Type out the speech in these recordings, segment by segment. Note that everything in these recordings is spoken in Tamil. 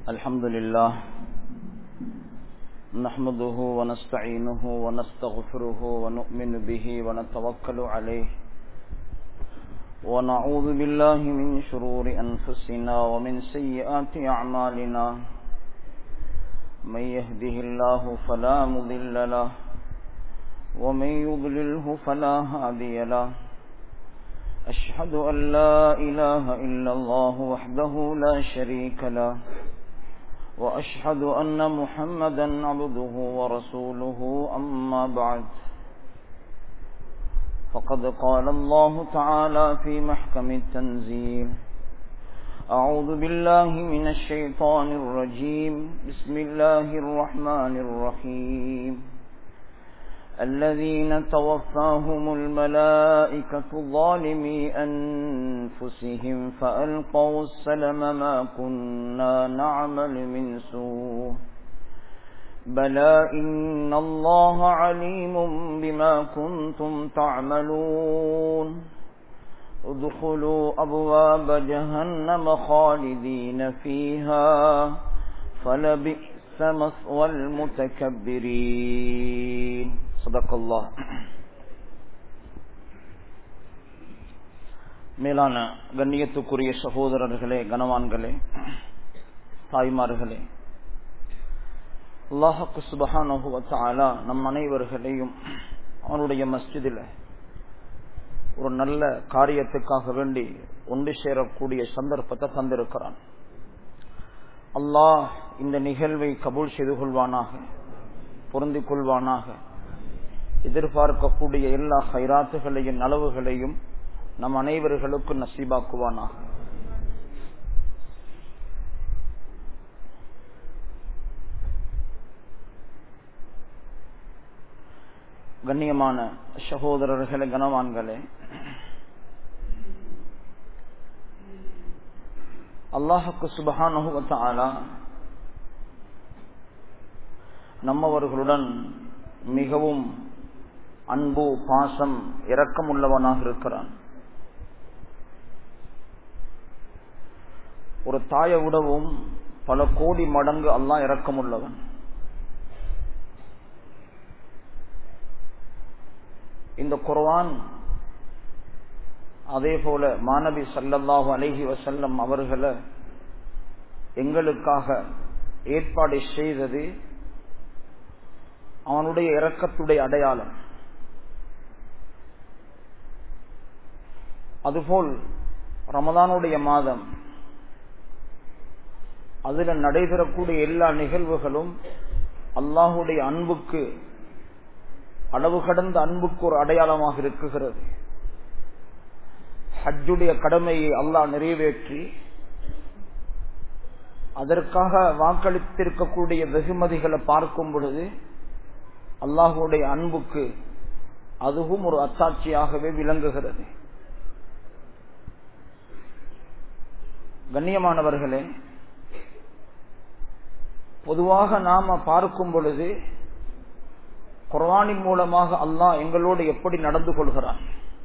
الحمد لله نحمده ونستعينه ونستغفره ونؤمن به ونتوكل عليه ونعوذ بالله من شرور أنفسنا ومن سيئات أعمالنا من يهده الله فلا مضل له ومن يضلله فلا هادي له أشهد أن لا إله إلا الله وحده لا شريك له وأشهد أن محمدا عبده ورسوله أما بعد فقد قال الله تعالى في محكم التنزيل أعوذ بالله من الشيطان الرجيم بسم الله الرحمن الرحيم الذين توفاهم الملائكة ظالمي أنفسهم فألقوا السلم ما كنا نعمل من سوء بلى إن الله عليم بما كنتم تعملون ادخلوا أبواب جهنم خالدين فيها فلبئس مثوى المتكبرين صدق الله மேலான கண்ணியத்துக்குரிய சகோதரர்களே கனவான்களே தாய்மார்களே அல்லாஹக்கு சுபஹானுவத்தாலா நம் அனைவர்களையும் அவனுடைய மஸ்ஜிதில் ஒரு நல்ல காரியத்துக்காக வேண்டி ஒன்று சேரக்கூடிய சந்தர்ப்பத்தை தந்திருக்கிறான் அல்லாஹ் இந்த நிகழ்வை கபூல் செய்து கொள்வானாக பொருந்திக் கொள்வானாக எதிர்பார்க்கக்கூடிய எல்லா ஹைராத்துகளையும் நலவுகளையும் நம் அனைவர்களுக்கும் நசீபாக்குவானாக கண்ணியமான சகோதரர்களே கனவான்களே அல்லாஹுக்கு சுபஹானுவத்தாலா நம்மவர்களுடன் மிகவும் அன்பு பாசம் இரக்கம் உள்ளவனாக இருக்கிறான் ஒரு தாயை விடவும் பல கோடி மடங்கு அல்லாஹ் இரக்கம் உள்ளவன் இந்த குர்வான் அதே போல மாணவி சல்லல்லாஹு அலஹி வசல்லம் அவர்களை எங்களுக்காக ஏற்பாடு செய்தது அவனுடைய இரக்கத்துடைய அடையாளம் அதுபோல் ரமதானுடைய மாதம் அதுல நடைபெறக்கூடிய எல்லா நிகழ்வுகளும் அல்லாஹுடைய அன்புக்கு அளவு கடந்த அன்புக்கு ஒரு அடையாளமாக இருக்குகிறது ஹஜ்ஜுடைய கடமையை அல்லாஹ் நிறைவேற்றி அதற்காக வாக்களித்திருக்கக்கூடிய வெகுமதிகளை பார்க்கும் பொழுது அல்லாஹுடைய அன்புக்கு அதுவும் ஒரு அத்தாட்சியாகவே விளங்குகிறது கண்ணியமானவர்களே பொதுவாக நாம பார்க்கும் பொழுது குர்வானின் மூலமாக அல்லாஹ் எங்களோடு எப்படி நடந்து கொள்கிறான்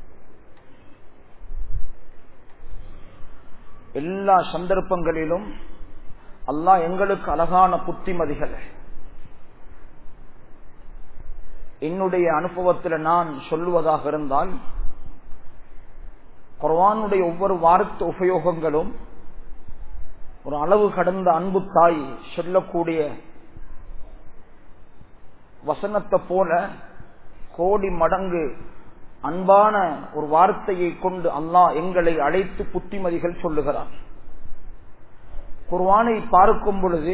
எல்லா சந்தர்ப்பங்களிலும் அல்லாஹ் எங்களுக்கு அழகான புத்திமதிகள் என்னுடைய அனுபவத்தில் நான் சொல்லுவதாக இருந்தால் குர்வானுடைய ஒவ்வொரு வார்த்தை உபயோகங்களும் ஒரு அளவு கடந்த அன்பு தாய் சொல்லக்கூடிய வசனத்தை போல கோடி மடங்கு அன்பான ஒரு வார்த்தையை கொண்டு அல்லாஹ் எங்களை அழைத்து புத்திமதிகள் சொல்லுகிறான் குர்வானை பார்க்கும் பொழுது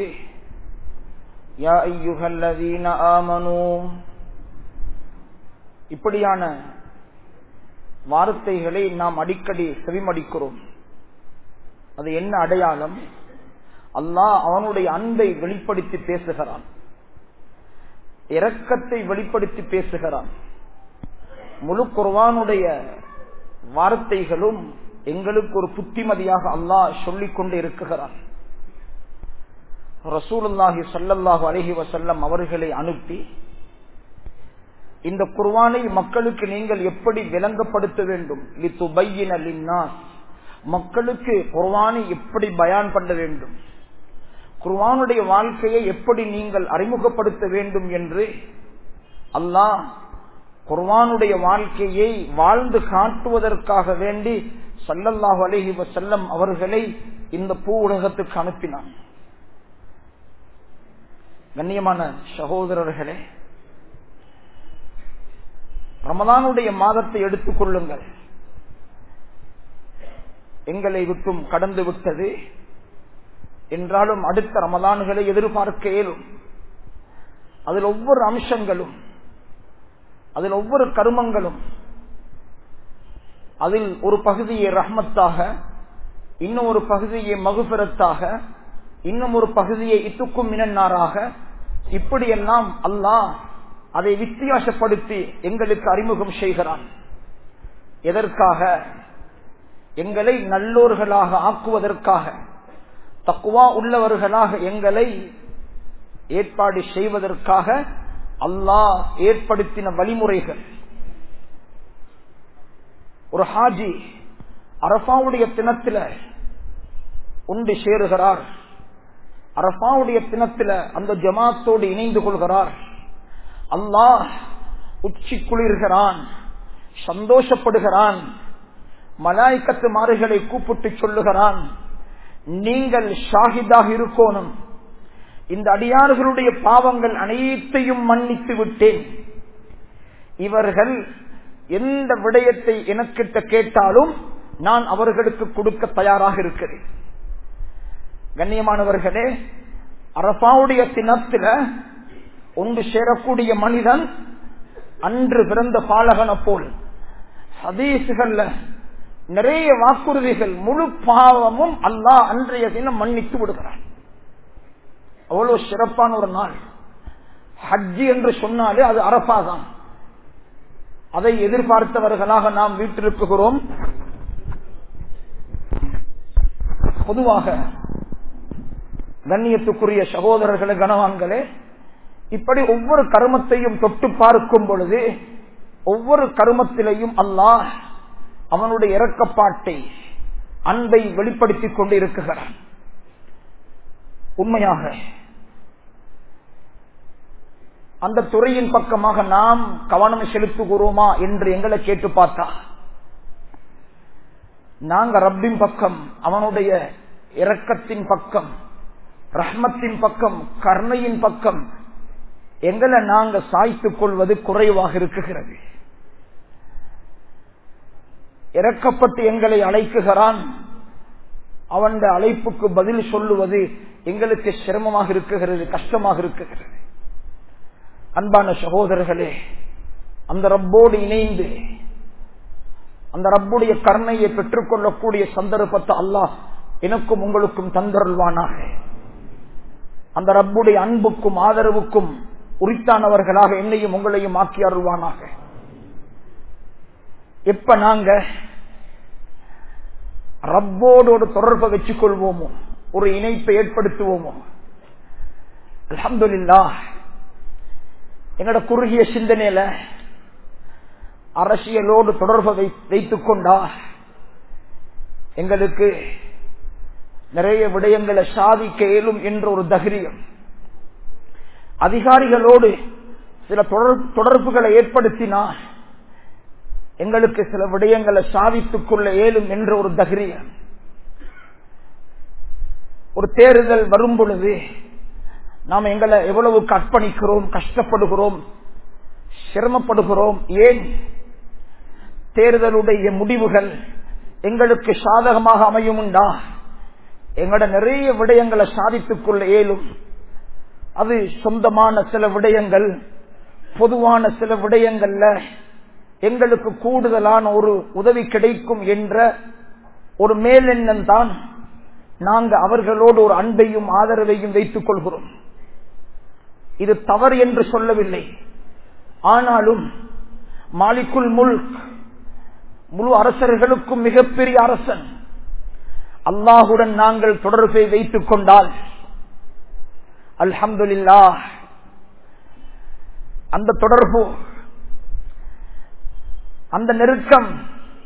இப்படியான வார்த்தைகளை நாம் அடிக்கடி செவிமடிக்கிறோம் அது என்ன அடையாளம் அல்லாஹ் அவனுடைய அன்பை வெளிப்படுத்தி பேசுகிறான் இரக்கத்தை வெளிப்படுத்தி பேசுகிறான் முழு குர்வானுடைய வார்த்தைகளும் எங்களுக்கு ஒரு புத்திமதியாக அல்லாஹ் சொல்லிக் கொண்டு இருக்குகிறான் ரசூலுல்லாஹி சல்லல்லாஹு அலஹி வசல்லம் அவர்களை அனுப்பி இந்த குர்வானை மக்களுக்கு நீங்கள் எப்படி விளங்கப்படுத்த வேண்டும் மக்களுக்கு குர்வானை எப்படி பயான் பண்ண வேண்டும் குர்வானுடைய வாழ்க்கையை எப்படி நீங்கள் அறிமுகப்படுத்த வேண்டும் என்று அல்லாஹ் குர்வானுடைய வாழ்க்கையை வாழ்ந்து காட்டுவதற்காக வேண்டி சல்லல்லாஹு அலஹி வசல்லம் அவர்களை இந்த பூ உலகத்துக்கு அனுப்பினான் கண்ணியமான சகோதரர்களே ரமதானுடைய மாதத்தை எடுத்துக் கொள்ளுங்கள் எங்களை விட்டும் கடந்து விட்டது என்றாலும் அடுத்த ரமதான்களை எதிர்பார்க்க இயலும் அதில் ஒவ்வொரு அம்சங்களும் அதில் ஒவ்வொரு கருமங்களும் அதில் ஒரு பகுதியை ரஹ்மத்தாக இன்னும் ஒரு பகுதியை மகுபிரத்தாக இன்னும் ஒரு பகுதியை இத்துக்கும் மினன்னாராக இப்படியெல்லாம் அல்லாஹ் அதை வித்தியாசப்படுத்தி எங்களுக்கு அறிமுகம் செய்கிறான் எதற்காக எங்களை நல்லோர்களாக ஆக்குவதற்காக தக்குவா உள்ளவர்களாக எங்களை ஏற்பாடு செய்வதற்காக அல்லாஹ் ஏற்படுத்தின வழிமுறைகள் ஒரு ஹாஜி அரபாவுடைய தினத்தில உண்டு சேருகிறார் அரபாவுடைய தினத்தில அந்த ஜமாத்தோடு இணைந்து கொள்கிறார் அல்லாஹ் உச்சி குளிர்கிறான் சந்தோஷப்படுகிறான் மலாய்க்கத்து மாறுகளை கூப்பிட்டு சொல்லுகிறான் நீங்கள் ஷாஹிதாக இருக்கணும் இந்த அடியார்களுடைய பாவங்கள் அனைத்தையும் மன்னித்து விட்டேன் இவர்கள் எந்த விடயத்தை எனக்கிட்ட கேட்டாலும் நான் அவர்களுக்கு கொடுக்க தயாராக இருக்கிறேன் கண்ணியமானவர்களே அரசாவுடைய தினத்தில ஒன்று சேரக்கூடிய மனிதன் அன்று பிறந்த பாலகன போல் ஹதீசுகள்ல நிறைய வாக்குறுதிகள் முழு பாவமும் அல்லாஹ் அன்றைய தினம் மன்னித்து விடுகிறான் அவ்வளவு சிறப்பான ஒரு நாள் ஹஜ்ஜி என்று சொன்னாலே அது அரபா தான் அதை எதிர்பார்த்தவர்களாக நாம் வீட்டிருக்குகிறோம் பொதுவாக கண்ணியத்துக்குரிய சகோதரர்களே கனவான்களே இப்படி ஒவ்வொரு கருமத்தையும் தொட்டு பார்க்கும் பொழுது ஒவ்வொரு கருமத்திலையும் அல்லாஹ் அவனுடைய இறக்கப்பாட்டை அன்பை வெளிப்படுத்திக் கொண்டு இருக்குகிறான் உண்மையாக அந்த துறையின் பக்கமாக நாம் கவனம் செலுத்துகிறோமா என்று எங்களை கேட்டு பார்த்தா நாங்க ரப்பின் பக்கம் அவனுடைய இரக்கத்தின் பக்கம் ரஹ்மத்தின் பக்கம் கருணையின் பக்கம் எங்களை நாங்க சாய்த்துக் கொள்வது குறைவாக இருக்குகிறது இறக்கப்பட்டு எங்களை அழைக்குகிறான் அவன் அழைப்புக்கு பதில் சொல்லுவது எங்களுக்கு சிரமமாக இருக்குகிறது கஷ்டமாக இருக்குகிறது அன்பான சகோதரர்களே அந்த ரப்போடு இணைந்து அந்த ரப்புடைய கருணையை பெற்றுக்கொள்ளக்கூடிய சந்தர்ப்பத்தை அல்லாஹ் எனக்கும் உங்களுக்கும் தந்தருள்வானாக அந்த ரப்புடைய அன்புக்கும் ஆதரவுக்கும் உரித்தானவர்களாக என்னையும் உங்களையும் ஆக்கி அருள்வானாக எப்ப நாங்க ரப்போடு ஒரு தொடர்பை வச்சுக் கொள்வோமோ ஒரு இணைப்பை ஏற்படுத்துவோமோ அலமதுல்லா எங்கட குறுகிய சிந்தனையில அரசியலோடு தொடர்பை வைத்துக் கொண்டா எங்களுக்கு நிறைய விடயங்களை சாதிக்க இயலும் என்ற ஒரு தகிரியம் அதிகாரிகளோடு சில தொடர்புகளை ஏற்படுத்தினா எங்களுக்கு சில விடயங்களை சாதித்துக் கொள்ள இயலும் என்ற ஒரு தகிரியம் ஒரு தேர்தல் வரும் பொழுது நாம் எங்களை எவ்வளவு அர்ப்பணிக்கிறோம் கஷ்டப்படுகிறோம் சிரமப்படுகிறோம் ஏன் தேர்தலுடைய முடிவுகள் எங்களுக்கு சாதகமாக அமையும் உண்டா எங்களோட நிறைய விடயங்களை சாதித்துக் கொள்ள இயலும் அது சொந்தமான சில விடயங்கள் பொதுவான சில விடயங்கள்ல எங்களுக்கு கூடுதலான ஒரு உதவி கிடைக்கும் என்ற ஒரு மேலெண்ணம் தான் நாங்க அவர்களோடு ஒரு அன்பையும் ஆதரவையும் வைத்துக் கொள்கிறோம் இது தவறு என்று சொல்லவில்லை ஆனாலும் மாலிக்குல் முல்க் முழு அரசர்களுக்கும் மிகப்பெரிய அரசன் அல்லாஹுடன் நாங்கள் தொடர்பை வைத்துக் கொண்டால் அல்ஹம்துல்லா அந்த தொடர்பு அந்த நெருக்கம்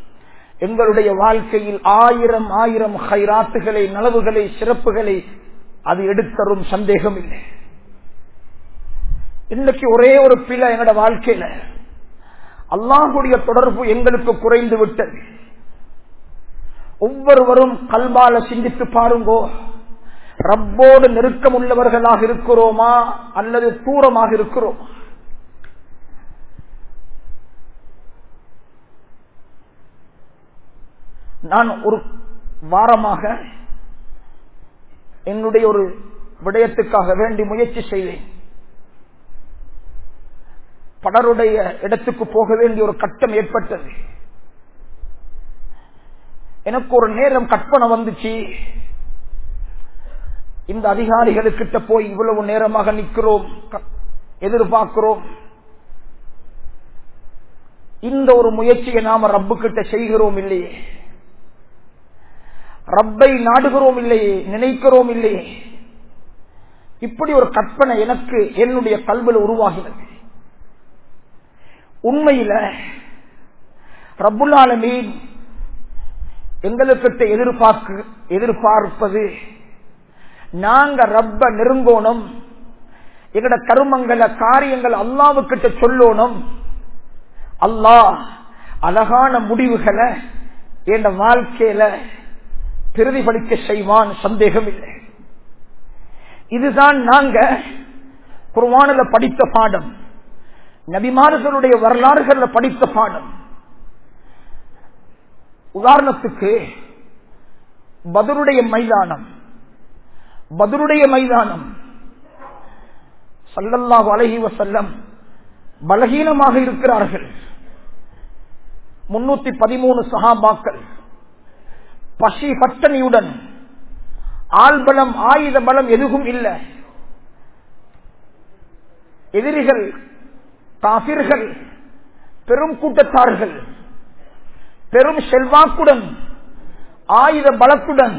எங்களுடைய வாழ்க்கையில் ஆயிரம் ஆயிரம் ஹைராத்துகளை நலவுகளை சிறப்புகளை அது எடுத்தரும் சந்தேகம் இல்லை இன்னைக்கு ஒரே ஒரு பிள்ளை எங்களோட வாழ்க்கையில அல்லாஹுடைய தொடர்பு எங்களுக்கு குறைந்து விட்டது ஒவ்வொருவரும் கல்வால சிந்தித்து பாருங்கோ ரப்போடு நெருக்கம் உள்ளவர்களாக இருக்கிறோமா அல்லது தூரமாக இருக்கிறோமா நான் ஒரு வாரமாக என்னுடைய ஒரு விடயத்துக்காக வேண்டி முயற்சி செய்தேன் பலருடைய இடத்துக்கு போக வேண்டிய ஒரு கட்டம் ஏற்பட்டது எனக்கு ஒரு நேரம் கற்பனை வந்துச்சு இந்த அதிகாரிகளுக்கிட்ட போய் இவ்வளவு நேரமாக நிற்கிறோம் எதிர்பார்க்கிறோம் இந்த ஒரு முயற்சியை நாம ரப்பு கிட்ட செய்கிறோம் இல்லையே ரப்பை நாடுகிறோம் இல்லையே நினைக்கிறோம் இல்லையே இப்படி ஒரு கற்பனை எனக்கு என்னுடைய கல்வியில் உருவாகிறது உண்மையில ரப்புல்லாலமீன் எங்களுக்கிட்ட எதிர்பார்க்க எதிர்பார்ப்பது நாங்க ரப்ப நெருங்கோணும் எங்கட கருமங்கள காரியங்கள் அல்லாவுக்கிட்ட சொல்லணும் அல்லாஹ் அழகான முடிவுகளை என் வாழ்க்கையில பிரதிபலிக்க செய்வான் சந்தேகம் இல்லை இதுதான் நாங்க குர்வானில படித்த பாடம் நபிமார்களுடைய வரலாறுகள்ல படித்த பாடம் உதாரணத்துக்கு பதருடைய மைதானம் பதருடைய மைதானம் சல்லல்லாஹு அலஹி வசல்லம் பலகீனமாக இருக்கிறார்கள் முன்னூத்தி பதிமூணு சகாபாக்கள் பசி பட்டணியுடன் ஆள்பலம் ஆயுத பலம் எதுவும் இல்லை எதிரிகள் காபிர்கள் பெரும் கூட்டத்தார்கள் பெரும் செல்வாக்குடன் ஆயுத பலத்துடன்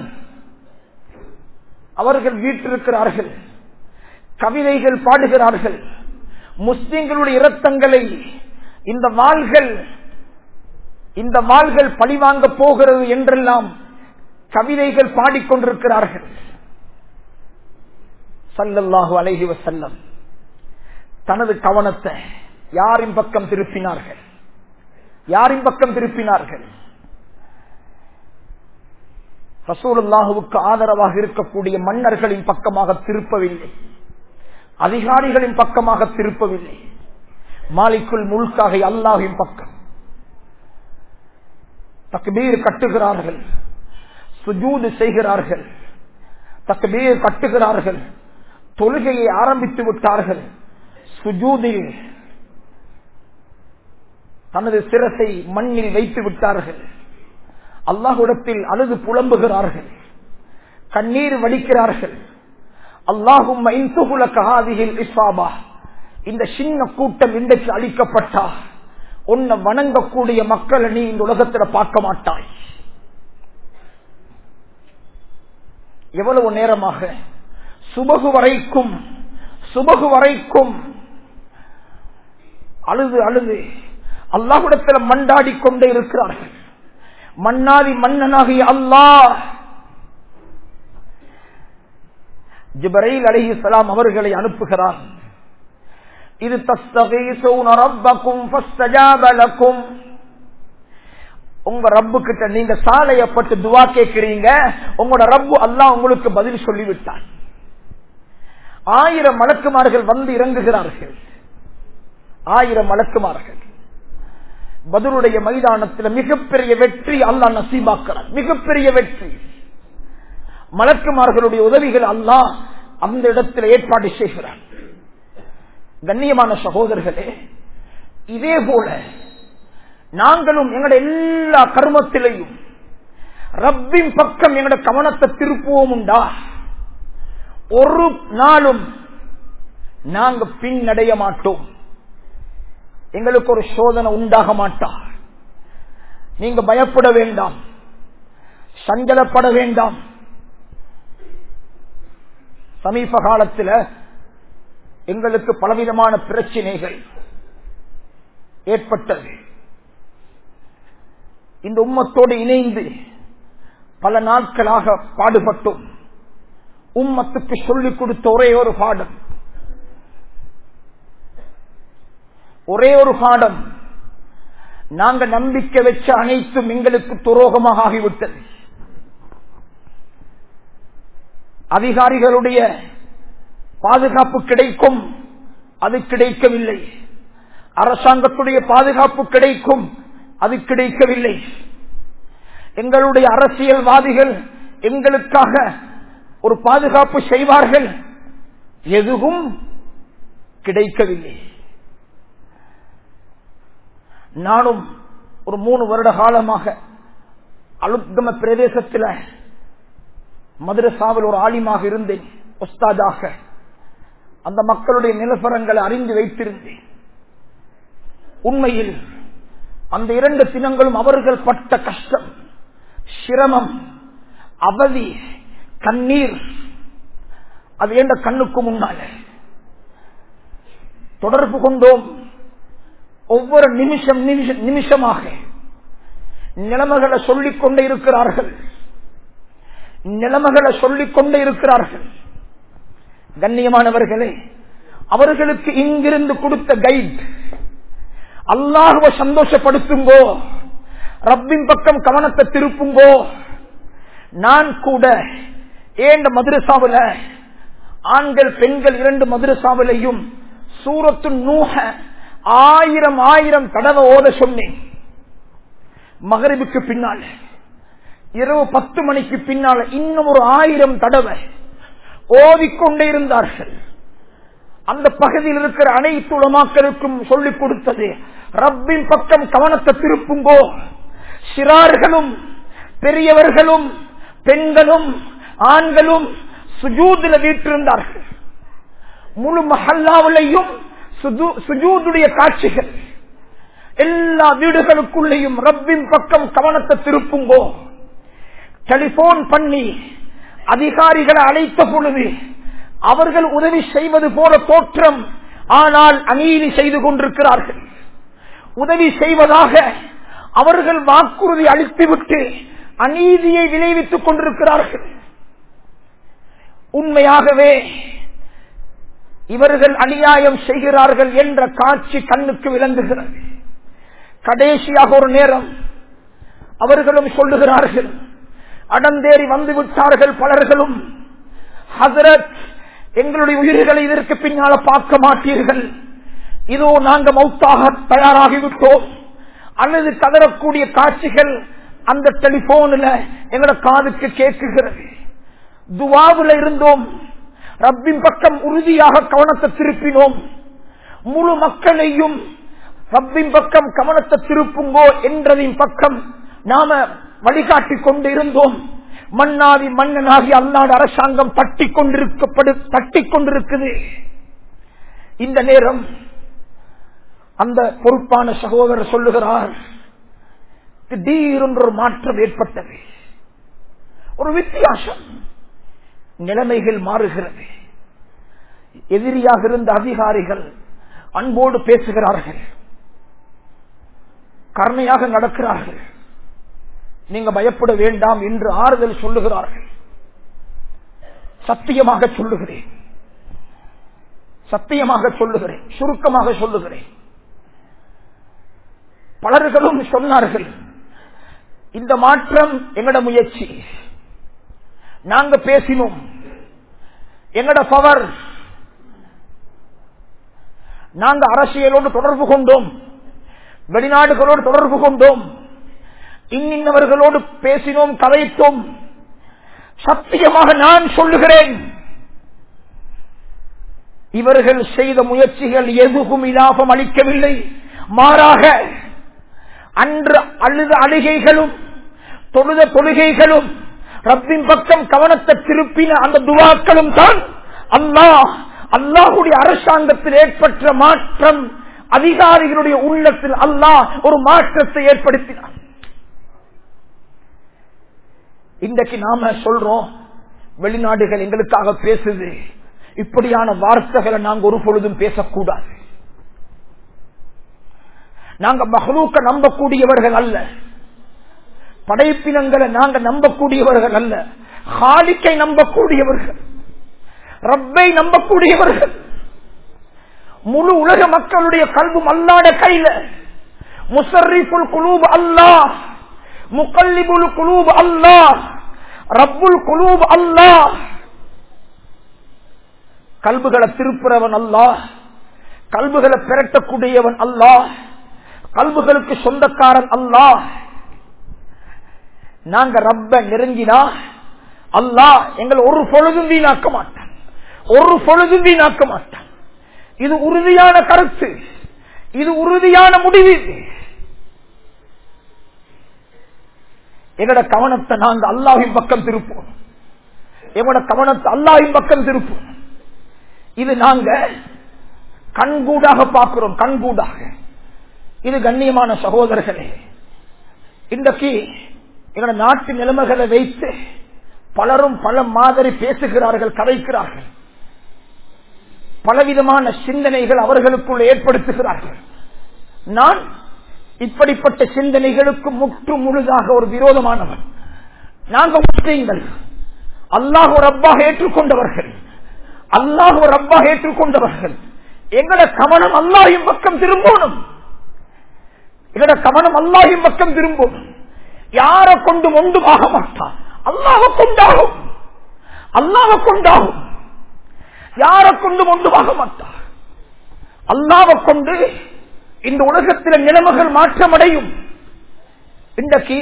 அவர்கள் வீட்டிருக்கிறார்கள் கவிதைகள் பாடுகிறார்கள் முஸ்லிம்களுடைய இரத்தங்களை இந்த வாள்கள் இந்த வாள்கள் பழிவாங்க போகிறது என்றெல்லாம் கவிதைகள் பாடிக்கொண்டிருக்கிறார்கள் சல்லல்லாஹு அலைஹி வசல்லம் தனது கவனத்தை யாரின் பக்கம் திருப்பினார்கள் யாரின் பக்கம் திருப்பினார்கள் ரசூலுல்லாஹுவுக்கு ஆதரவாக இருக்கக்கூடிய மன்னர்களின் பக்கமாக திருப்பவில்லை அதிகாரிகளின் பக்கமாக திருப்பவில்லை மாலிக்குள் முழுக்காக அல்லாஹின் பக்கம் தக்பீர் கட்டுகிறார்கள் சுஜூது செய்கிறார்கள் தக்பீர் கட்டுகிறார்கள் தொழுகையை ஆரம்பித்து விட்டார்கள் சுஜூதில் தனது சிரசை மண்ணில் வைத்து விட்டார்கள் அல்லாஹுடத்தில் அழுது புலம்புகிறார்கள் கண்ணீர் வடிக்கிறார்கள் அல்லாஹும் இந்த சின்ன கூட்டம் இன்றைக்கு அளிக்கப்பட்டா உன்னை வணங்கக்கூடிய மக்களை நீ இந்த உலகத்துல பார்க்க மாட்டாய் எவ்வளவு நேரமாக சுபகு வரைக்கும் சுபகு வரைக்கும் அழுது அழுது அல்லாஹுடத்துல மண்டாடி கொண்டே இருக்கிறார்கள் மன்னாதி மன்னனாகிய அல்லாஹ் ஜிபரையில் அலஹி சலாம் அவர்களை அனுப்புகிறார் இது தஸ்தகீசூன ரப்பக்கும் ஃபஸ்தஜாபலக்கும் உங்க ரப்பு கிட்ட நீங்க சாலையப்பட்டு துவா கேட்கிறீங்க உங்களோட ரப்பு அல்லாஹ் உங்களுக்கு பதில் சொல்லிவிட்டான் ஆயிரம் மலக்குமார்கள் வந்து இறங்குகிறார்கள் ஆயிரம் மலக்குமார்கள் பதிலுடைய மைதானத்தில் மிகப்பெரிய வெற்றி அல்லாஹ் நசீபாக்கிறார் மிகப்பெரிய வெற்றி மலக்குமார்களுடைய உதவிகள் அல்லாஹ் அந்த இடத்தில் ஏற்பாடு செய்கிறார் கண்ணியமான சகோதரர்களே இதே போல நாங்களும் எங்களுடைய எல்லா கர்மத்திலையும் ரப்பின் பக்கம் எங்களுடைய கவனத்தை திருப்புவோம் உண்டா ஒரு நாளும் நாங்க பின்னடைய மாட்டோம் எங்களுக்கு ஒரு சோதனை உண்டாக மாட்டா நீங்க பயப்பட வேண்டாம் சஞ்சலப்பட வேண்டாம் சமீப காலத்தில் எங்களுக்கு பலவிதமான பிரச்சனைகள் ஏற்பட்டது இந்த உம்மத்தோடு இணைந்து பல நாட்களாக பாடுபட்டோம் உம்மத்துக்கு சொல்லிக் கொடுத்த ஒரே ஒரு பாடம் ஒரே ஒரு பாடம் நாங்க நம்பிக்கை வச்ச அனைத்தும் எங்களுக்கு துரோகமாக ஆகிவிட்டது அதிகாரிகளுடைய பாதுகாப்பு கிடைக்கும் அது கிடைக்கவில்லை அரசாங்கத்துடைய பாதுகாப்பு கிடைக்கும் அது கிடைக்கவில்லை எங்களுடைய அரசியல்வாதிகள் எங்களுக்காக ஒரு பாதுகாப்பு செய்வார்கள் எதுவும் கிடைக்கவில்லை நானும் ஒரு மூணு வருட காலமாக அலுத்கம பிரதேசத்தில் மதுரசாவில் ஒரு ஆலிமாக இருந்தேன் ஒஸ்தாதாக அந்த மக்களுடைய நிலவரங்களை அறிந்து வைத்திருந்தேன் உண்மையில் அந்த இரண்டு தினங்களும் அவர்கள் பட்ட கஷ்டம் சிரமம் அவதி கண்ணீர் அது என்ற கண்ணுக்கு முன்னால தொடர்பு கொண்டோம் ஒவ்வொரு நிமிஷம் நிமிஷம் நிமிஷமாக நிலைமைகளை சொல்லிக் கொண்டே இருக்கிறார்கள் நிலைமைகளை சொல்லிக் கொண்டே இருக்கிறார்கள் கண்ணியமானவர்களே அவர்களுக்கு இங்கிருந்து கொடுத்த கைட் அல்லாஹுவ சந்தோஷப்படுத்துங்கோ ரப்பின் பக்கம் கவனத்தை திருப்புங்கோ நான் கூட ஏண்ட மதுரசாவில ஆண்கள் பெண்கள் இரண்டு மதுரசாவிலையும் சூரத்து நூக ஆயிரம் ஆயிரம் தடவை ஓத சொன்னேன் மகரிபுக்கு பின்னால் இரவு பத்து மணிக்கு பின்னால் இன்னும் ஒரு ஆயிரம் தடவை ஓதிக்கொண்டே இருந்தார்கள் அந்த பகுதியில் இருக்கிற அனைத்து உலமாக்களுக்கும் சொல்லிக் கொடுத்தது ரப்பின் பக்கம் கவனத்தை திருப்புங்கோ சிறார்களும் பெரியவர்களும் பெண்களும் ஆண்களும் சுஜூதில வீட்டிருந்தார்கள் முழு மஹல்லாவிலையும் சுஜூதுடைய காட்சிகள் எல்லா வீடுகளுக்குள்ளேயும் ரப்பின் பக்கம் கவனத்தை திருப்புங்கோ டெலிபோன் பண்ணி அதிகாரிகளை அழைத்த பொழுது அவர்கள் உதவி செய்வது போல தோற்றம் ஆனால் அநீதி செய்து கொண்டிருக்கிறார்கள் உதவி செய்வதாக அவர்கள் வாக்குறுதி அளித்துவிட்டு அநீதியை விளைவித்துக் கொண்டிருக்கிறார்கள் உண்மையாகவே இவர்கள் அநியாயம் செய்கிறார்கள் என்ற காட்சி கண்ணுக்கு விளங்குகிறது கடைசியாக ஒரு நேரம் அவர்களும் சொல்லுகிறார்கள் அடந்தேறி வந்து விட்டார்கள் பலர்களும் ஹசரத் எங்களுடைய உயிர்களை இதற்கு பின்னால பார்க்க மாட்டீர்கள் இதோ நாங்க மௌத்தாக தயாராகிவிட்டோம் அல்லது கதறக்கூடிய காட்சிகள் அந்த டெலிபோன்ல எங்களோட காதுக்கு கேட்குகிறது துவாவுல இருந்தோம் ரப்பின் பக்கம் உறுதியாக கவனத்தை திருப்பினோம் முழு மக்களையும் ரப்பின் பக்கம் கவனத்தை திருப்புங்கோ என்றதின் பக்கம் நாம வழிகாட்டி கொண்டு இருந்தோம் மன்னாதி மன்னனாகி அல்லாத அரசாங்கம் தட்டி கொண்டிருக்கப்படு தட்டி கொண்டிருக்குது இந்த நேரம் அந்த பொறுப்பான சகோதரர் சொல்லுகிறார் திடீரென்று ஒரு மாற்றம் ஏற்பட்டது ஒரு வித்தியாசம் நிலைமைகள் மாறுகிறது எதிரியாக இருந்த அதிகாரிகள் அன்போடு பேசுகிறார்கள் கருணையாக நடக்கிறார்கள் நீங்க பயப்பட வேண்டாம் என்று ஆறுதல் சொல்லுகிறார்கள் சத்தியமாக சொல்லுகிறேன் சத்தியமாக சொல்லுகிறேன் சுருக்கமாக சொல்லுகிறேன் பலர்களும் சொன்னார்கள் இந்த மாற்றம் எங்கட முயற்சி நாங்க பேசினோம் எங்கட பவர் நாங்க அரசியலோடு தொடர்பு கொண்டோம் வெளிநாடுகளோடு தொடர்பு கொண்டோம் இன்னின்னவர்களோடு பேசினோம் கதைத்தோம் சத்தியமாக நான் சொல்லுகிறேன் இவர்கள் செய்த முயற்சிகள் எதுவும் இலாபம் அளிக்கவில்லை மாறாக அன்று அழுத அழுகைகளும் தொழுத தொழுகைகளும் ரப்பின் பக்கம் கவனத்தை திருப்பின அந்த துவாக்களும் தான் அல்லாஹ் அல்லாஹுடைய அரசாங்கத்தில் ஏற்பட்ட மாற்றம் அதிகாரிகளுடைய உள்ளத்தில் அல்லாஹ் ஒரு மாற்றத்தை ஏற்படுத்தினார் இன்றைக்கு நாம சொல்றோம் வெளிநாடுகள் எங்களுக்காக பேசுது இப்படியான வார்த்தைகளை நாங்க ஒரு பொழுதும் பேசக்கூடாது நாங்க மகளூக்க நம்பக்கூடியவர்கள் அல்ல படைப்பினங்களை நாங்க நம்பக்கூடியவர்கள் அல்ல ஹாலிக்கை நம்பக்கூடியவர்கள் ரப்பை நம்பக்கூடியவர்கள் முழு உலக மக்களுடைய கல்வும் அல்லாட கையில முசர்ரிஃபுல் குலூப் அல்லாஹ் முக்கல்லிபுல் குலூப் அல்லாஹ் ரப்புல் குலூப் அல்லாஹ் கல்புகளை திருப்புறவன் அல்லாஹ் கல்புகளை பிரட்டக்கூடியவன் அல்லாஹ் கல்புகளுக்கு சொந்தக்காரன் அல்லாஹ் நாங்க ரப்ப நெருங்கினா அல்லாஹ் எங்களை ஒரு பொழுதும் வீணாக்க மாட்டான் ஒரு பொழுதும் வீணாக்க மாட்டான் இது உறுதியான கருத்து இது உறுதியான முடிவு எங்களோட கவனத்தை நாங்க அல்லாஹின் பக்கம் திருப்போம் எங்களோட கவனத்தை அல்லாஹின் பக்கம் திருப்போம் இது நாங்க கண்கூடாக பார்க்கிறோம் கண்கூடாக இது கண்ணியமான சகோதரர்களே இன்றைக்கு எங்களோட நாட்டு நிலைமைகளை வைத்து பலரும் பல மாதிரி பேசுகிறார்கள் கதைக்கிறார்கள் பலவிதமான சிந்தனைகள் அவர்களுக்குள் ஏற்படுத்துகிறார்கள் நான் இப்படிப்பட்ட சிந்தனைகளுக்கு முற்று முழுதாக ஒரு விரோதமானவன் நாங்க முஸ்லீம்கள் அல்லாஹ் ஒரு அப்பாக ஏற்றுக்கொண்டவர்கள் அல்லாஹ் ஒரு அப்பாக ஏற்றுக்கொண்டவர்கள் எங்கட கவனம் அல்லாஹின் பக்கம் திரும்பணும் எங்கட கவனம் அல்லாஹின் பக்கம் திரும்பும் யாரை கொண்டு ஒன்றும் ஆக மாட்டான் அல்லாஹ கொண்டாகும் அல்லாஹ கொண்டாகும் யாரை கொண்டு ஒன்றும் ஆக மாட்டார் அல்லாவை கொண்டு இந்த உலகத்தில் நிலைமைகள் மாற்றமடையும் இன்றைக்கு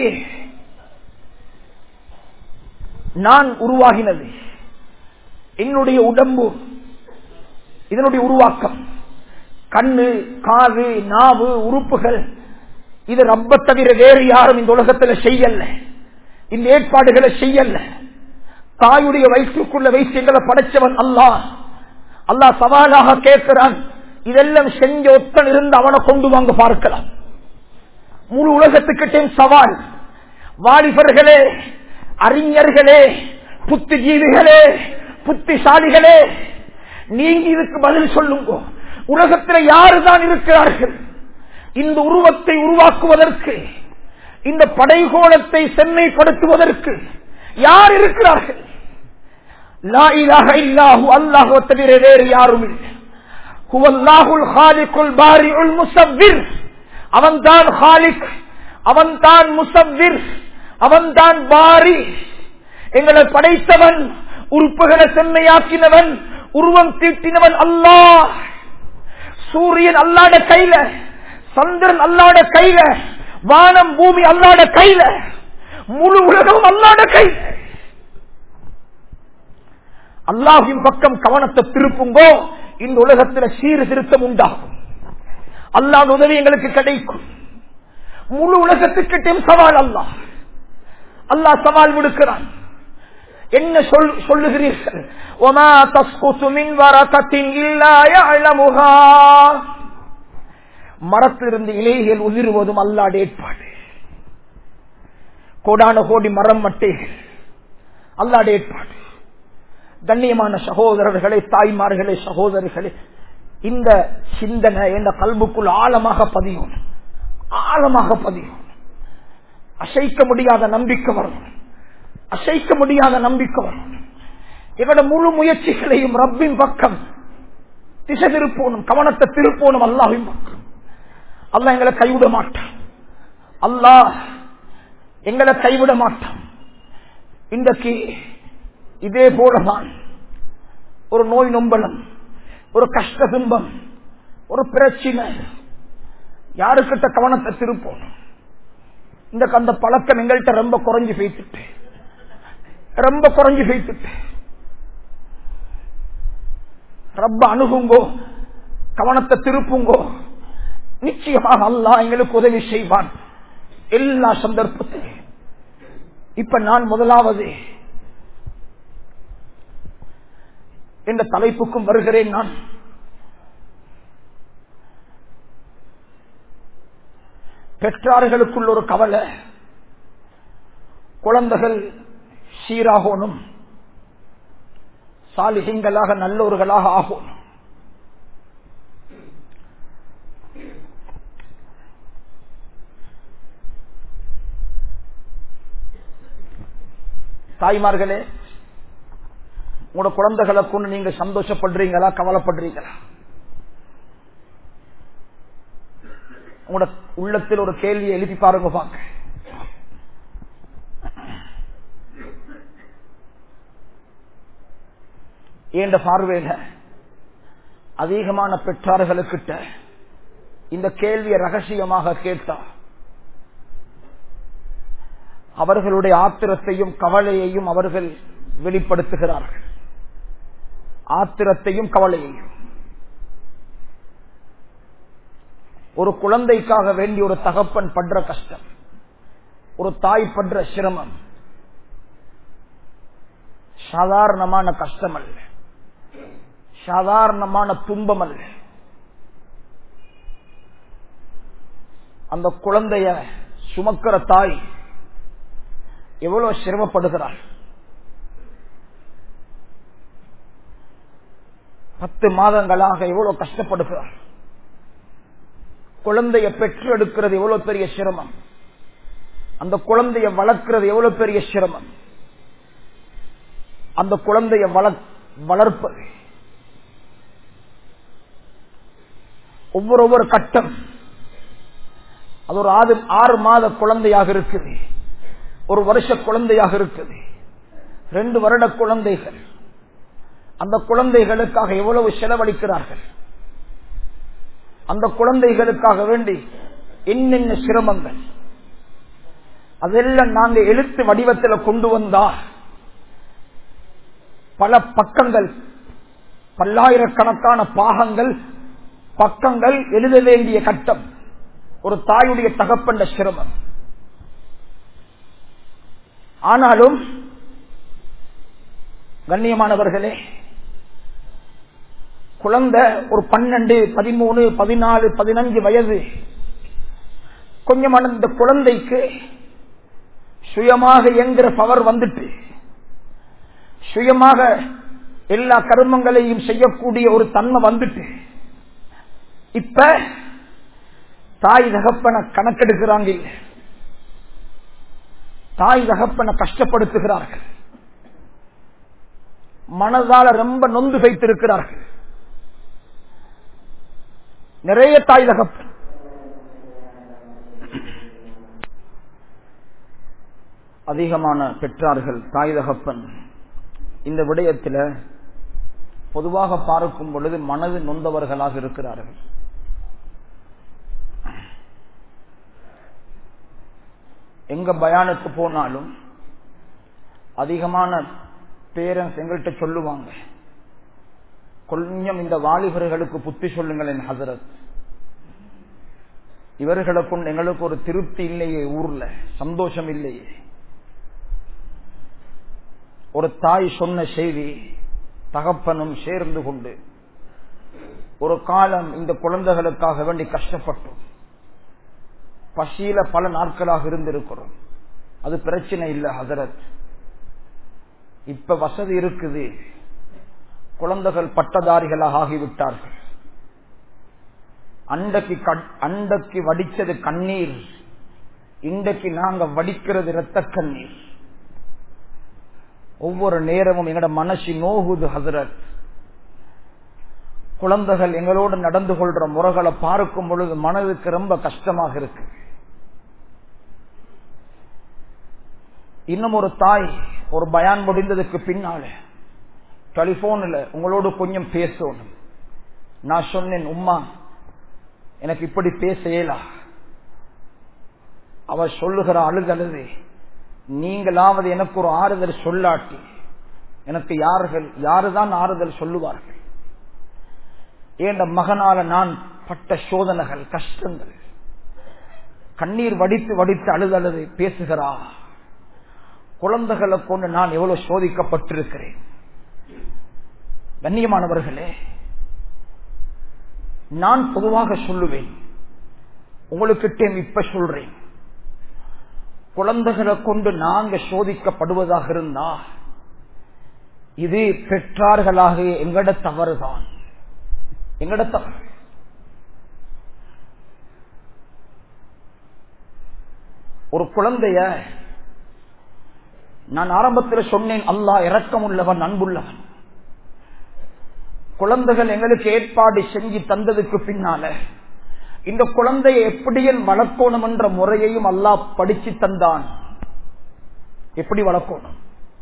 நான் உருவாகினது என்னுடைய உடம்பு இதனுடைய உருவாக்கம் கண்ணு காது நாவு உறுப்புகள் இது ரப்ப தவிர வேறு யாரும் இந்த உலகத்தில் செய்யல இந்த ஏற்பாடுகளை செய்யல தாயுடைய வயிற்றுக்குள்ள வைத்து எங்களை படைச்சவன் அல்லாஹ் அல்லாஹ் சவாலாக கேட்கிறான் இதெல்லாம் செஞ்ச ஒத்தன் இருந்து அவனை கொண்டு வாங்க பார்க்கலாம் முழு உலகத்துக்கிட்டே சவால் வாலிபர்களே அறிஞர்களே புத்திஜீவிகளே புத்திசாலிகளே நீங்க இதுக்கு பதில் சொல்லுங்க உலகத்தில் யாருதான் இருக்கிறார்கள் இந்த உருவத்தை உருவாக்குவதற்கு இந்த படைகோலத்தை செம்மைப்படுத்துவதற்கு யார் இருக்கிறார்கள் லா இலாஹ இல்லாஹு அல்லாஹு தவிர வேறு யாரும் இல்லை ஹுவல்லாஹுல் ஹாலிகுல் பாரிஉல் முஸவ்விர் அவன்தான் ஹாலிக் அவன்தான் முசவ்விர் அவன்தான் பாரி எங்களை படைத்தவன் உறுப்புகளை செம்மையாக்கினவன் உருவம் தீட்டினவன் அல்லாஹ் சூரியன் அல்லாட கையில சந்திரன் அல்லாட கையில வானம் பூமி அல்லாட கையில முழு உலகம் அல்லாட கையில அல்லாஹின் பக்கம் கவனத்தை திருப்புங்கோ இந்த உலகத்தில் சீர்திருத்தம் உண்டாகும் அல்லாத உதவி எங்களுக்கு கிடைக்கும் முழு உலகத்துக்கிட்டையும் சவால் அல்லாஹ் அல்லாஹ் சவால் விடுக்கிறான் என்ன சொல் சொல்லுகிறீர்கள் ஒமா தஸ்குத்து மின் வரகத்தின் இல்லாயமுகா மரத்திலிருந்து இலைகள் உதிர்வதும் அல்லாட ஏற்பாடு கோடான கோடி மரம் மட்டைகள் அல்லாட ஏற்பாடு கண்ணியமான சகோதரர்களே தாய்மார்களே சகோதரிகளே இந்த சிந்தனை இந்த கல்புக்குள் ஆழமாக பதியும் ஆழமாக பதியும் அசைக்க முடியாத நம்பிக்கை வரும் அசைக்க முடியாத நம்பிக்கை வரும் இவட முழு முயற்சிகளையும் ரப்பின் பக்கம் திசை திருப்போனும் கவனத்தை திருப்போனும் அல்லாவின் பக்கம் அல்லாஹ் எங்களை கைவிட மாட்டான் அல்லாஹ் எங்களை கைவிட மாட்டான் இன்றைக்கு இதே போலதான் ஒரு நோய் நொம்பலம் ஒரு கஷ்ட துன்பம் ஒரு பிரச்சனை யாருக்கிட்ட கவனத்தை திருப்போம் இந்த அந்த பழக்கம் எங்கள்கிட்ட ரொம்ப குறைஞ்சு போயிட்டு ரொம்ப குறைஞ்சு போயிட்டு ரொம்ப அணுகுங்கோ கவனத்தை திருப்புங்கோ நிச்சயமாக அல்லாஹ் எங்களுக்கு உதவி செய்வான் எல்லா சந்தர்ப்பத்திலும் இப்ப நான் முதலாவது என்ற தலைப்புக்கும் வருகிறேன் நான் பெற்றார்களுக்குள்ள ஒரு கவலை குழந்தைகள் சீராகணும் சாலிகங்களாக நல்லோர்களாக ஆகும் தாய்மார்களே உங்களோட குழந்தைகளை கொண்டு நீங்க சந்தோஷப்படுறீங்களா கவலைப்படுறீங்களா உங்களோட உள்ளத்தில் ஒரு கேள்வியை எழுப்பி பாருங்க பாக்க ஏண்ட பார்வையில அதிகமான பெற்றார்களுக்கிட்ட இந்த கேள்வியை ரகசியமாக கேட்டா அவர்களுடைய ஆத்திரத்தையும் கவலையையும் அவர்கள் வெளிப்படுத்துகிறார்கள் ஆத்திரத்தையும் கவலையையும் ஒரு குழந்தைக்காக வேண்டி ஒரு தகப்பன் படுற கஷ்டம் ஒரு தாய் படுற சிரமம் சாதாரணமான கஷ்டம் அல்ல சாதாரணமான துன்பம் அல்ல அந்த குழந்தைய சுமக்கிற தாய் எவ்வளவு சிரமப்படுகிறார் பத்து மாதங்களாக எவ்வளவு கஷ்டப்படுகிறார் குழந்தைய பெற்றெடுக்கிறது எவ்வளவு பெரிய சிரமம் அந்த குழந்தைய வளர்க்கிறது எவ்வளவு பெரிய சிரமம் அந்த குழந்தைய வளர்ப்பது ஒவ்வொரு ஒவ்வொரு கட்டம் அது ஒரு ஆறு ஆறு மாத குழந்தையாக இருக்குது ஒரு வருஷ குழந்தையாக இருக்குது ரெண்டு வருட குழந்தைகள் அந்த குழந்தைகளுக்காக எவ்வளவு செலவழிக்கிறார்கள் அந்த குழந்தைகளுக்காக வேண்டி என்னென்ன சிரமங்கள் அதெல்லாம் நாங்க எழுத்து வடிவத்தில் கொண்டு வந்தா பல பக்கங்கள் பல்லாயிரக்கணக்கான பாகங்கள் பக்கங்கள் எழுத வேண்டிய கட்டம் ஒரு தாயுடைய தகப்பண்ட சிரமம் ஆனாலும் கண்ணியமானவர்களே குழந்தை ஒரு பன்னெண்டு பதிமூணு பதினாலு பதினஞ்சு வயது கொஞ்சமான இந்த குழந்தைக்கு சுயமாக இயங்குற பவர் வந்துட்டு சுயமாக எல்லா கருமங்களையும் செய்யக்கூடிய ஒரு தன்மை வந்துட்டு இப்ப தாய் தகப்பனை கணக்கெடுக்கிறாங்க இல்லை தாய் தகப்பனை கஷ்டப்படுத்துகிறார்கள் மனதால ரொம்ப நொந்து வைத்திருக்கிறார்கள் நிறைய தாய் தகப்பன் அதிகமான பெற்றார்கள் தாய் தகப்பன் இந்த விடயத்தில் பொதுவாக பார்க்கும் பொழுது மனது நொந்தவர்களாக இருக்கிறார்கள் எங்க பயானுக்கு போனாலும் அதிகமான பேரன்ஸ் எங்கள்கிட்ட சொல்லுவாங்க கொஞ்சம் இந்த வாலிபர்களுக்கு புத்தி சொல்லுங்கள் என் ஹசரத் இவர்களை கொண்டு எங்களுக்கு ஒரு திருப்தி இல்லையே ஊர்ல சந்தோஷம் இல்லையே ஒரு தாய் சொன்ன செய்தி தகப்பனும் சேர்ந்து கொண்டு ஒரு காலம் இந்த குழந்தைகளுக்காக வேண்டி கஷ்டப்பட்டோம் பசியில பல நாட்களாக இருந்திருக்கிறோம் அது பிரச்சனை இல்லை ஹசரத் இப்ப வசதி இருக்குது குழந்தைகள் பட்டதாரிகளாக ஆகிவிட்டார்கள் அண்டைக்கு அண்டைக்கு வடிச்சது கண்ணீர் இன்றைக்கு நாங்க வடிக்கிறது இரத்த கண்ணீர் ஒவ்வொரு நேரமும் எங்களோட மனசு நோகுது ஹசரத் குழந்தைகள் எங்களோடு நடந்து கொள்ற முறைகளை பார்க்கும் பொழுது மனதுக்கு ரொம்ப கஷ்டமாக இருக்கு இன்னும் ஒரு தாய் ஒரு பயான் முடிந்ததுக்கு பின்னால டெலிபோன்ல உங்களோடு கொஞ்சம் பேசணும் நான் சொன்னேன் உம்மா எனக்கு இப்படி பேச இயலா அவ சொல்லுகிற அழுதழுது நீங்களாவது எனக்கு ஒரு ஆறுதல் சொல்லாட்டி எனக்கு யார்கள் யாருதான் ஆறுதல் சொல்லுவார்கள் ஏண்ட மகனால நான் பட்ட சோதனைகள் கஷ்டங்கள் கண்ணீர் வடித்து வடித்து அழுதழுது பேசுகிறா குழந்தைகளை கொண்டு நான் எவ்வளவு சோதிக்கப்பட்டிருக்கிறேன் கண்ணியமானவர்களே நான் பொதுவாக சொல்லுவேன் உங்களுக்கிட்டே இப்ப சொல்றேன் குழந்தைகளை கொண்டு நாங்க சோதிக்கப்படுவதாக இருந்தா இது பெற்றார்களாக எங்கட தவறுதான் எங்கட தவறு ஒரு குழந்தைய நான் ஆரம்பத்தில் சொன்னேன் அல்லாஹ் இரக்கம் உள்ளவன் அன்புள்ளவன் குழந்தைகள் எங்களுக்கு ஏற்பாடு செஞ்சு தந்ததுக்கு பின்னால இந்த குழந்தையை எப்படியும் வளர்க்கணும் என்ற முறையையும் அல்லாஹ் படிச்சு தந்தான் எப்படி வளர்க்கணும்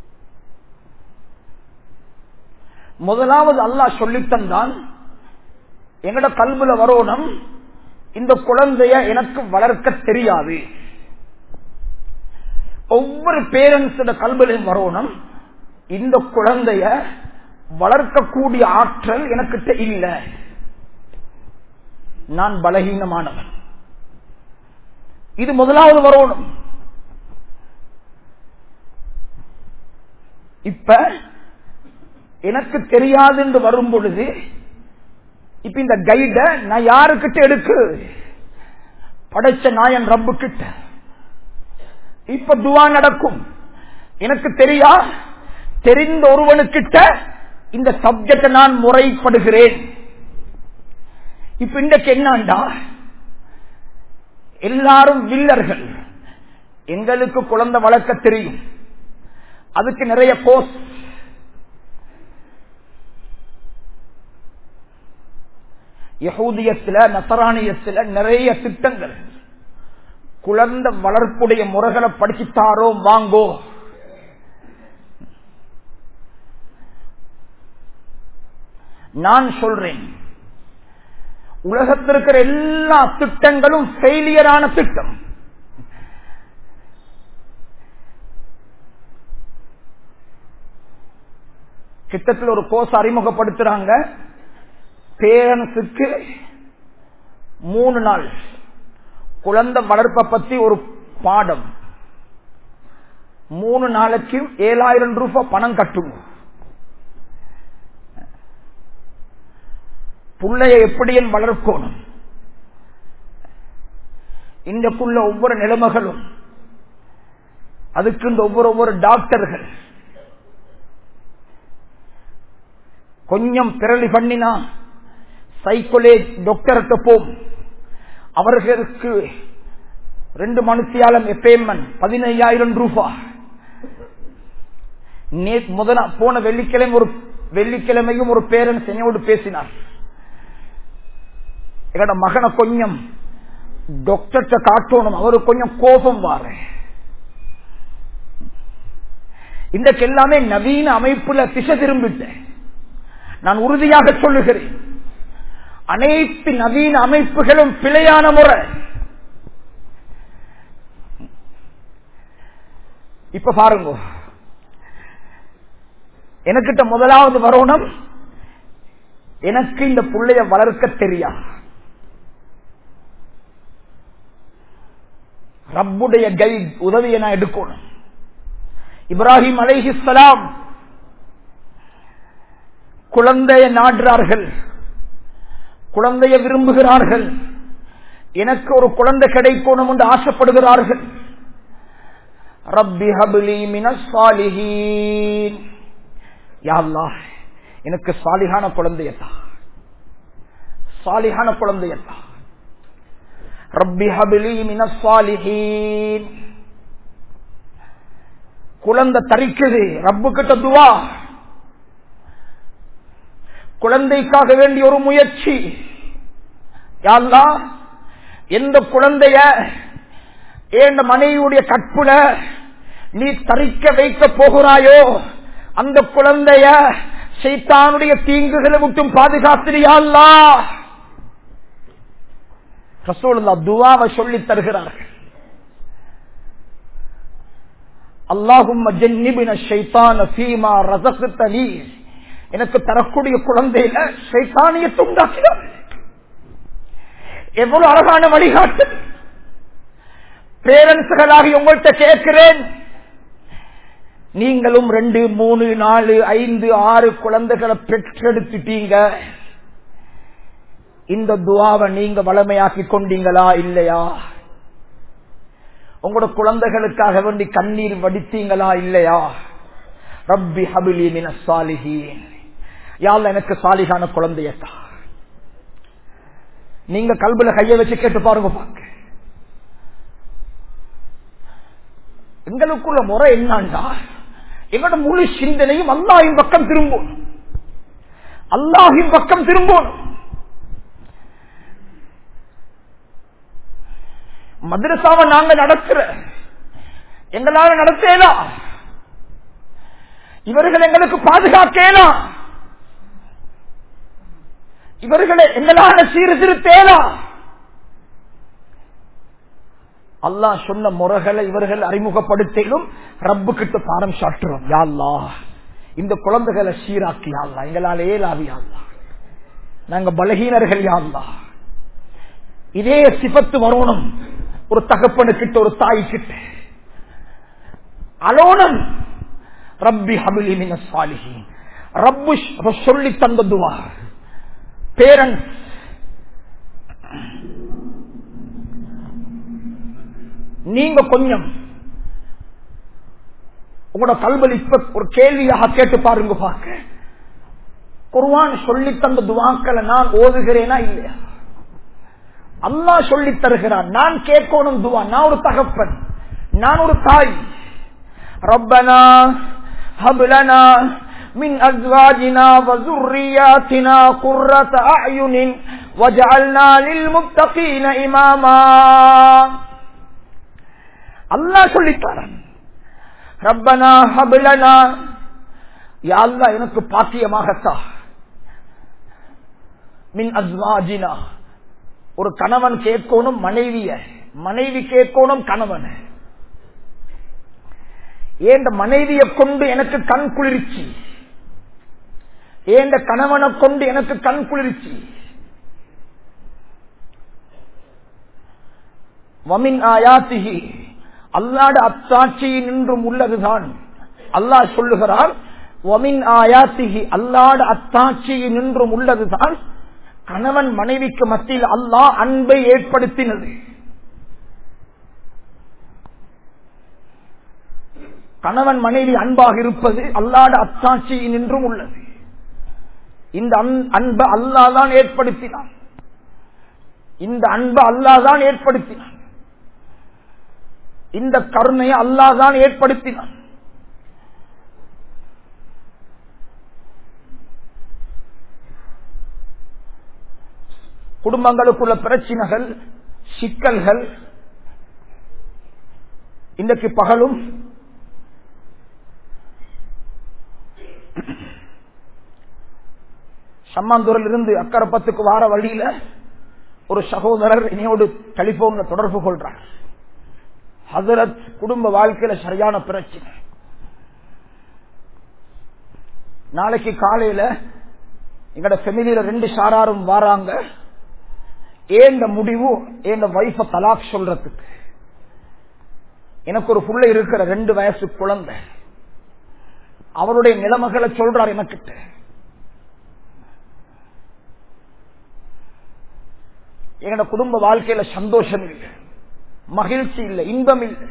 முதலாவது அல்லாஹ் சொல்லித் தந்தான் எங்கட கல்வில வரணும் இந்த குழந்தைய எனக்கு வளர்க்க தெரியாது ஒவ்வொரு பேரண்ட்ஸோட கல்விலையும் வரணும் இந்த குழந்தைய வளர்க்கக்கூடிய ஆற்றல் எனக்கிட்ட இல்லை நான் பலகீனமானவன் இது முதலாவது வரணும் இப்ப எனக்கு தெரியாது என்று வரும் பொழுது இப்ப இந்த கைட நான் யாருக்கிட்ட எடுக்கு படைச்ச நாயன் ரப்பு கிட்ட இப்ப துவா நடக்கும் எனக்கு தெரியா தெரிந்த ஒருவனுக்கிட்ட இந்த சப்ஜெக்ட நான் முறைப்படுகிறேன் இப்ப இன்றைக்கு என்னண்டா எல்லாரும் வில்லர்கள் எங்களுக்கு குழந்தை வளர்க்க தெரியும் அதுக்கு நிறைய கோர்ஸ் யகூதியத்தில் நசராணியத்தில் நிறைய திட்டங்கள் குழந்தை வளர்ப்புடைய முறைகளை படிச்சுத்தாரோ வாங்கோ நான் சொல்றேன் உலகத்தில் இருக்கிற எல்லா திட்டங்களும் ஃபெயிலியரான திட்டம் கிட்டத்தில் ஒரு கோர்ஸ் அறிமுகப்படுத்துறாங்க பேரண்ட்ஸுக்கு மூணு நாள் குழந்தை வளர்ப்பை பத்தி ஒரு பாடம் மூணு நாளைக்கு ஏழாயிரம் ரூபாய் பணம் கட்டுங்க புள்ளைய எப்படியும் வளர்க்கணும் இந்தக்குள்ள ஒவ்வொரு நிலைமைகளும் அதுக்கு இந்த ஒவ்வொரு ஒவ்வொரு டாக்டர்கள் கொஞ்சம் பிறலி பண்ணினா சைக்கோலேஜ் டாக்டர்கிட்ட போம் அவர்களுக்கு ரெண்டு மனுஷியாலம் பேமெண்ட் பதினையாயிரம் ரூபாய் முதல போன வெள்ளிக்கிழமை ஒரு வெள்ளிக்கிழமையும் ஒரு பேரன்ஸ் என்னோடு பேசினார் எங்கட மகனை கொஞ்சம் டாக்டர்கிட்ட காட்டணும் அவரு கொஞ்சம் கோபம் வார இன்றைக்கு எல்லாமே நவீன அமைப்புல திசை திரும்பிட்டேன் நான் உறுதியாக சொல்லுகிறேன் அனைத்து நவீன அமைப்புகளும் பிழையான முறை இப்ப பாருங்க எனக்கிட்ட முதலாவது வரணும் எனக்கு இந்த புள்ளைய வளர்க்க தெரியா ரப்புடைய கைட் உதவியை நான் எடுக்கணும் இப்ராஹிம் அலைஹிஸ்லாம் குழந்தைய நாடுறார்கள் குழந்தைய விரும்புகிறார்கள் எனக்கு ஒரு குழந்தை கிடைக்கணும் என்று ஆசைப்படுகிறார்கள் ரப்பி ஹபிலி மினசாலிஹீன் யாழ்லா எனக்கு சாலிகான குழந்தையத்தா சாலிகான குழந்தையத்தா ரப்பி ஹபிலி மினசாலிஹீன் குழந்தை தரிக்குது ரப்பு கிட்ட துவா குழந்தைக்காக வேண்டிய ஒரு முயற்சி யாழ்லா எந்த குழந்தைய ஏண்ட மனைவியுடைய கற்புல நீ தரிக்க வைக்க போகிறாயோ அந்த குழந்தைய சைத்தானுடைய தீங்குகளை விட்டும் பாதுகாத்திரியாள்லா ரசூலுல்லா துவாவை சொல்லி தருகிறார்கள் அல்லாஹும் எனக்கு தரக்கூடிய குழந்தையில சைத்தானியத்தை உண்டாக்கினார் எவ்வளவு அழகான வழிகாட்டு பேரண்ட்ஸ்களாகி உங்கள்கிட்ட கேட்கிறேன் நீங்களும் ரெண்டு மூணு நாலு ஐந்து ஆறு குழந்தைகளை பெற்றெடுத்துட்டீங்க இந்த துவாவை நீங்க வளமையாக்கி கொண்டீங்களா இல்லையா உங்களோட குழந்தைகளுக்காக வேண்டி கண்ணீர் வடித்தீங்களா இல்லையா ரப்பி ஹபிலி மின சாலிஹீன் யாழ் எனக்கு சாலிகான குழந்தையத்தா நீங்க கல்புல கைய வச்சு கேட்டு பாருங்க பாக்க எங்களுக்குள்ள முறை என்னண்டா எங்களோட முழு சிந்தனையும் அல்லாவின் பக்கம் திரும்பும் அல்லாஹின் பக்கம் திரும்பணும் மദ്രസാவை நாங்க நடக்கிற எங்களால நடத்தேலாம் இவர்கள் எங்களுக்கு பாதுகாக்கலாம் இவர்களை எங்களால சீர்திருத்தேலாம் அல்லாஹ் சொன்ன முறைகளை இவர்கள் அறிமுகப்படுத்திலும் ரப்பு கிட்ட பாரம் சாட்டுறோம் யாழ்லா இந்த குழந்தைகளை சீராக்கி யாழ்லா எங்களால் ஏலாவி யாழ்லா நாங்க பலகீனர்கள் யாழ்லா இதே சிபத்து வரணும் ஒரு தகப்பனுக்கிட்ட ஒரு தாய் கிட்ட அலோனம் ரப்பி ஹபிலி மின சாலிஹி ரப்பு சொல்லி தந்த துவா பேரண்ட்ஸ் நீங்க கொஞ்சம் உங்களோட கல்வழிப்ப ஒரு கேள்வியாக கேட்டு பாருங்க பார்க்க குர்வான் சொல்லி தந்த துவாக்களை நான் ஓதுகிறேனா இல்லையா அல்லாஹ் சொல்லி தருகிறான் நான் கேட்கணும் துவா நான் ஒரு தகப்பன் நான் ஒரு தாய் ரப்பனா ஹபுலனா من أزواجنا وذرياتنا قرة أعين وجعلنا للمتقين إماما அல்லாஹ் சொல்லித்தாரன் ரப்பனா ஹபுலனா யாழ்லா எனக்கு பாக்கியமாகத்தா மின் அஸ்வாஜினா ஒரு கணவன் கேட்கணும் மனைவிய மனைவி கேட்கணும் கணவன் ஏண்ட மனைவியை கொண்டு எனக்கு கண் குளிர்ச்சி ஏண்ட கணவனை கொண்டு எனக்கு கண் குளிர்ச்சி வமின் ஆயாத்திகி அல்லாட அத்தாட்சியில் நின்றும் உள்ளதுதான் அல்லாஹ் சொல்லுகிறான் ஒமின் ஆயாத்திகி அல்லாட அத்தாட்சியில் நின்றும் உள்ளதுதான் கணவன் மனைவிக்கு மத்தியில் அல்லாஹ் அன்பை ஏற்படுத்தினது கணவன் மனைவி அன்பாக இருப்பது அல்லாட அத்தாட்சியில் நின்றும் உள்ளது இந்த அன்பை அல்லாதான் ஏற்படுத்தினான் இந்த அன்பை அல்லாதான் ஏற்படுத்தினான் இந்த கருணையை அல்லாதான் ஏற்படுத்தினான் குடும்பங்களுக்குள்ள பிரச்சனைகள் சிக்கல்கள் இன்றைக்கு பகலும் சம்மாந்தூரில் இருந்து அக்கரப்பத்துக்கு வார வழியில ஒரு சகோதரர் என்னையோடு டெலிபோன்ல தொடர்பு கொள்றார் ஹசரத் குடும்ப வாழ்க்கையில சரியான பிரச்சனை நாளைக்கு காலையில எங்கட ஃபெமிலியில ரெண்டு சாராரும் வராங்க ஏந்த முடிவு ஏந்த வைஃப தலாக் சொல்றதுக்கு எனக்கு ஒரு புள்ள இருக்கிற ரெண்டு வயசு குழந்தை அவருடைய நிலைமைகளை சொல்றார் எனக்கிட்ட எங்கட குடும்ப வாழ்க்கையில சந்தோஷம் இல்லை மகிழ்ச்சி இல்லை இன்பம் இல்லை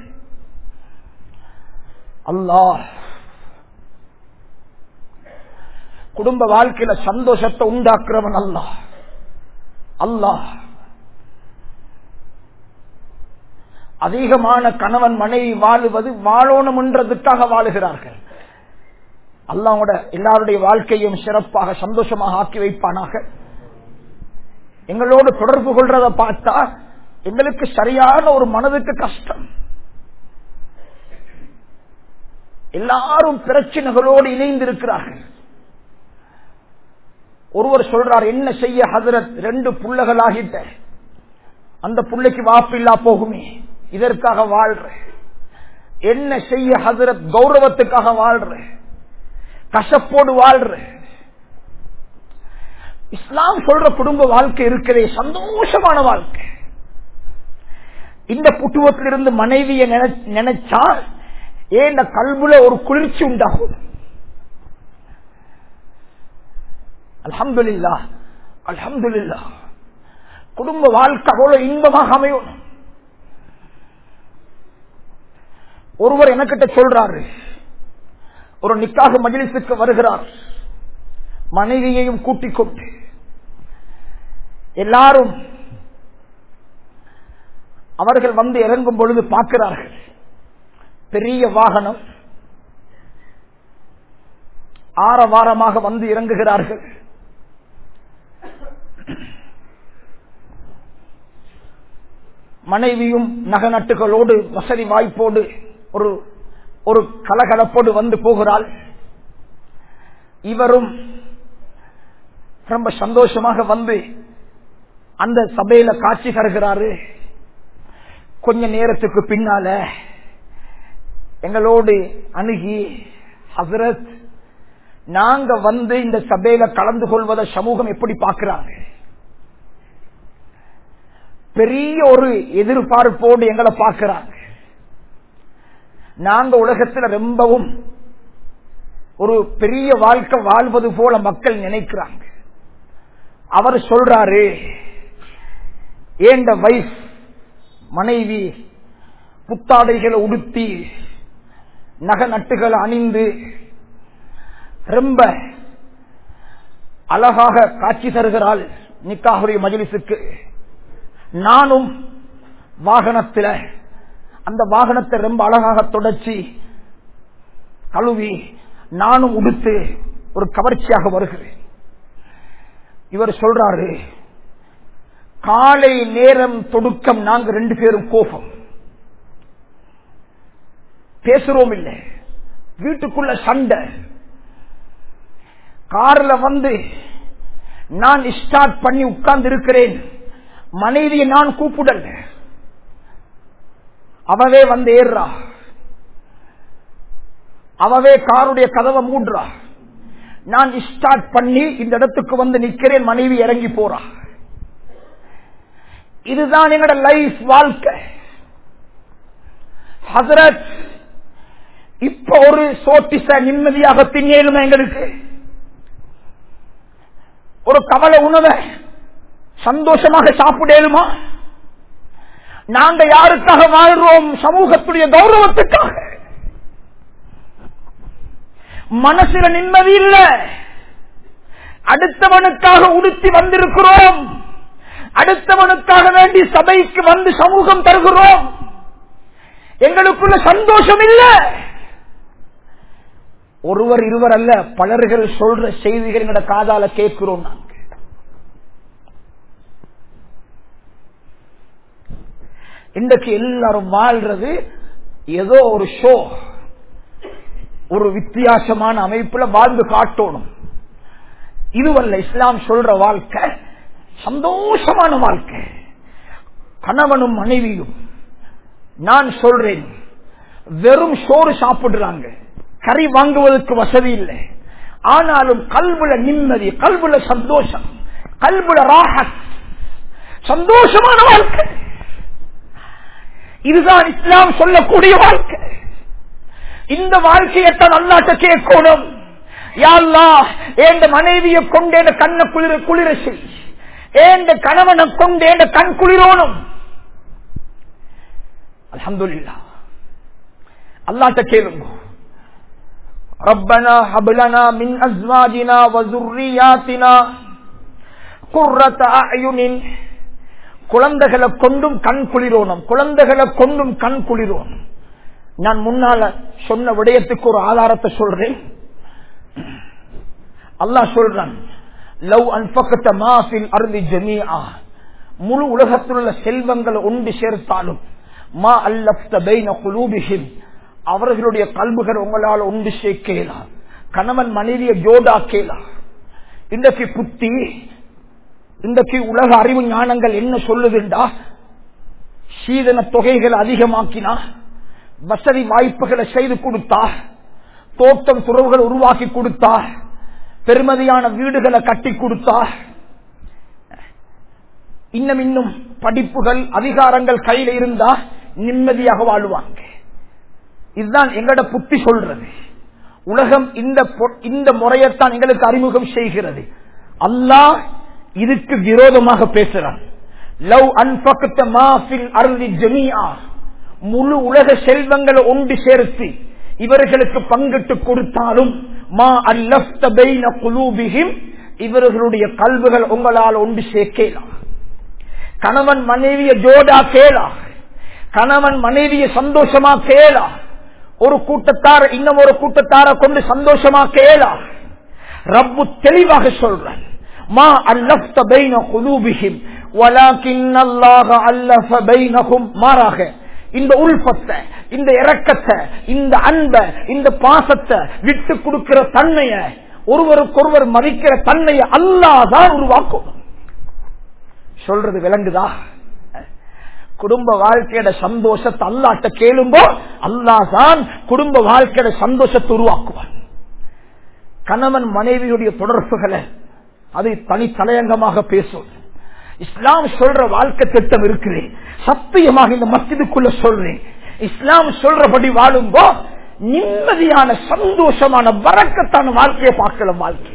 அல்லாஹ் குடும்ப வாழ்க்கையில சந்தோஷத்தை உண்டாக்குறவன் அல்லாஹ் அல்லாஹ் அதிகமான கணவன் மனைவி வாழுவது வாழணும் என்றதுக்காக வாழுகிறார்கள் அல்லாவோட எல்லாருடைய வாழ்க்கையும் சிறப்பாக சந்தோஷமாக ஆக்கி வைப்பானாக எங்களோடு தொடர்பு கொள்றத பார்த்தா எங்களுக்கு சரியான ஒரு மனதுக்கு கஷ்டம் எல்லாரும் பிரச்சனைகளோடு இணைந்திருக்கிறார்கள் ஒருவர் சொல்றார் என்ன செய்ய ஹசரத் ரெண்டு புள்ளகள் ஆகிட்ட அந்த புள்ளைக்கு வாப்பில்லா போகுமே இதற்காக வாழ்ற என்ன செய்ய ஹசரத் கௌரவத்துக்காக வாழ்ற கசப்போடு வாழ்ற இஸ்லாம் சொல்ற குடும்ப வாழ்க்கை இருக்கிறதே சந்தோஷமான வாழ்க்கை இந்த புட்டுவத்திலிருந்து மனைவிய நினைச்சா ஏன் இந்த கல்புல ஒரு குளிர்ச்சி உண்டாகும் அல்ஹம்துலில்லா அல்ஹம்துலில்லா குடும்ப வாழ்க்கை அவ்வளவு இன்பமாக அமையும் ஒருவர் எனக்கிட்ட சொல்றாரு ஒரு நிக்காக மஜிலிசுக்கு வருகிறார் மனைவியையும் கூட்டிக் கொண்டு எல்லாரும் அவர்கள் வந்து இறங்கும் பொழுது பார்க்கிறார்கள் பெரிய வாகனம் ஆரவாரமாக வந்து இறங்குகிறார்கள் மனைவியும் நகநட்டுகளோடு வசதி வாய்ப்போடு ஒரு ஒரு கலகலப்போடு வந்து போகிறாள் இவரும் ரொம்ப சந்தோஷமாக வந்து அந்த சபையில காட்சி தருகிறாரு கொஞ்ச நேரத்துக்கு பின்னால எங்களோடு அணுகி ஹசரத் நாங்க வந்து இந்த சபையில கலந்து கொள்வதை சமூகம் எப்படி பார்க்கிறாங்க பெரிய ஒரு எதிர்பார்ப்போடு எங்களை பார்க்கிறாங்க நாங்க உலகத்துல ரொம்பவும் ஒரு பெரிய வாழ்க்கை வாழ்வது போல மக்கள் நினைக்கிறாங்க அவர் சொல்றாரு ஏண்ட வைஃப் மனைவி புத்தாடைகளை உடுத்தி நக நட்டுகளை அணிந்து ரொம்ப அழகாக காட்சி தருகிறாள் நிக்காகுரிய மஜிலிசுக்கு நானும் வாகனத்தில் அந்த வாகனத்தை ரொம்ப அழகாக தொடச்சி கழுவி நானும் உடுத்து ஒரு கவர்ச்சியாக வருகிறேன் இவர் சொல்றாரு காலை நேரம் தொடுக்கம் நாங்க ரெண்டு பேரும் கோபம் பேசுறோம் இல்லை வீட்டுக்குள்ள சண்டை கார்ல வந்து நான் ஸ்டார்ட் பண்ணி உட்கார்ந்து இருக்கிறேன் மனைவியை நான் கூப்பிடல அவவே வந்து ஏறுறா அவவே காருடைய கதவை மூடுறா நான் ஸ்டார்ட் பண்ணி இந்த இடத்துக்கு வந்து நிக்கிறேன் மனைவி இறங்கி போறா இதுதான் எங்களோட லைஃப் வாழ்க்கை ஹசரத் இப்ப ஒரு சோட்டிச நிம்மதியாக தின்னேலுமா எங்களுக்கு ஒரு கவலை உணவை சந்தோஷமாக சாப்பிடலுமா நாங்க யாருக்காக வாழ்றோம் சமூகத்துடைய கௌரவத்துக்காக மனசுல நிம்மதி இல்ல அடுத்தவனுக்காக உடுத்தி வந்திருக்கிறோம் அடுத்தவனுக்காக வேண்டி சபைக்கு வந்து சமூகம் தருகிறோம் எங்களுக்குள்ள சந்தோஷம் இல்ல ஒருவர் இருவர் அல்ல பலர்கள் சொல்ற செய்திகள் எங்களோட காதால கேட்கிறோம் நாங்க இன்றைக்கு எல்லாரும் வாழ்றது ஏதோ ஒரு ஷோ ஒரு வித்தியாசமான அமைப்புல வாழ்ந்து காட்டணும் இதுவல்ல இஸ்லாம் சொல்ற வாழ்க்கை சந்தோஷமான வாழ்க்கை கணவனும் மனைவியும் நான் சொல்றேன் வெறும் சோறு சாப்பிடுறாங்க கறி வாங்குவதற்கு வசதி இல்லை ஆனாலும் கல்வுல நிம்மதி கல்வுல சந்தோஷம் கல்வுல ராகத் சந்தோஷமான வாழ்க்கை இதுதான் இஸ்லாம் சொல்லக்கூடிய வாழ்க்கை இந்த வாழ்க்கையத்தான் அல்லாட்ட கேட்கணும் யாழ்லா ஏண்ட மனைவியை கொண்டு என் கண்ணை குளிர குளிர செய் ஏண்ட கணவனை கொண்டு என் கண் குளிரோனும் அல்ஹம்துலில்லாஹ் அல்லாட்ட கேளுங்க ربنا هب لنا من ازواجنا وذرياتنا قرة اعين குழந்தைகளை கொண்டும் கண் குளிரோனும் குழந்தைகளை கொண்டும் கண் குளிரோனும் நான் முன்னால சொன்ன விடயத்துக்கு ஒரு ஆதாரத்தை சொல்றேன் அல்லாஹ் சொல்றான் லவ் அன்பக்கத்த மாசில் அருந்தி ஜமீஆ முழு உலகத்தில் உள்ள செல்வங்களை ஒன்று சேர்த்தாலும் மா அல்லப்த பைன குலூபிஹிம் அவர்களுடைய கல்புகள் உங்களால் ஒன்று சேர்க்கலாம் கணவன் மனைவியை ஜோடாக்கலாம் இன்றைக்கு புத்தி இன்றைக்கு உலக அறிவு ஞானங்கள் என்ன சொல்லுதுண்டா சீதன தொகைகள் அதிகமாக்கினா வசதி வாய்ப்புகளை செய்து கொடுத்தா தோட்டம் துறவுகள் உருவாக்கி கொடுத்தா பெருமதியான வீடுகளை கட்டி கொடுத்தா இன்னும் இன்னும் படிப்புகள் அதிகாரங்கள் கையில இருந்தா நிம்மதியாக வாழுவாங்க இதுதான் எங்களோட புத்தி சொல்றது உலகம் இந்த பொ- இந்த முறையத்தான் எங்களுக்கு அறிமுகம் செய்கிறது அல்லாஹ் இதுக்கு விரோதமாக பேசுறான் லவ் அன்பக்கத்த மாஃபில் அருளி ஜமியா முழு உலக செல்வங்களை ஒன்று சேர்த்து இவர்களுக்கு பங்கிட்டு கொடுத்தாலும் மா அல்லப்த பைன குலூபிஹிம் இவர்களுடைய கல்வுகள் உங்களால் ஒன்று சேர்க்கலாம் கணவன் மனைவிய ஜோடா கேளா கணவன் மனைவிய சந்தோஷமா கேளா ஒரு கூட்டத்தார் இன்னும் ஒரு கூட்டத்தார கொண்டு சந்தோஷமா கேளா ரப்பு தெளிவாக சொல்றான் மா அல்லப்த பைன குலூபிஹிம் வலாக்கின் அல்லாஹ அல்லஃப பைனஹும் மாறாக இந்த உள்பத்தை இந்த இரக்கத்தை இந்த அன்பை இந்த பாசத்தை விட்டு கொடுக்கிற தன்மைய ஒருவருக்கொருவர் மதிக்கிற தன்மையை அல்லாதான் உருவாக்கும் சொல்றது விளங்குதா குடும்ப வாழ்க்கையோட சந்தோஷத்தை அல்லாட்ட கேளும்போ அல்லாதான் குடும்ப வாழ்க்கையோட சந்தோஷத்தை உருவாக்குவான் கணவன் மனைவியுடைய தொடர்புகளை அதை தனி தலையங்கமாக பேசும் இஸ்லாம் சொல்ற வாழ்க்கை திட்டம் இருக்கிறேன் சத்தியமாக இந்த மஸ்ஜிதுக்குள்ள சொல்றேன் இஸ்லாம் சொல்றபடி வாழும்போ நிம்மதியான சந்தோஷமான வரக்கத்தான வாழ்க்கையை பார்க்கலாம் வாழ்க்கை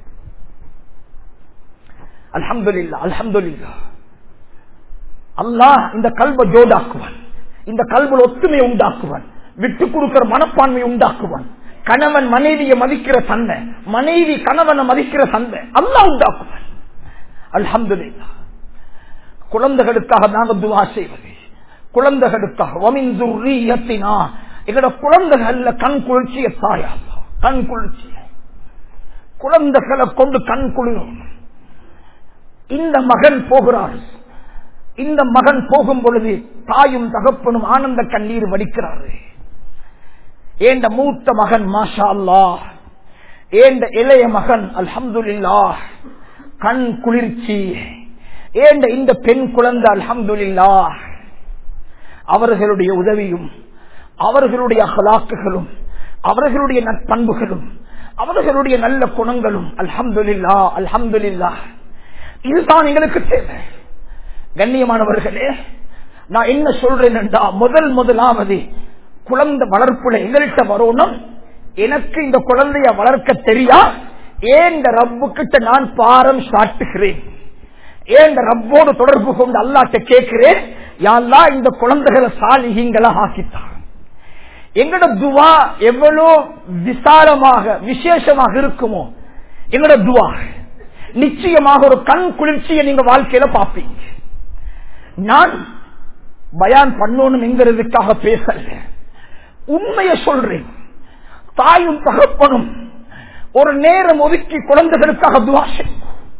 அல்ஹம்துலில்லா அல்ஹம்துலில்லா அல்லாஹ் இந்த கல்வ ஜோடாக்குவான் இந்த கல்வல் ஒத்துமை உண்டாக்குவான் விட்டு கொடுக்கிற மனப்பான்மை உண்டாக்குவான் கணவன் மனைவியை மதிக்கிற சண்டை மனைவி கணவனை மதிக்கிற சண்டை அல்லாஹ் உண்டாக்குவான் அல்ஹம்துலில்லா குழந்தைகளுக்காக நாங்கள் துவா செய்வது குழந்தைகளுக்காக ஒமிந்துரியத்தினா எங்களோட குழந்தைகள்ல கண் குளிர்ச்சிய தாயா கண் குளிர்ச்சி குழந்தைகளை கொண்டு கண் குளிரும் இந்த மகன் போகிறார் இந்த மகன் போகும் பொழுது தாயும் தகப்பனும் ஆனந்த கண்ணீர் வடிக்கிறாரு ஏண்ட மூத்த மகன் மாஷா அல்லா ஏண்ட இளைய மகன் அல்ஹம்துல்லா கண் குளிர்ச்சி ஏண்ட இந்த பெண் குழந்தை அல்ஹம்துல்லா அவர்களுடைய உதவியும் அவர்களுடைய அகலாக்குகளும் அவர்களுடைய நற்பண்புகளும் அவர்களுடைய நல்ல குணங்களும் அல்ஹம்துல்லா அல்ஹம்துல்லா இதுதான் எங்களுக்கு தேவை கண்ணியமானவர்களே நான் என்ன சொல்றேன் என்றா முதல் முதலாவது குழந்தை வளர்ப்புல எங்கள்கிட்ட வரணும் எனக்கு இந்த குழந்தைய வளர்க்க தெரியா ஏன் இந்த ரப்பு கிட்ட நான் பாரம் சாட்டுகிறேன் ஏன் இந்த ரப்போடு தொடர்பு கொண்டு அல்லாட்ட கேட்கிறேன் யாழ்லா இந்த குழந்தைகளை சாலிகங்களா ஆக்கித்தான் எங்கட துவா எவ்வளவு விசாலமாக விசேஷமாக இருக்குமோ எங்கட துவா நிச்சயமாக ஒரு கண் குளிர்ச்சியை நீங்க வாழ்க்கையில பார்ப்பீங்க நான் பயான் பண்ணணும் என்கிறதுக்காக பேசல உண்மையை சொல்றேன் தாயும் தகப்பனும் ஒரு நேரம் ஒதுக்கி குழந்தைகளுக்காக துவா செய்யும்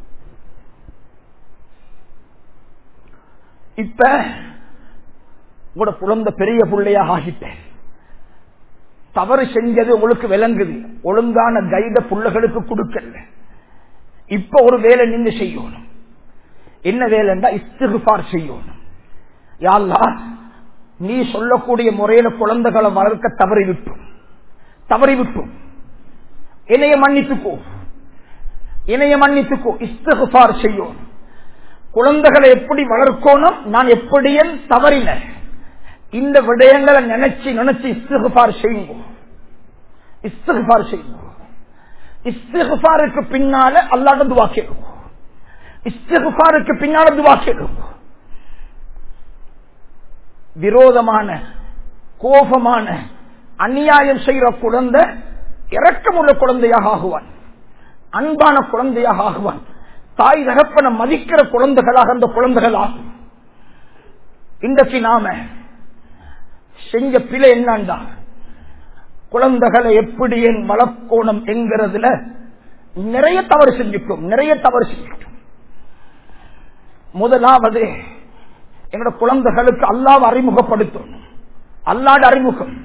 இப்ப உங்களோட குழந்தை பெரிய பிள்ளையாக ஆகிட்டேன் தவறு செஞ்சது உங்களுக்கு விளங்குது ஒழுங்கான கைத புள்ளைகளுக்கு கொடுக்கல இப்ப ஒரு வேலை நின்று செய்யணும் என்ன வேலைண்டா இஸ்திகுபார் செய்யணும் யாழ்லா நீ சொல்லக்கூடிய முறையில குழந்தைகளை வளர்க்க தவறி விட்டும் தவறி விட்டும் இணைய மன்னித்துக்கோ இணைய மன்னித்துக்கோ இஸ்திகுபார் செய்யணும் குழந்தைகளை எப்படி வளர்க்கணும் நான் எப்படியும் தவறின இந்த விடயங்களை நினைச்சு நினைச்சு இஸ்திகுபார் செய்யுங்க இஸ்திகுபார் செய்யுங்க இஸ்திகுபாருக்கு பின்னால அல்லாட துவா கேளுங்க இஸ்திகுபாருக்கு பின்னால துவா கேளுங்க விரோதமான கோபமான அநியாயம் செய்யற குழந்தை இரக்கமுள்ள குழந்தையாக ஆகுவான் அன்பான குழந்தையாக ஆகுவான் தாய் தகப்பன மதிக்கிற குழந்தைகளாக அந்த குழந்தைகள் ஆகும் இன்றைக்கு நாம செஞ்ச பிழை என்னண்டா குழந்தைகளை எப்படி என் வளர்க்கோணம் என்கிறதுல நிறைய தவறு செஞ்சுட்டோம் நிறைய தவறு செஞ்சுட்டோம் முதலாவது எங்களோட குழந்தைகளுக்கு அல்லாவை அறிமுகப்படுத்தும் அல்லாட அறிமுகம்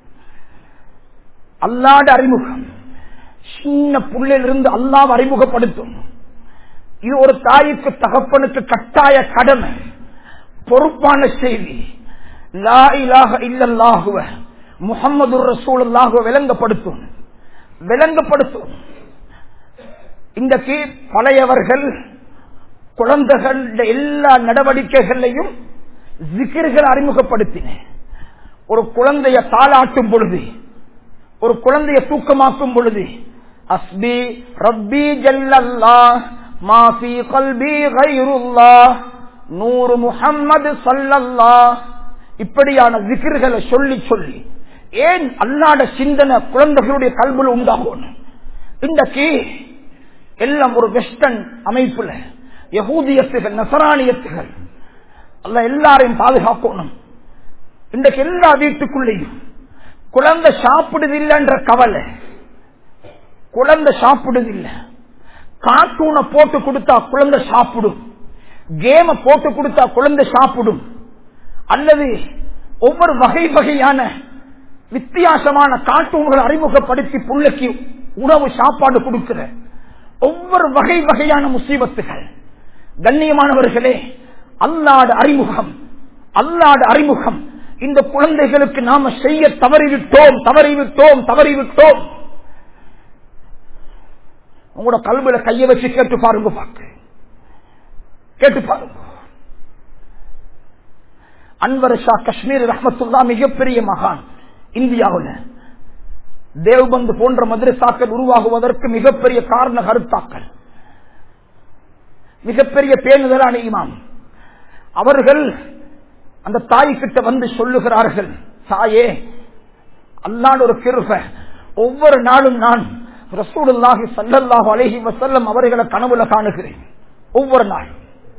அல்லாட அறிமுகம் சின்ன புள்ளிலிருந்து அல்லாவை அறிமுகப்படுத்தும் இது ஒரு தாய்க்கு தகப்பனுக்கு கட்டாய கடமை பொறுப்பான செய்தி லா இலாக இல்லல்லாகுவ முகமது ரசூலாக விளங்கப்படுத்தும் விளங்கப்படுத்தும் இன்றைக்கு பழையவர்கள் குழந்தைகள் எல்லா நடவடிக்கைகளையும் ஜிக்கிர்கள் அறிமுகப்படுத்தின ஒரு குழந்தைய தாளாட்டும் பொழுது ஒரு குழந்தைய தூக்கமாக்கும் பொழுது அஸ்பி ரப்பி ஜல்லல்லா மாஃபி கல்பி கைருல்லா நூறு முஹம்மது சல்லல்லா இப்படியான விக்கிர்களை சொல்லி சொல்லி ஏன் அல்லாட சிந்தனை குழந்தைகளுடைய கல்வியில் உண்டாகும் இன்றைக்கு எல்லாம் ஒரு வெஸ்டர்ன் அமைப்புல யகூதியத்துகள் நசராணியத்துகள் அல்ல எல்லாரையும் பாதுகாக்கணும் இன்றைக்கு எல்லா வீட்டுக்குள்ளேயும் குழந்தை சாப்பிடுதில்லைன்ற கவலை குழந்தை சாப்பிடுதில்லை கார்ட்டூனை போட்டு கொடுத்தா குழந்தை சாப்பிடும் கேம போட்டு கொடுத்தா குழந்தை சாப்பிடும் அல்லது ஒவ்வொரு வகை வகையான வித்தியாசமான கார்ட்டூன்களை அறிமுகப்படுத்தி புள்ளைக்கு உணவு சாப்பாடு கொடுக்கிற ஒவ்வொரு வகை வகையான முசீபத்துகள் கண்ணியமானவர்களே அல்லாட அறிமுகம் அல்லாட அறிமுகம் இந்த குழந்தைகளுக்கு நாம செய்ய தவறிவிட்டோம் தவறிவிட்டோம் தவறிவிட்டோம் உங்களோட கல்வியில கைய வச்சு கேட்டு பாருங்க பாக்கு கேட்டு பாருங்க அன்வர் ஷா காஷ்மீர் ரஹமத்துல்லா மிகப்பெரிய மகான் இந்தியாவில் தேவ்பந்து போன்ற மதுரசாக்கள் உருவாகுவதற்கு மிகப்பெரிய காரண கருத்தாக்கள் மிகப்பெரிய பேணுதலான இமாம் அவர்கள் அந்த தாய் கிட்ட வந்து சொல்லுகிறார்கள் தாயே அல்லாட ஒரு கிருப ஒவ்வொரு நாளும் நான் ரசூலுல்லாஹி சல்லல்லாஹு அலைஹி வஸல்லம் அவர்களை கனவுல காணுகிறேன் ஒவ்வொரு நாள்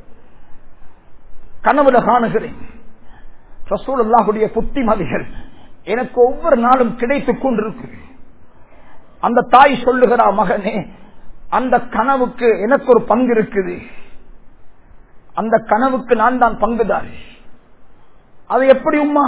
கனவுல காணுகிறேன் ரசூலுல்லாஹுடைய புத்திமதிகள் எனக்கு ஒவ்வொரு நாளும் கிடைத்துக் கொண்டிருக்கு அந்த தாய் சொல்லுகிறா மகனே அந்த கனவுக்கு எனக்கு ஒரு பங்கு இருக்குது அந்த கனவுக்கு நான் தான் பங்குதாரி அது எப்படி உமா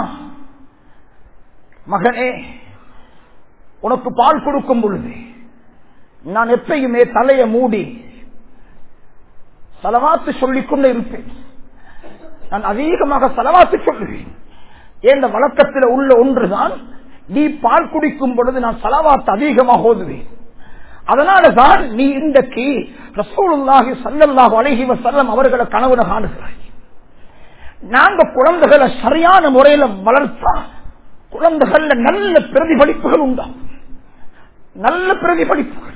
மகனே உனக்கு பால் கொடுக்கும் பொழுது நான் எப்பயுமே தலையை மூடி செலவாத்து சொல்லிக் கொண்டே இருப்பேன் நான் அதிகமாக செலவாத்து சொல்லுவேன் என்ற வழக்கத்தில் உள்ள ஒன்றுதான் நீ பால் குடிக்கும் பொழுது நான் செலவாத்து அதிகமாக ஓதுவேன் அதனாலதான் நீ இன்றைக்கு ரசூலுல்லாஹி சல்லல்லாஹு அலைஹி வஸல்லம் அவர்களை கனவுல காணுகிறாய் நாங்க குழந்தைகளை சரியான முறையில வளர்த்தா குழந்தைகள்ல நல்ல பிரதிபலிப்புகள் உண்டாகும் நல்ல பிரதிபலிப்புகள்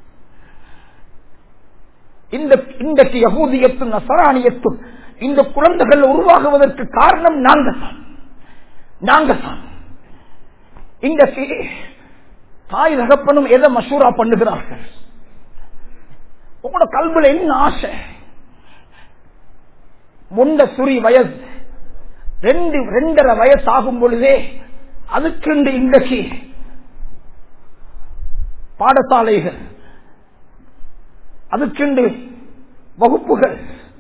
இந்த இன்றைக்கு யகூதியத்தும் நசராணியத்தும் இந்த குழந்தைகள் உருவாகுவதற்கு காரணம் நாங்க தான் நாங்க தான் இன்றைக்கு தாய் தகப்பனும் எதை மசூரா பண்ணுகிறார்கள் உங்களோட கல்வில என்ன ஆசை முண்ட சுரி வயசு ரெண்டு ரெண்டரை வயசு ஆகும் பொழுதே அதுக்கு இன்றைக்கு பாடசாலைகள் அதுக்கென்று வகுப்புகள்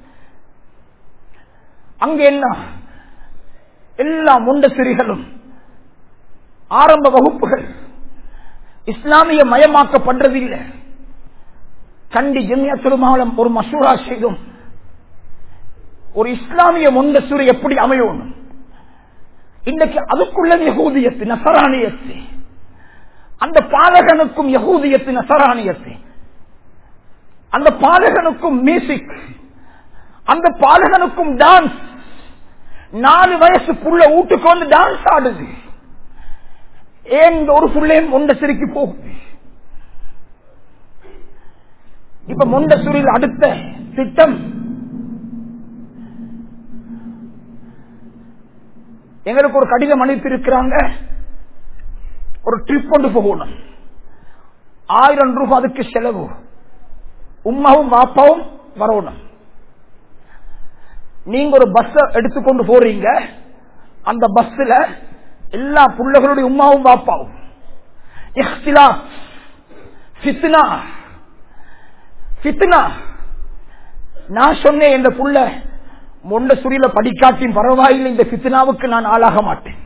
அங்க என்ன எல்லா முண்டசிரிகளும் ஆரம்ப வகுப்புகள் இஸ்லாமிய மயமாக்கப்படுறதில்லை கண்டி ஜெமியா திருமாவளம் ஒரு மசூரா செய்தும் ஒரு இஸ்லாமிய முண்டசுரி எப்படி அமையணும் இன்றைக்கு அதுக்குள்ள யகூதியத்து நசராணியத்து அந்த பாலகனுக்கும் யகூதியத்து நசராணியத்து அந்த பாலகனுக்கும் மியூசிக் அந்த பாலகனுக்கும் டான்ஸ் நாலு வயசு புள்ள வீட்டுக்கு வந்து டான்ஸ் ஆடுது ஏன் இந்த ஒரு புள்ளையும் முண்ட சிரிக்கு போகுது இப்ப முண்டசூரில் அடுத்த திட்டம் எங்களுக்கு ஒரு கடிதம் அனுப்பியிருக்கிறாங்க ஒரு ட்ரிப் கொண்டு போகணும் ஆயிரம் ரூபாய் அதுக்கு செலவு உமாவும் வாப்பாவும் வரணும் நீங்க ஒரு பஸ் எடுத்துக்கொண்டு போறீங்க அந்த பஸ்ல எல்லா பிள்ளைகளுடைய உமாவும் வாப்பாவும் ஃபித்னா ஃபித்னா நான் சொன்னேன் என்ற புள்ள மொண்ட சுரியில படிக்காட்டின் பரவாயில்லை இந்த ஃபித்னாவுக்கு நான் ஆளாக மாட்டேன்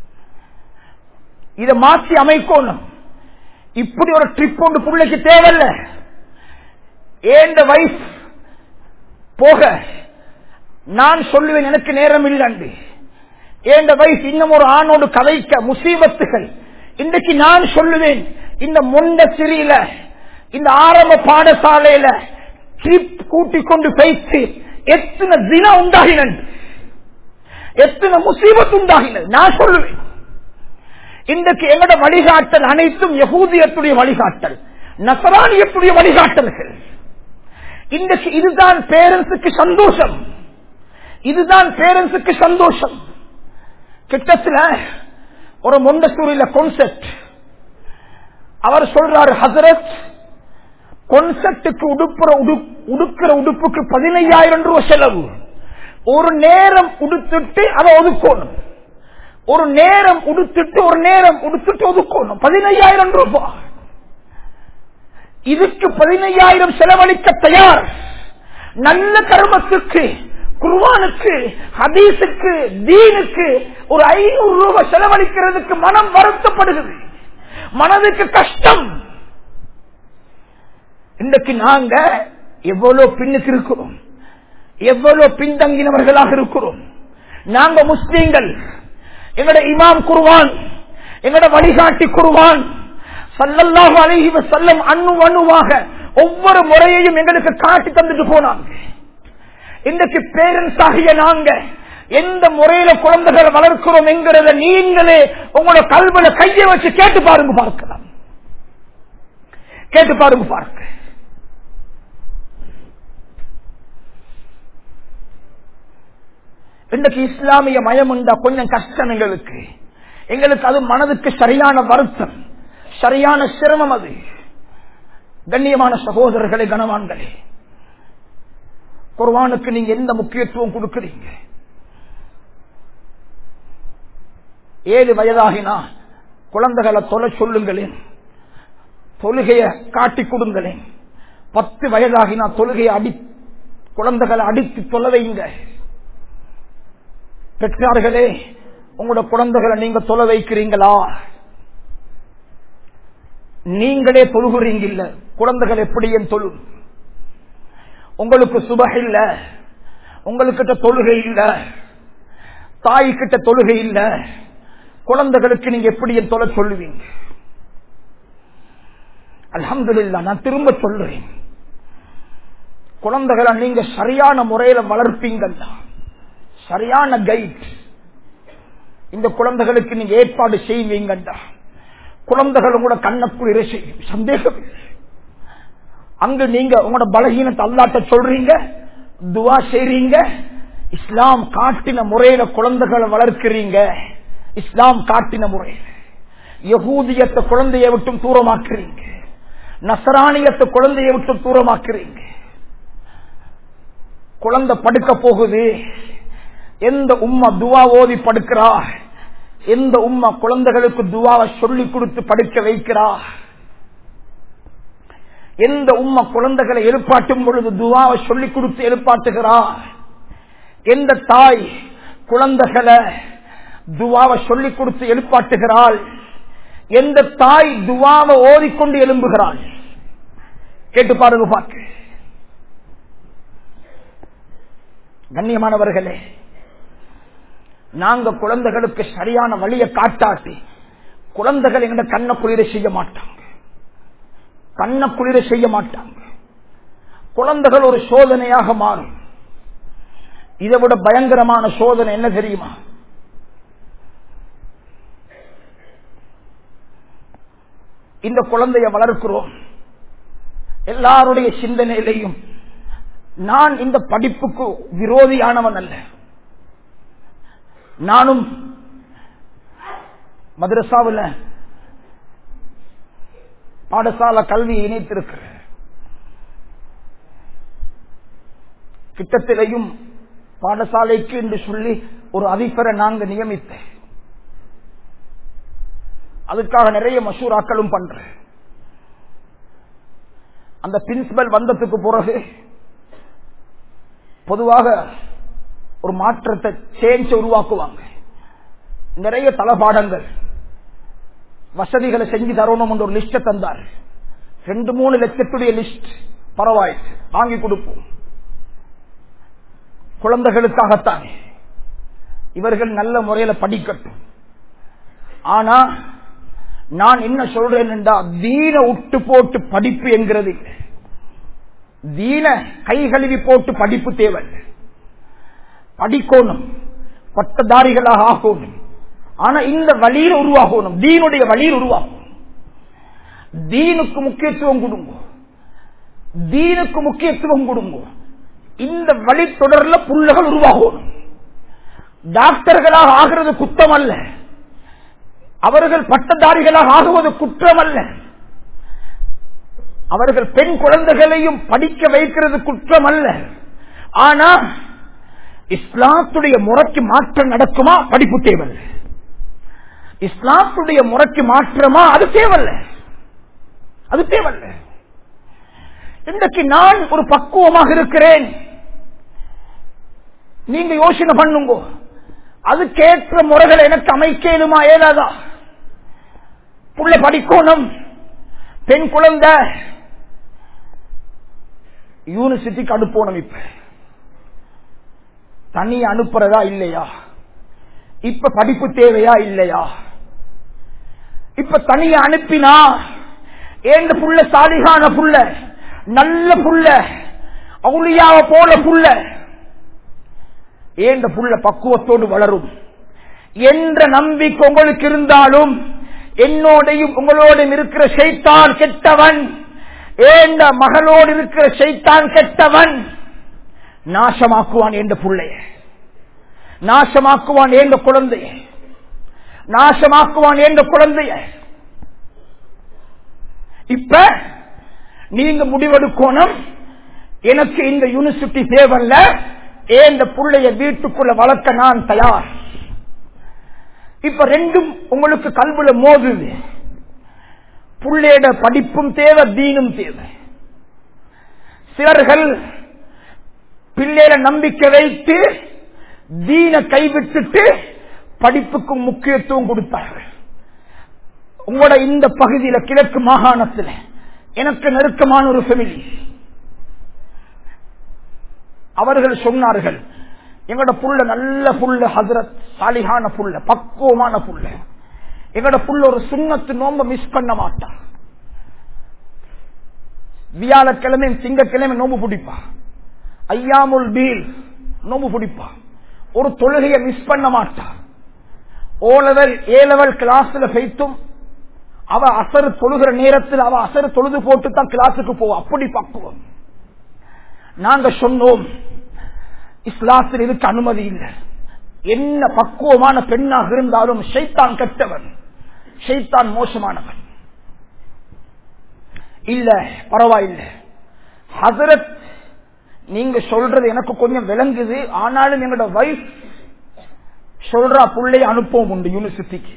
இதை மாற்றி அமைக்கணும் இப்படி ஒரு ட்ரிப் ஒன்று பிள்ளைக்கு தேவையில்ல ஏண்ட வைஃப் போக நான் சொல்லுவேன் எனக்கு நேரம் இல்லைண்டு ஏண்ட வைஃப் இன்னும் ஒரு ஆணோடு கதைக்க முசீபத்துகள் இன்றைக்கு நான் சொல்லுவேன் இந்த முண்ட சிறியில இந்த ஆரம்ப பாடசாலையில ட்ரிப் கூட்டிக் கொண்டு பேசி எத்தனை தின உண்டாகினது எத்தனை முசீபத் உண்டாகினது நான் சொல்லுவேன் இன்றைக்கு எங்கட வழிகாட்டல் அனைத்தும் யகூதியத்துடைய வழிகாட்டல் நசரானியத்துடைய வழிகாட்டல்கள் இன்றைக்கு இதுதான் பேரண்ட்ஸுக்கு சந்தோஷம் இதுதான் பேரண்ட்ஸுக்கு சந்தோஷம் கிட்டத்தில் ஒரு மொண்டசூரில கான்செப்ட் அவர் சொல்றாரு ஹசரத் கான்செப்டுக்கு உடுப்புற உடுக்கிற உடுப்புக்கு பதினையாயிரம் ரூபாய் செலவு ஒரு நேரம் உடுத்துட்டு அதை ஒதுக்கணும் ஒரு நேரம் உடுத்துட்டு ஒரு நேரம் உடுத்துட்டு ஒதுக்கணும் பதினையாயிரம் ரூபாய் இதுக்கு பதினையாயிரம் செலவழிக்க தயார் நல்ல கர்மத்துக்கு குர்வானுக்கு ஹதீஸுக்கு தீனுக்கு ஒரு ஐநூறு ரூபாய் செலவழிக்கிறதுக்கு மனம் வருத்தப்படுகிறது மனதுக்கு கஷ்டம் இன்றைக்கு நாங்க எவ்வளவு பின்னுக்கு இருக்கிறோம் எவ்வளவு பின்தங்கினவர்களாக இருக்கிறோம் நாங்க முஸ்லீம்கள் எங்கட இமாம் குருவான் எங்கட வழிகாட்டி குருவான் சல்லல்லாஹு அலைஹி வஸல்லம் அணு அணுவாக ஒவ்வொரு முறையையும் எங்களுக்கு காட்டி தந்துட்டு போனாங்க இன்றைக்கு பேரண்ட்ஸ் ஆகிய நாங்க எந்த முறையில குழந்தைகளை வளர்க்கிறோம் என்கிறத நீங்களே உங்களோட கல்வில கையை வச்சு கேட்டு பாருங்க பார்க்கலாம் கேட்டு பாருங்க பார்க்க இன்றைக்கு இஸ்லாமிய மயம் உண்டா கொஞ்சம் கஷ்டம் எங்களுக்கு எங்களுக்கு அது மனதுக்கு சரியான வருத்தம் சரியான சிரமம் அது கண்ணியமான சகோதரர்களே கனவான்களே குர்வானுக்கு நீங்க எந்த முக்கியத்துவம் கொடுக்கிறீங்க ஏழு வயதாகினா குழந்தைகளை தொலை சொல்லுங்களேன் தொழுகைய காட்டி கொடுங்களேன் பத்து வயதாகினா தொழுகையை அடி குழந்தைகளை அடித்து தொலை வைங்க பெற்றார்களே உங்களோட குழந்தைகளை நீங்க தொலை வைக்கிறீங்களா நீங்களே தொழுகிறீங்க இல்ல குழந்தைகள் எப்படி என் தொழு உங்களுக்கு சுபக இல்ல உங்களுக்கிட்ட தொழுகை இல்ல தாய்கிட்ட தொழுகை இல்ல குழந்தைகளுக்கு நீங்க எப்படி என் தொலை சொல்லுவீங்க அலமதுல்லா நான் திரும்ப சொல்றேன் குழந்தைகளை நீங்க சரியான முறையில வளர்ப்பீங்கல்ல சரியான கைட் இந்த குழந்தைகளுக்கு நீங்க ஏற்பாடு செய்வீங்கண்டா குழந்தைகள் உங்களோட கண்ணக்குளிர செய்யும் சந்தேகம் இல்லை அங்கு நீங்க உங்களோட பலகீனத்தை அல்லாட்ட சொல்றீங்க துவா செய்றீங்க இஸ்லாம் காட்டின முறையில குழந்தைகளை வளர்க்கிறீங்க இஸ்லாம் காட்டின முறையில யகூதியத்தை குழந்தைய விட்டும் தூரமாக்குறீங்க நசராணியத்தை குழந்தைய விட்டு தூரமாக்குறீங்க குழந்தை படுக்க போகுது எந்த உம்மா துவா ஓதி படுக்கிறா எந்த உம்மா குழந்தைகளுக்கு துவாவை சொல்லி கொடுத்து படுக்க வைக்கிறா எந்த உம்மா குழந்தைகளை எழுப்பாட்டும் பொழுது துவாவை சொல்லி கொடுத்து எழுப்பாட்டுகிறா எந்த தாய் குழந்தைகளை துவாவை சொல்லி கொடுத்து எழுப்பாட்டுகிறாள் எந்த தாய் துவாவை ஓதிக்கொண்டு எழும்புகிறாள் கேட்டு பாருங்க பார்க்க கண்ணியமானவர்களே நாங்க குழந்தைகளுக்கு சரியான வழியை காட்டாட்டி குழந்தைகள் எங்க கண்ண குளிர செய்ய மாட்டாங்க கண்ண குளிர செய்ய மாட்டாங்க குழந்தைகள் ஒரு சோதனையாக மாறும் இதை விட பயங்கரமான சோதனை என்ன தெரியுமா இந்த குழந்தைய வளர்க்கிறோம் எல்லாருடைய சிந்தனையிலையும் நான் இந்த படிப்புக்கு விரோதியானவன் அல்ல நானும் மதரசாவில் பாடசாலை கல்வியை இணைத்திருக்கிறேன் கிட்டத்திலையும் பாடசாலைக்கு என்று சொல்லி ஒரு அதிபரை நாங்க நியமித்தேன் அதுக்காக நிறைய மசூராக்களும் பண்றேன் அந்த பிரின்சிபல் வந்ததுக்கு பிறகு பொதுவாக ஒரு மாற்றத்தை சேஞ்ச் உருவாக்குவாங்க நிறைய தளபாடங்கள் வசதிகளை செஞ்சு தரணும் ஒரு லிஸ்ட தந்தார் ரெண்டு மூணு லட்சத்துடைய லிஸ்ட் பரவாயில்லை வாங்கி கொடுப்போம் குழந்தைகளுக்காகத்தானே இவர்கள் நல்ல முறையில படிக்கட்டும் ஆனா நான் என்ன சொல்றேன் என்றா தீன உட்டு போட்டு படிப்பு என்கிறது இல்லை தீன கை கழுவி போட்டு படிப்பு தேவை படிக்கணும் பட்டதாரிகளாக ஆகணும் ஆனா இந்த வழியில் உருவாகணும் தீனுடைய வழியில் உருவாகும் தீனுக்கு முக்கியத்துவம் கொடுங்க தீனுக்கு முக்கியத்துவம் கொடுங்க இந்த வழி தொடர்ல புள்ளகள் உருவாகணும் டாக்டர்களாக ஆகிறது குத்தம் அல்ல அவர்கள் பட்டதாரிகளாக ஆகுவது குற்றம் அல்ல அவர்கள் பெண் குழந்தைகளையும் படிக்க வைக்கிறது குற்றம் அல்ல ஆனா இஸ்லாத்துடைய முறைக்கு மாற்றம் நடக்குமா படிப்பு தேவையில்லை இஸ்லாத்துடைய முறைக்கு மாற்றமா அது தேவையில்லை அது தேவையில்லை இன்றைக்கு நான் ஒரு பக்குவமாக இருக்கிறேன் நீங்க யோசனை பண்ணுங்க அதுக்கேற்ற முறைகளை எனக்கு அமைக்கலுமா ஏதாதா புள்ள படிக்கணும் பெண் குழந்தை யூனிவர்சிட்டிக்கு அனுப்பணும் இப்ப தனி அனுப்புறதா இல்லையா இப்ப படிப்பு தேவையா இல்லையா இப்ப தனிய அனுப்பினா ஏந்த புள்ள சாலிகான புள்ள நல்ல புள்ள அவுளியாவ போல புள்ள ஏந்த புள்ள பக்குவத்தோடு வளரும் என்ற நம்பிக்கை உங்களுக்கு இருந்தாலும் என்னோடையும் உங்களோடும் இருக்கிற செய்தான் கெட்டவன் ஏந்த மகளோடு இருக்கிற செய்தான் கெட்டவன் நாசமாக்குவான் என்ற புள்ளைய நாசமாக்குவான் என்ற குழந்தைய நாசமாக்குவான் என்ற குழந்தைய இப்ப நீங்க முடிவெடுக்கணும் எனக்கு இந்த யூனிவர்சிட்டி தேவையில்ல ஏந்த புள்ளைய வீட்டுக்குள்ள வளர்க்க நான் தயார் இப்ப ரெண்டும் உங்களுக்கு கல்வில மோதுது புள்ளையோட படிப்பும் தேவை தீனும் தேவை சிலர்கள் பிள்ளையில நம்பிக்கை வைத்து தீன கைவிட்டுட்டு படிப்புக்கு முக்கியத்துவம் கொடுத்தார்கள் உங்களோட இந்த பகுதியில கிழக்கு மாகாணத்தில் எனக்கு நெருக்கமான ஒரு ஃபெமிலி அவர்கள் சொன்னார்கள் எங்களோட புள்ள நல்ல புள்ள ஹசரத் சாலிகான புள்ள பக்குவமான புள்ள எங்களோட புள்ள ஒரு சுண்ணத்து நோம்ப மிஸ் பண்ண மாட்டான் வியாழக்கிழமை திங்கக்கிழமை நோம்பு பிடிப்பா ஐயாமுல் பீல் நோம்பு பிடிப்பா ஒரு தொழுகையை மிஸ் பண்ண மாட்டா ஓ லெவல் ஏ லெவல் கிளாஸ்ல வைத்தும் அவ அசர் தொழுகிற நேரத்தில் அவ அசர் தொழுது போட்டு தான் கிளாஸுக்கு போவோம் அப்படி பக்குவம் நாங்க சொன்னோம் இஸ்லாத்தில் இதுக்கு அனுமதி இல்லை என்ன பக்குவமான பெண்ணாக இருந்தாலும் ஷைத்தான் கெட்டவன் ஷைத்தான் மோசமானவன் இல்ல பரவாயில்லை ஹசரத் நீங்க சொல்றது எனக்கு கொஞ்சம் விளங்குது ஆனாலும் எங்களோட வைஃப் சொல்றா புள்ளை அனுப்பவும் உண்டு யூனிவர்சிட்டிக்கு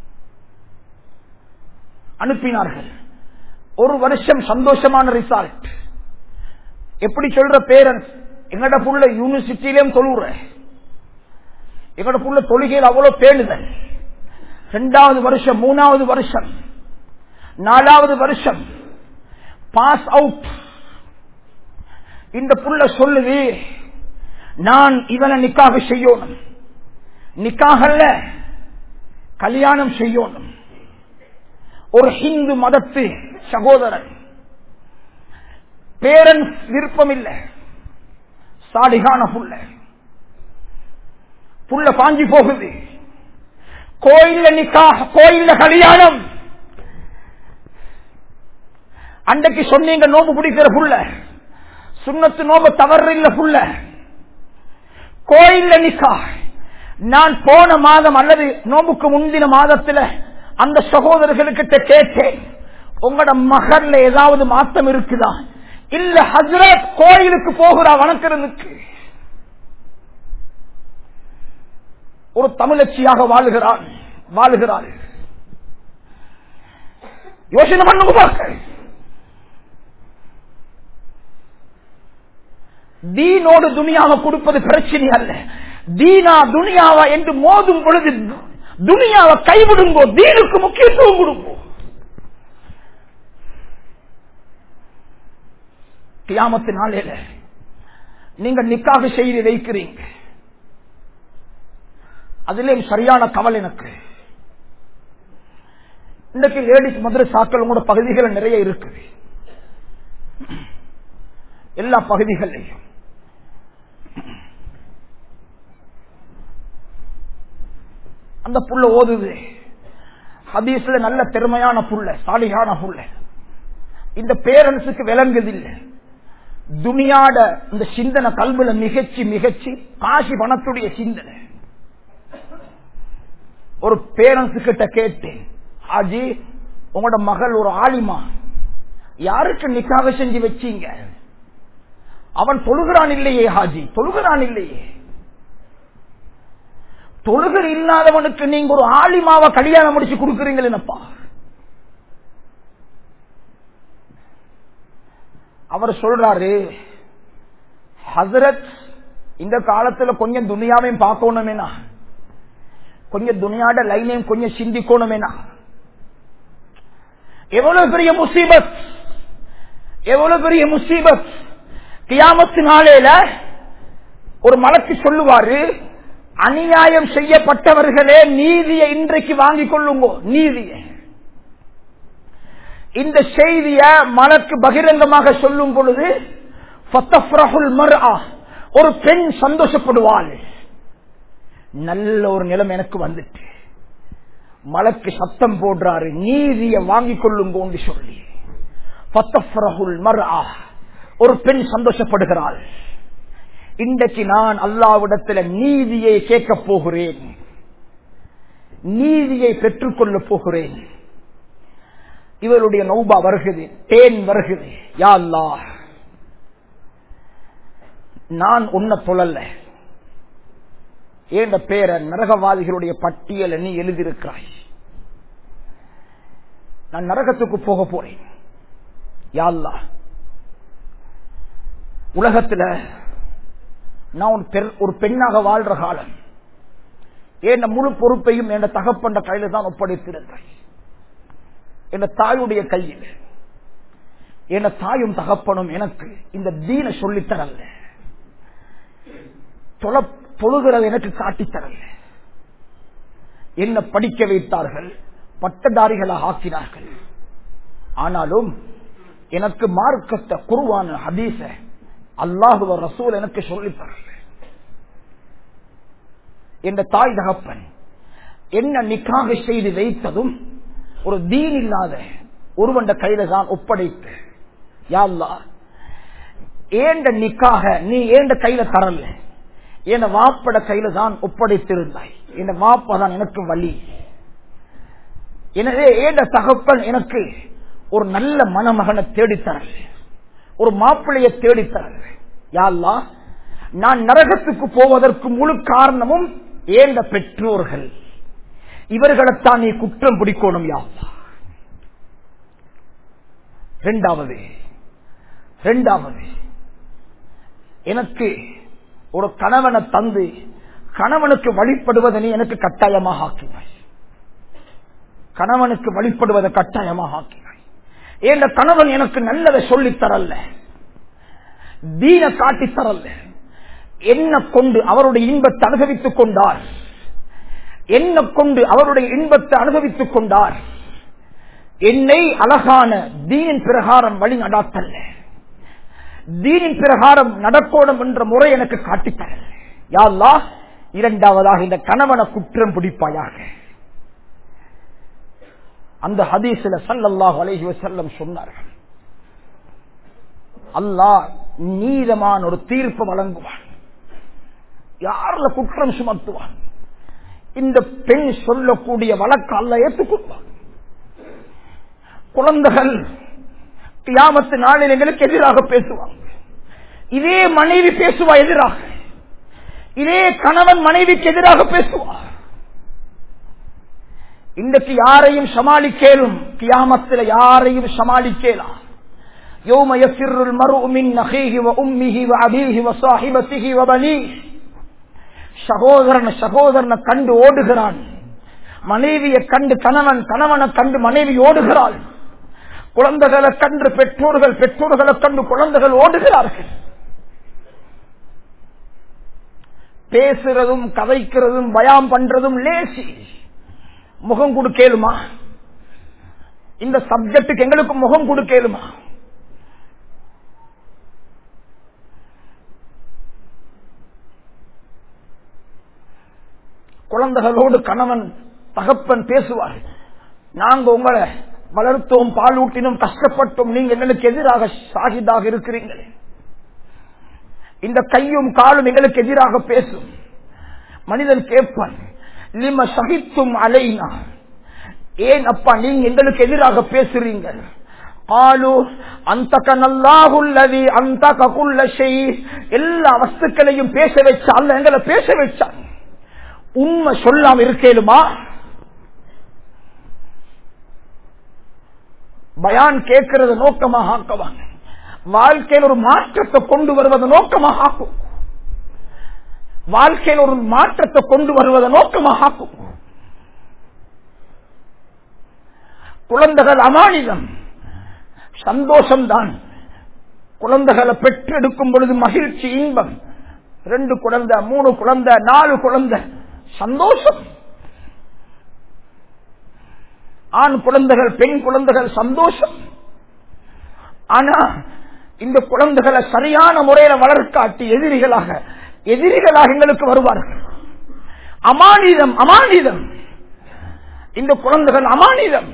அனுப்பினார்கள் ஒரு வருஷம் சந்தோஷமான ரிசல்ட் எப்படி சொல்ற பேரண்ட்ஸ் எங்கட புள்ள யூனிவர்சிட்டியிலும் தொழுற எங்கட புள்ள தொழுகையில் அவ்வளவு பேணுதல் இரண்டாவது வருஷம் மூணாவது வருஷம் நாலாவது வருஷம் பாஸ் அவுட் இந்த புள்ள சொல்லுது நான் இவனை நிக்காக செய்யணும் நிக்காகல்ல கல்யாணம் செய்யணும் ஒரு ஹிந்து மதத்து சகோதரன் பேரண்ட்ஸ் விருப்பம் இல்லை சாடிகான புள்ள புள்ள பாஞ்சி போகுது கோயில்ல நிக்கா கோயில்ல கல்யாணம் அன்றைக்கு சொன்னீங்க நோம்பு பிடிக்கிற புள்ள சுண்ணத்து நோம்பு தவறு இல்ல புள்ள கோயில்ல நிக்கா நான் போன மாதம் அல்லது நோம்புக்கு முந்தின மாதத்துல அந்த சகோதரர்களுக்கிட்ட கேட்டேன் உங்களோட மகர்ல ஏதாவது மாற்றம் இருக்குதா இல்ல ஹசரத் கோயிலுக்கு போகிறா வணக்கிறதுக்கு ஒரு தமிழச்சியாக வாழுகிறான் வாழுகிறாள் யோசனை பண்ணுங்க பார்க்க தீனோடு துணியாவை கொடுப்பது பிரச்சனை அல்ல தீனா துனியாவா என்று மோதும் பொழுது துனியாவை கைவிடுங்கோ தீனுக்கு முக்கியத்துவம் கொடுங்கோ கியாமத்து நாளையில நீங்க நிக்காக செய்து வைக்கிறீங்க அதுலயும் சரியான கவலை எனக்கு இன்றைக்கு லேடிஸ் மதுரசாக்கள் உங்களோட பகுதிகள் நிறைய இருக்குது எல்லா பகுதிகளையும் அந்த புள்ள ஓதுது ஹதீஸ்ல நல்ல திறமையான புள்ள சாலிகான புள்ள இந்த பேரண்ட்ஸுக்கு விளங்குதில்லை துனியாட இந்த சிந்தனை கல்வில மிகச்சி மிகச்சி காசி பணத்துடைய சிந்தனை ஒரு பேரண்ட்ஸ் கிட்ட கேட்டேன் ஆஜி உங்களோட மகள் ஒரு ஆலிமா யாருக்கு நிக்காக செஞ்சு வச்சீங்க அவன் தொழுகிறான் இல்லையே ஹாஜி தொழுகிறான் இல்லையே தொழுகர் இல்லாதவனுக்கு நீங்க ஒரு ஆலிமாவை கல்யாணம் முடிச்சு கொடுக்குறீங்களேனப்பா அவர் சொல்றாரு ஹசரத் இந்த காலத்துல கொஞ்சம் துணியாவையும் பார்க்கணுமேனா கொஞ்சம் துணியாட லைனையும் கொஞ்சம் சிந்திக்கணுமேனா எவ்வளவு பெரிய முசீபத் எவ்வளவு பெரிய முசீபத் கியாமத்து நாளையில ஒரு மலக்கு சொல்லுவாரு அநியாயம் செய்யப்பட்டவர்களே நீதியை இன்றைக்கு வாங்கிக் கொள்ளுங்க நீதியை இந்த செய்திய மலக்கு பகிரங்கமாக சொல்லும் பொழுது ஒரு பெண் சந்தோஷப்படுவாள் நல்ல ஒரு நிலம் எனக்கு வந்துட்டு மலக்கு சத்தம் போடுறாரு நீதியை வாங்கிக் கொள்ளுங்க சொல்லி ஒரு பெண் சந்தோஷப்படுகிறாள் இன்றைக்கு நான் அல்லாவிடத்தில் நீதியை கேட்க போகிறேன் நீதியை பெற்றுக்கொள்ள போகிறேன் இவருடைய நௌபா வருகிறது தேன் வருகிறது யா அல்லா நான் உன்ன தொழல்ல ஏண்ட பேர நரகவாதிகளுடைய பட்டியலை நீ எழுதியிருக்கிறாய் நான் நரகத்துக்கு போக போறேன் யாழ்லா உலகத்துல நான் ஒரு பெண்ணாக வாழ்ற காலம் என் முழு பொறுப்பையும் என் தகப்பண்ட கையில தான் ஒப்படைத்திருந்தேன் என் தாயுடைய கையில் என் தாயும் தகப்பனும் எனக்கு இந்த தீன சொல்லித்தரல்ல தொழுகிறது எனக்கு காட்டித்தரல்ல என்ன படிக்க வைத்தார்கள் பட்டதாரிகளாக ஆக்கினார்கள் ஆனாலும் எனக்கு மார்க்கத்தை குருவான ஹதீச அல்லாஹுவ ரசூல் எனக்கு சொல்லித்தரல என்ற தாய் தகப்பன் என்ன நிக்காக செய்து வைத்ததும் ஒரு தீன் இல்லாத ஒருவண்ட கையில தான் ஒப்படைத்து யாழ்லா ஏண்ட நிக்காக நீ ஏண்ட கையில தரல என் வாப்பட கையில தான் ஒப்படைத்திருந்தாய் என் வாப்பா தான் எனக்கு வழி எனவே ஏண்ட தகப்பன் எனக்கு ஒரு நல்ல மணமகனை தேடித்தரல ஒரு மாப்பிள்ளைய தேடித்தரல யாழ்லா நான் நரகத்துக்கு போவதற்கு முழு காரணமும் ஏண்ட பெற்றோர்கள் இவர்களைத்தான் நீ குற்றம் பிடிக்கணும் யாழ்லா இரண்டாவது இரண்டாவது எனக்கு ஒரு கணவனை தந்து கணவனுக்கு வழிபடுவதை நீ எனக்கு கட்டாயமாக ஆக்கினாய் கணவனுக்கு வழிபடுவதை கட்டாயமாக ஆக்கினாய் ஏன் கணவன் எனக்கு நல்லதை சொல்லித் தரல தீன காட்டித் தரல என்ன கொண்டு அவருடைய இன்பத்தை அனுபவித்துக் கொண்டார் என்ன கொண்டு அவருடைய இன்பத்தை அனுபவித்துக் கொண்டார் என்னை அழகான தீனின் பிரகாரம் வழி நடாத்தல்ல தீனின் பிரகாரம் நடக்கணும் என்ற முறை எனக்கு காட்டித்தரல யாழ்லா இரண்டாவதாக இந்த கணவனை குற்றம் பிடிப்பாயாக அந்த ஹதீசில சல்லல்லாஹ் அலைஹி வஸல்லம் சொன்னார்கள் அல்லாஹ் நீதமான ஒரு தீர்ப்பு வழங்குவான் யாருல குற்றம் சுமத்துவான் இந்த பெண் சொல்லக்கூடிய வழக்கு அல்ல ஏற்றுக்கொள்வான் குழந்தைகள் கியாமத்து நாளில் எங்களுக்கு எதிராக பேசுவாங்க இதே மனைவி பேசுவா எதிராக இதே கணவன் மனைவிக்கு எதிராக பேசுவார் இன்றைக்கு யாரையும் சமாளிக்கேலும் கியாமத்தில் யாரையும் சமாளிக்கலாம் يوم يفر المرء من أخيه وأمه وأبيه وصاحبته وبنيه சகோதரன் சகோதரனை கண்டு ஓடுகிறான் மனைவியை கண்டு கணவன் கணவனை கண்டு மனைவி ஓடுகிறாள் குழந்தைகளை கண்டு பெற்றோர்கள் பெற்றோர்களை கண்டு குழந்தைகள் ஓடுகிறார்கள் பேசுறதும் கதைக்கிறதும் பயம் பண்றதும் லேசி முகம் கொடுக்கலுமா இந்த சப்ஜெக்டுக்கு எங்களுக்கு முகம் கொடுக்கலுமா குழந்தைகளோடு கணவன் தகப்பன் பேசுவார் நாங்க உங்களை வளர்த்தோம் பாலூட்டினும் கஷ்டப்பட்டோம் நீங்க எங்களுக்கு எதிராக சாகிதாக இருக்கிறீங்களே இந்த கையும் காலும் எங்களுக்கு எதிராக பேசும் மனிதன் கேட்பான் லிம சகித்தும் அலைனா ஏன் அப்பா நீங்க எங்களுக்கு எதிராக பேசுறீங்க ஆலு அந்த கல்லாகுள்ளதி அந்த ககுள்ள செய் எல்லா வஸ்துக்களையும் பேச வச்சால் எங்களை பேச வச்சான் உண்மை சொல்லாம இருக்கேலுமா பயான் கேட்கறது நோக்கமாக ஆக்குவாங்க வாழ்க்கையில் ஒரு மாற்றத்தை கொண்டு வருவது நோக்கமாக ஆக்கும் வாழ்க்கையில் ஒரு மாற்றத்தை கொண்டு வருவதை நோக்கமாக ஆக்கும் குழந்தைகள் அமானிதம் சந்தோஷம்தான் குழந்தைகளை பெற்றெடுக்கும் பொழுது மகிழ்ச்சி இன்பம் ரெண்டு குழந்தை மூணு குழந்தை நாலு குழந்தை சந்தோஷம் ஆண் குழந்தைகள் பெண் குழந்தைகள் சந்தோஷம் ஆனா இந்த குழந்தைகளை சரியான முறையில வளர்க்காட்டி எதிரிகளாக எதிரிகளாக எங்களுக்கு வருவார்கள் அமானிதம் அமானிதம் இந்த குழந்தைகள் அமானிதம்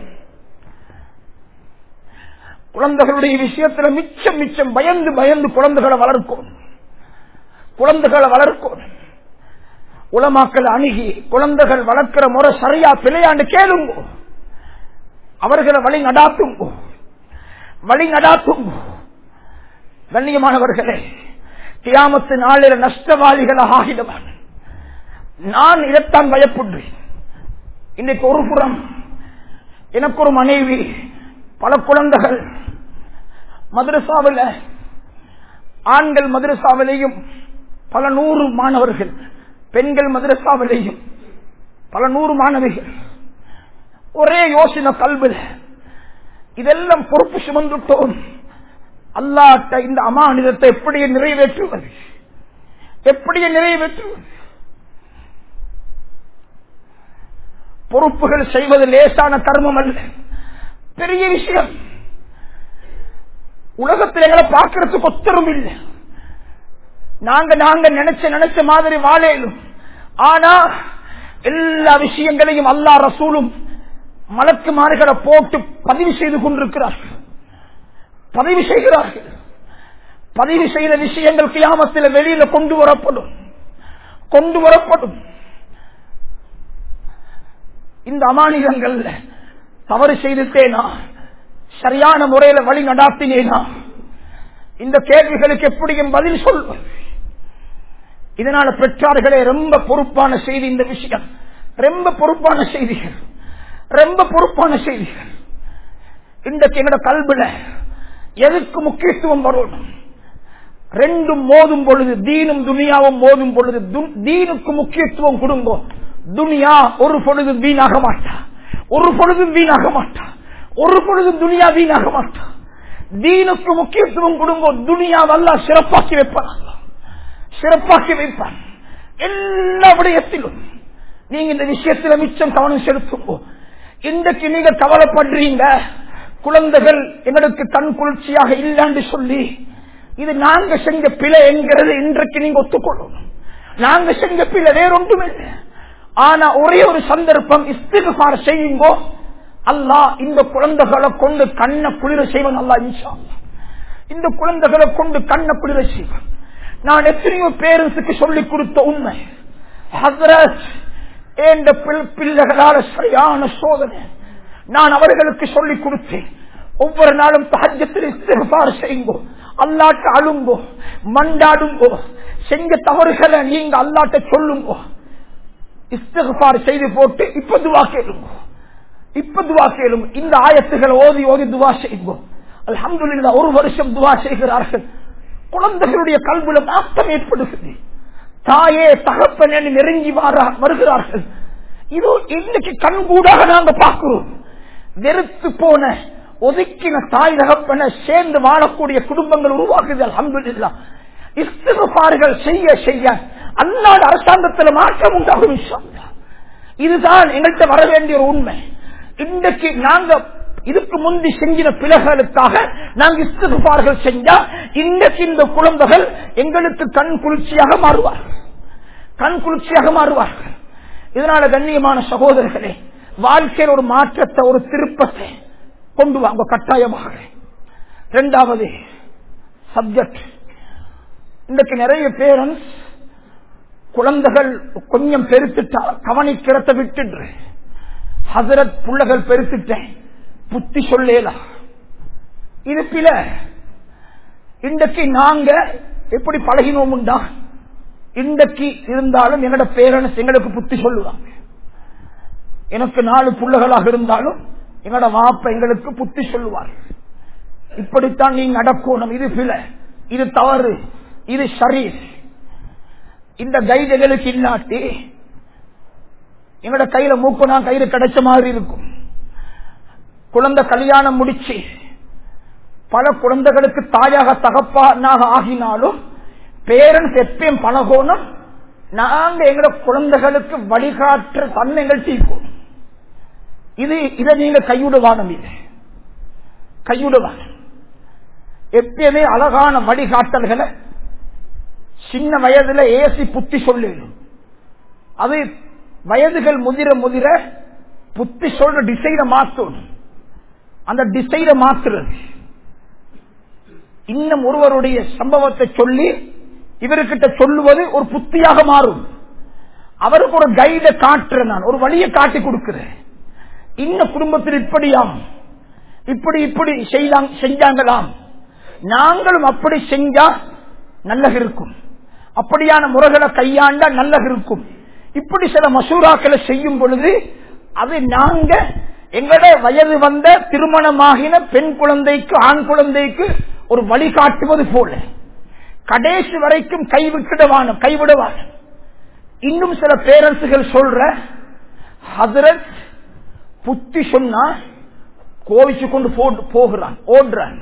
குழந்தைகளுடைய விஷயத்துல மிச்சம் மிச்சம் பயந்து பயந்து குழந்தைகளை வளர்க்கும் குழந்தைகளை வளர்க்கும் உலமாக்கள் அணுகி குழந்தைகள் வளர்க்கிற முறை சரியா பிழையாண்டு கேளுங்க அவர்களை வழி நடாத்துங்க வழி நடாத்துங்க கண்ணியமானவர்களே கியாமத்து நாளில் நஷ்டவாதிகளாக ஆகிடுவான் நான் இதைத்தான் பயப்படுறேன் இன்னைக்கு ஒரு புறம் எனக்கு ஒரு மனைவி பல குழந்தைகள் மதுரசாவில் ஆண்கள் மதுரசாவிலையும் பல நூறு மாணவர்கள் பெண்கள் மதுரசாவிலையும் பல நூறு மாணவிகள் ஒரே யோசனை கல்வில இதெல்லாம் பொறுப்பு சுமந்துட்டோம் அல்லாட்ட இந்த அமானிதத்தை எப்படியே நிறைவேற்றுவது எப்படியே நிறைவேற்றுவது பொறுப்புகள் செய்வது லேசான கர்மம் அல்ல பெரிய விஷயம் உலகத்தில் எங்களை பார்க்கறதுக்கு ஒத்தரும் இல்லை நாங்க நாங்க நினைச்ச நினைச்ச மாதிரி வாழேலும் ஆனா எல்லா விஷயங்களையும் அல்லா ரசூலும் மலக்குமார்களை போட்டு பதிவு செய்து கொண்டிருக்கிறார்கள் பதிவு செய்கிறார்கள் பதிவு செய்த விஷயங்கள் கியாமத்தில் வெளியில கொண்டு வரப்படும் கொண்டு வரப்படும் இந்த அமானிதங்கள் தவறு செய்துட்டேனா சரியான முறையில வழி நடாத்தினேனா இந்த கேள்விகளுக்கு எப்படியும் பதில் சொல்வது இதனால பெற்றார்களே ரொம்ப பொறுப்பான செய்தி இந்த விஷயம் ரொம்ப பொறுப்பான செய்திகள் ரொம்ப பொறுப்பான செய்திகள் இன்றைக்கு எங்களோட கல்வில எதுக்கு முக்கியத்துவம் வரணும் ரெண்டும் மோதும் பொழுது தீனும் துனியாவும் மோதும் பொழுது தீனுக்கு முக்கியத்துவம் கொடுங்கோ துனியா ஒரு பொழுது வீணாக மாட்டா ஒரு பொழுதும் வீணாக மாட்டா ஒரு பொழுதும் துனியா வீணாக மாட்டா தீனுக்கு முக்கியத்துவம் கொடுங்கோ துனியாவெல்லாம் சிறப்பாக்கி வைப்பான் சிறப்பாக்கி வைப்பான் எல்லா விடயத்திலும் நீங்க இந்த விஷயத்துல மிச்சம் கவனம் செலுத்துங்கோ இன்றைக்கு நீங்க கவலைப்படுறீங்க குழந்தைகள் எங்களுக்கு கண் குளிர்ச்சியாக இல்லைன்னு சொல்லி இது நாங்க செஞ்ச பிழை என்கிறது இன்றைக்கு நீங்க ஒத்துக்கொள்ளணும் நாங்க செஞ்ச பிழை வேறொன்றும் இல்லை ஆனா ஒரே ஒரு சந்தர்ப்பம் இஸ்திகார செய்யுங்கோ அல்லா இந்த குழந்தைகளை கொண்டு கண்ண குளிர செய்வன் அல்லா இன்ஷா இந்த குழந்தைகளை கொண்டு கண்ண குளிர செய்வன் நான் எத்தனையோ பேரண்ட்ஸுக்கு சொல்லிக் கொடுத்த உண்மை ஹசரத் என்ற பிள்ளைகளால சரியான சோதனை நான் அவர்களுக்கு சொல்லிக் கொடுத்தேன் ஒவ்வொரு நாளும் தகஜத்தில் இஸ்திகார செய்யுங்கோ அல்லாட்ட அழுங்கோ மண்டாடுங்கோ செஞ்ச தவறுகளை நீங்க அல்லாட்ட சொல்லுங்கோ இஸ்திகார் செய்து போட்டு இப்ப துவா கேளுங்க இப்ப துவா கேளுங்க இந்த ஆயத்துகளை ஓதி ஓதி துவா செய்யுங்க அல்ஹம்துலில்லா ஒரு வருஷம் துவா செய்கிறார்கள் குழந்தைகளுடைய கல்வில மாற்றம் ஏற்படுகிறது தாயே தகப்பன் என்று நெருங்கி வருகிறார்கள் இது இன்னைக்கு கண்கூடாக நாங்க பார்க்கிறோம் வெறுத்து போன ஒதுக்கின தாய் தகப்பன சேர்ந்து வாழக்கூடிய குடும்பங்கள் உருவாக்குது அல்ஹம்துலில்லா இஸ்திகார்கள் செய்ய செய்ய அந்நாடு அரசாங்கத்தில் மாற்றம் உண்டாகும் இதுதான் எங்கள்கிட்ட வர வேண்டிய ஒரு உண்மை இன்றைக்கு நாங்க இதுக்கு முந்தி செஞ்சின பிள்ளைகளுக்காக நாங்க இஸ்திகார்கள் செஞ்சா இன்றைக்கு இந்த குழந்தைகள் எங்களுக்கு கண் குளிர்ச்சியாக மாறுவார்கள் கண் குளிர்ச்சியாக மாறுவார்கள் இதனால கண்ணியமான சகோதரர்களே வாழ்க்கையில் ஒரு மாற்றத்தை ஒரு திருப்பத்தை கொண்டு வாங்க கட்டாயமாக இரண்டாவது சப்ஜெக்ட் இன்றைக்கு நிறைய பேரண்ட்ஸ் குழந்தைகள் கொஞ்சம் பெருத்துட்டா கவனிக்கிறத விட்டுடு ஹசரத் புள்ளகள் பெருத்துட்டேன் புத்தி சொல்லேலாம் இது பில இன்றைக்கு நாங்க எப்படி பழகினோம்டா இன்றைக்கு இருந்தாலும் எங்களோட பேரண்ட்ஸ் எங்களுக்கு புத்தி சொல்லுவாங்க எனக்கு நாலு புள்ளகளாக இருந்தாலும் எங்களோட வாப்ப எங்களுக்கு புத்தி சொல்லுவார்கள் இப்படித்தான் நீ நடக்கணும் இது பில இது தவறு இது சரி இந்த கைடுகளுக்கு இல்லாட்டி எங்களோட கையில மூக்கு நான் கயிறு கிடைச்ச மாதிரி இருக்கும் குழந்தை கல்யாணம் முடிச்சு பல குழந்தைகளுக்கு தாயாக தகப்பானாக ஆகினாலும் பேரண்ட்ஸ் எப்பயும் பழகணும் நாங்க எங்களோட குழந்தைகளுக்கு வழிகாட்டுற தன்மைகள் தீர்க்கும் இது இதை நீங்க கைவிடுவானம் இது கைவிடுவான் எப்பயுமே அழகான வழிகாட்டல்களை சின்ன வயதுல ஏசி புத்தி சொல்லணும் அது வயதுகள் முதிர முதிர புத்தி சொல்ற டிசைனை மாத்தணும் அந்த டிசைனை மாத்துறது இன்னும் ஒருவருடைய சம்பவத்தை சொல்லி இவர்கிட்ட சொல்லுவது ஒரு புத்தியாக மாறும் அவருக்கு ஒரு கைட காட்டுறேன் நான் ஒரு வழியை காட்டி கொடுக்கிறேன் இந்த குடும்பத்தில் இப்படியாம் இப்படி இப்படி செய்தாங்க செஞ்சாங்களாம் நாங்களும் அப்படி செஞ்சா நல்லக இருக்கும் அப்படியான முறைகளை கையாண்டா நல்லக இருக்கும் இப்படி சில மசூராக்களை செய்யும் பொழுது அது நாங்க எங்களோட வயது வந்த திருமணமாகின பெண் குழந்தைக்கு ஆண் குழந்தைக்கு ஒரு வழிகாட்டுவது போல கடைசி வரைக்கும் கைவிட்டுடுவான கைவிடுவான் இன்னும் சில பேரரசுகள் சொல்ற ஹதரத் புத்தி சொன்னா கோவிச்சு கொண்டு போ- போகிறான் ஓடுறான்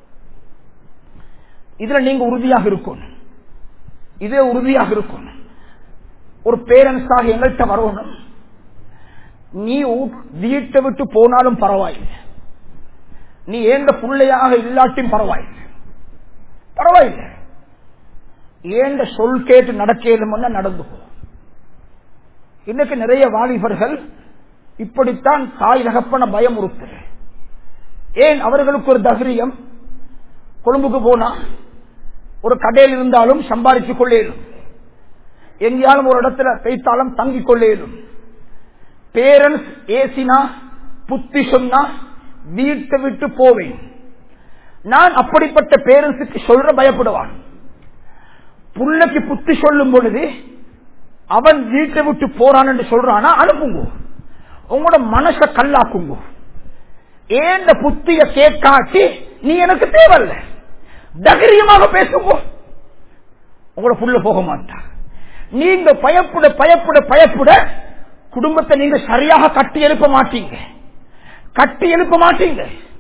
இதுல நீங்க உறுதியாக இருக்கணும் இதே உறுதியாக இருக்கணும் ஒரு பேரண்ட்ஸாக எங்கள்கிட்ட வரணும் நீ ஊ- வீட்டை விட்டு போனாலும் பரவாயில்லை நீ ஏந்த பிள்ளையாக இல்லாட்டியும் பரவாயில்லை பரவாயில்லை ஏண்ட சொல் கேட்டு நடக்கலும்னா நடந்து போ இன்னைக்கு நிறைய வாலிபர்கள் இப்படித்தான் தாய் தகப்பன பயமுறுத்து ஏன் அவர்களுக்கு ஒரு தகிரியம் கொழும்புக்கு போனா ஒரு கடையில் இருந்தாலும் சம்பாதித்துக் கொள்ளேலும் எங்கேயாலும் ஒரு இடத்துல பேய்த்தாலும் தங்கிக் கொள்ளேலும் பேரண்ட்ஸ் ஏசினா புத்தி சொன்னா வீட்டை விட்டு போவேன் நான் அப்படிப்பட்ட பேரண்ட்ஸுக்கு சொல்ற பயப்படுவான் புள்ளைக்கு புத்தி சொல்லும் பொழுது அவன் வீட்டை விட்டு போறான் என்று சொல்றானா அனுப்புங்க உங்களோட மனச கல்லாக்குங்க ஏந்த புத்திய கேட்காட்டி நீ எனக்கு தேவையில்ல தைரியமாக பேசுங்க உங்களோட புள்ள போக மாட்டா நீங்க பயப்பட பயப்பட பயப்பட குடும்பத்தை நீங்க சரியாக கட்டி எழுப்ப மாட்டீங்க கட்டி எழுப்ப மாட்டீங்க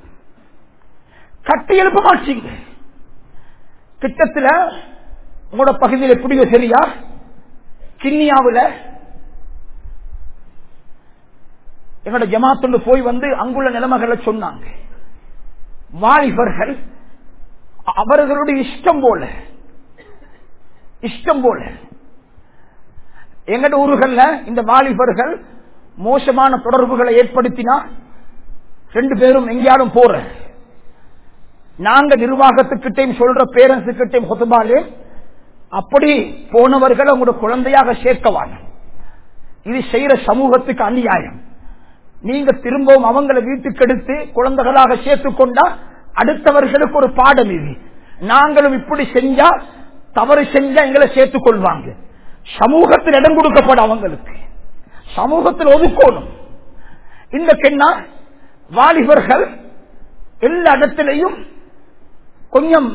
கட்டி எழுப்ப மாட்டீங்க கிட்டத்துல உங்களோட பகுதியில் எப்படியோ சரியா கிண்ணியாவில் எங்களோட ஜமாத்துண்டு போய் வந்து அங்குள்ள நிலைமைகளை சொன்னாங்க வாலிபர்கள் அவர்களுடைய இஷ்டம் போல இஷ்டம் போல எங்கட ஊர்கள்ல இந்த வாலிபர்கள் மோசமான தொடர்புகளை ஏற்படுத்தினா ரெண்டு பேரும் எங்கேயாலும் போற நாங்க நிர்வாகத்துக்கிட்டையும் சொல்ற பேரண்ட்ஸ் கிட்டையும் கொத்தபாலே அப்படி போனவர்கள் உங்களோட குழந்தையாக சேர்க்கவாங்க இது செய்யற சமூகத்துக்கு அநியாயம் நீங்க திரும்பவும் அவங்களை வீட்டுக்கு எடுத்து குழந்தைகளாக சேர்த்துக் கொண்டா அடுத்தவர்களுக்கு ஒரு பாடம் இது நாங்களும் இப்படி செஞ்சா தவறு செஞ்சா எங்களை சேர்த்துக் கொள்வாங்க சமூகத்தில் இடம் கொடுக்கப்படும் அவங்களுக்கு சமூகத்தில் ஒதுக்கணும் இந்த பெண்ணா வாலிபர்கள் எல்லா இடத்திலையும் கொஞ்சம்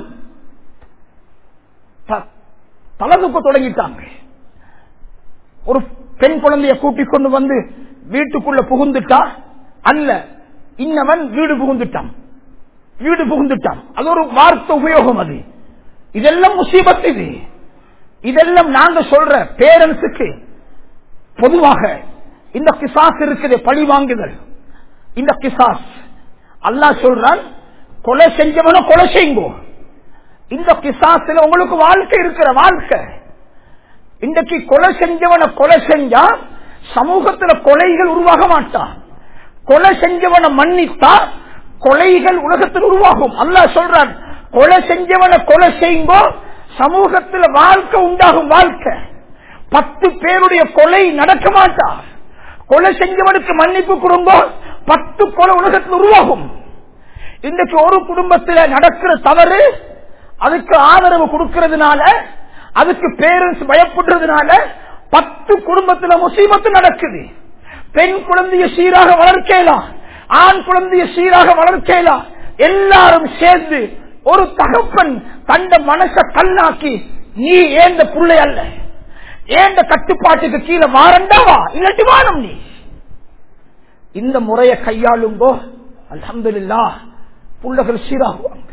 த- தலதுக்க தொடங்கிட்டாங்க ஒரு பெண் குழந்தைய கூட்டிக் கொண்டு வந்து வீட்டுக்குள்ள புகுந்துட்டா அல்ல இன்னவன் வீடு புகுந்துட்டான் வீடு புகுந்துட்டான் அது ஒரு வார்த்தை உபயோகம் அது இதெல்லாம் முசீபத் இது இதெல்லாம் நாங்க சொல்ற பேரண்ட்ஸுக்கு பொதுவாக இந்த கிசாஸ் இருக்குது பழி வாங்குதல் இந்த கிசாஸ் அல்லாஹ் சொல்றான் கொலை செஞ்சவன கொலை செய்யுங்கோ இந்த கிசாஸ்ல உங்களுக்கு வாழ்க்கை இருக்கிற வாழ்க்கை இன்றைக்கு கொலை செஞ்சவனை கொலை செஞ்சா சமூகத்துல கொலைகள் உருவாக மாட்டான் கொலை செஞ்சவனை மன்னித்தா கொலைகள் உலகத்தில் உருவாகும் அல்லாஹ் சொல்றான் கொலை செஞ்சவனை கொலை செய்யுங்கோ சமூகத்துல வாழ்க்கை உண்டாகும் வாழ்க்கை பத்து பேருடைய கொலை நடக்க மாட்டா கொலை செஞ்சவனுக்கு மன்னிப்பு கொடுங்கோ பத்து கொலை உலகத்தில் உருவாகும் இன்றைக்கு ஒரு குடும்பத்தில் நடக்கிற தவறு அதுக்கு ஆதரவு கொடுக்கறதுனால அதுக்கு பேரண்ட்ஸ் பயப்படுறதுனால பத்து குடும்பத்துல முசீபத்து நடக்குது பெண் குழந்தைய சீராக வளர்க்கலாம் ஆண் குழந்தைய சீராக வளர்க்கலாம் எல்லாரும் சேர்ந்து ஒரு தகப்பன் கண்ட மனச கல்லாக்கி நீ ஏந்த புள்ளை அல்ல ஏண்ட கட்டுப்பாட்டுக்கு கீழே வாரண்டாவா இல்லாட்டி வானம் நீ இந்த முறையை கையாளுங்கோ அல்ஹம்துலில்லா புள்ளகள் சீராகுவாங்க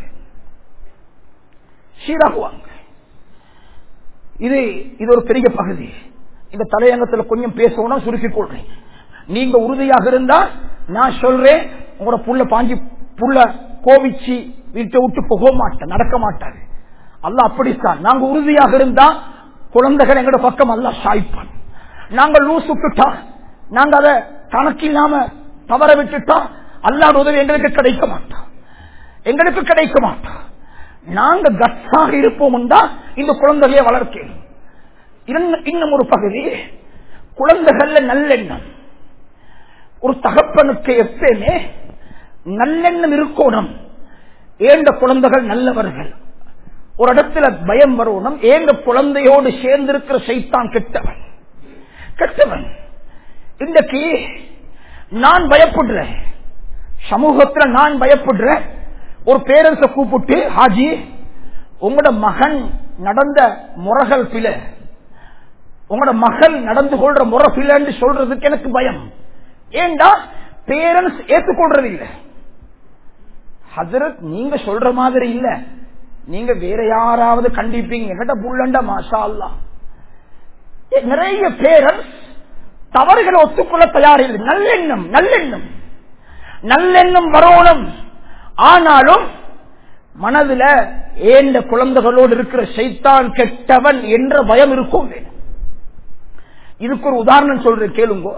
சீராகுவாங்க இது இது ஒரு பெரிய பகுதி இந்த தலையங்கத்துல கொஞ்சம் பேசணும் சுருக்கிக் கொள்றேன் நீங்க உறுதியாக இருந்தா நான் சொல்றேன் உங்களோட புள்ள பாஞ்சி புள்ள கோவிச்சு வீட்டை விட்டு போக மாட்டேன் நடக்க மாட்டாரு அல்ல அப்படித்தான் நாங்க உறுதியாக இருந்தா குழந்தைகள் எங்களோட பக்கம் அல்ல சாய்ப்பான் நாங்க லூஸ் விட்டுட்டா நாங்க அதை கணக்கில்லாம தவற விட்டுட்டா அல்லாத உதவி எங்களுக்கு கிடைக்க மாட்டோம் எங்களுக்கு கிடைக்க மாட்டோம் நாங்க கட்ஸாக இருப்போம் இந்த குழந்தைகளை வளர்க்கணும் இன்னும் இன்னும் ஒரு பகுதி குழந்தைகள்ல நல்லெண்ணம் ஒரு தகப்பனுக்கு எப்பயுமே நல்லெண்ணம் இருக்கணும் ஏண்ட குழந்தைகள் நல்லவர்கள் ஒரு இடத்துல பயம் வரணும் ஏங்க குழந்தையோடு சேர்ந்திருக்கிற சைத்தான் கெட்டவன் கெட்டவன் இன்றைக்கு நான் பயப்படுறேன் சமூகத்துல நான் பயப்படுறேன் ஒரு பேரண்ட்ஸ கூப்பிட்டு ஹாஜி உங்களோட மகன் நடந்த முறைகள் பிழை உங்களோட மகள் நடந்து கொள்ற முறை பிள்ளைன்னு சொல்றதுக்கு எனக்கு பயம் ஏண்டா பேரண்ட்ஸ் ஏற்றுக்கொள்றது இல்ல ஹசரத் நீங்க சொல்ற மாதிரி இல்ல நீங்க வேற யாராவது கண்டிப்பீங்க என்கிட்ட புள்ளண்ட மாஷா அல்லா ஏ, நிறைய பேரண்ட்ஸ் தவறுகளை ஒத்துக்கொள்ள தயாரில்லை நல்லெண்ணம் நல்லெண்ணம் நல்லெண்ணம் வரணும் ஆனாலும் மனதுல ஏண்ட குழந்தைகளோடு இருக்கிற சைத்தான் கெட்டவன் என்ற பயம் இருக்கும் வேணும் இதுக்கு ஒரு உதாரணம் சொல்றேன் கேளுங்க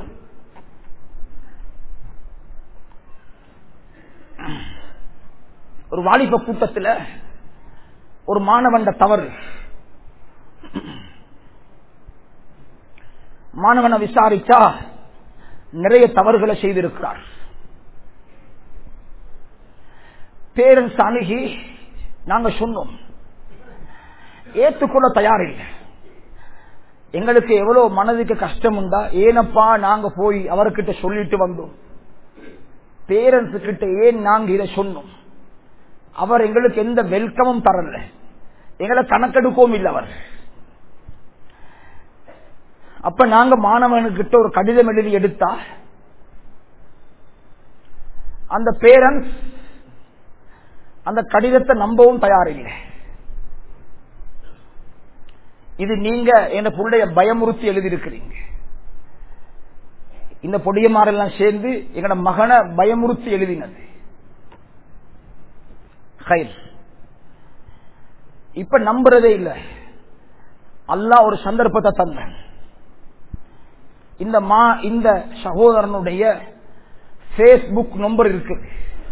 ஒரு வாலிப கூட்டத்துல ஒரு மாணவன் தவறு மாணவனை விசாரிச்சா நிறைய தவறுகளை செய்திருக்கிறார் பேரண்ட்ஸ் அணுகி நாங்க சொன்னோம் ஏத்துக்கொள்ள தயாரில்லை எங்களுக்கு எவ்வளவு மனதுக்கு கஷ்டம் உண்டா ஏனப்பா நாங்க போய் அவர்கிட்ட சொல்லிட்டு வந்தோம் பேரண்ட்ஸ் கிட்ட ஏன் நாங்க இதை சொன்னோம் அவர் எங்களுக்கு எந்த வெல்கமும் தரல எங்களை கணக்கெடுக்கவும் இல்லை அவர் அப்ப நாங்க மாணவனுக்கிட்ட ஒரு கடிதம் எழுதி எடுத்தா அந்த பேரண்ட்ஸ் அந்த கடிதத்தை நம்பவும் தயாரில்லை இது நீங்க என் பிள்ளைய பயமுறுத்தி எழுதியிருக்கிறீங்க இந்த பொடியமாரெல்லாம் சேர்ந்து எங்கட மகனை பயமுறுத்தி எழுதினது ஹைர். இப்ப நம்புறதே இல்லை அல்லாஹ் ஒரு சந்தர்ப்பத்தை தந்தான் இந்த மா இந்த சகோதரனுடைய பேஸ்புக் நம்பர் இருக்குது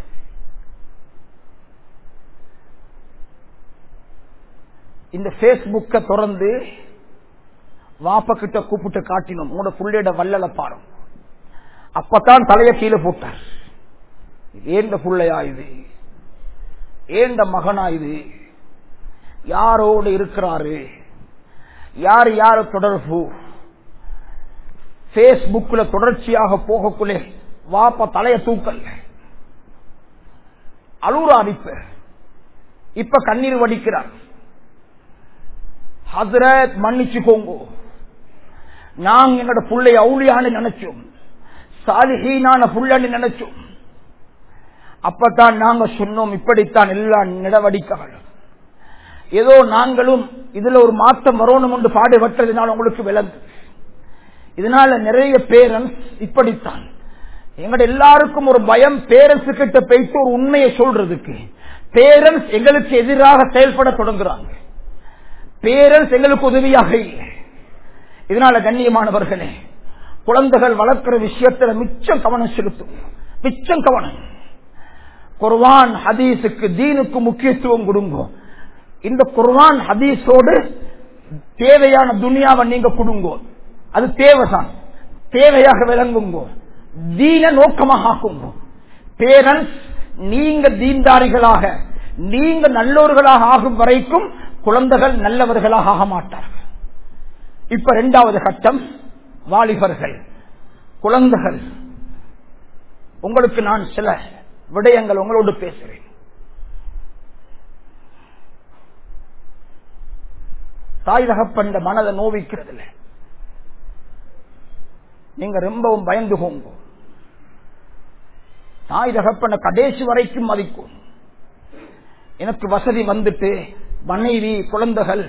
இந்த பேஸ்புக்க திறந்து வாப்ப கிட்ட கூப்பிட்டு காட்டினோம் உங்களோட புள்ளையோட வல்லல பாரும் அப்பதான் தலைய கீழே போட்டார் ஏண்ட புள்ளையா இது ஏண்ட மகனா இது யாரோடு இருக்கிறாரு யார் யார் தொடர்பு பேஸ்புக்ல தொடர்ச்சியாக போகக்குள்ளே வாப்ப தலைய தூக்கல் அழுறார் இப்ப இப்ப கண்ணீர் வடிக்கிறார் ஹசரத் மன்னிச்சுக்கோங்க நாங்க எங்கட புள்ளை அவுளியான்னு நினைச்சோம் சாலிஹீனான புள்ளன்னு நினைச்சோம் அப்பதான் நாங்க சொன்னோம் இப்படித்தான் எல்லா நடவடிக்கைகளும் ஏதோ நாங்களும் இதுல ஒரு மாற்றம் வரணும் என்று பாடுபட்டதுனால உங்களுக்கு விளங்கு இதனால நிறைய பேரண்ட்ஸ் இப்படித்தான் எங்கட எல்லாருக்கும் ஒரு பயம் பேரண்ட்ஸ் கிட்ட போயிட்டு ஒரு உண்மையை சொல்றதுக்கு பேரண்ட்ஸ் எங்களுக்கு எதிராக செயல்பட தொடங்குறாங்க பேரண்ட்ஸ் எங்களுக்கு உதவியாக இல்லை இதனால கண்ணியமானவர்களே குழந்தைகள் வளர்க்கிற விஷயத்துல மிச்சம் கவனம் செலுத்தும் மிச்சம் கவனம் குர்வான் ஹதீஸுக்கு தீனுக்கு முக்கியத்துவம் கொடுங்க இந்த குர்வான் ஹதீஸோடு தேவையான துனியாவை நீங்க கொடுங்க அது தேவைதான் தேவையாக விளங்குங்க தீன நோக்கமாக ஆக்குங்க பேரண்ட்ஸ் நீங்க தீன்தாரிகளாக நீங்க நல்லோர்களாக ஆகும் வரைக்கும் குழந்தைகள் நல்லவர்களாக ஆக மாட்டார்கள் இப்ப இரண்டாவது கட்டம் வாலிபர்கள் குழந்தைகள் உங்களுக்கு நான் சில விடயங்கள் உங்களோடு பேசுறேன் தாய் தகப்பண்ட மனதை நோவிக்கிறதுல நீங்க ரொம்பவும் பயந்து போங்க தாய் தகப்பன கடைசி வரைக்கும் மதிக்கும் எனக்கு வசதி வந்துட்டு மனைவி குழந்தைகள்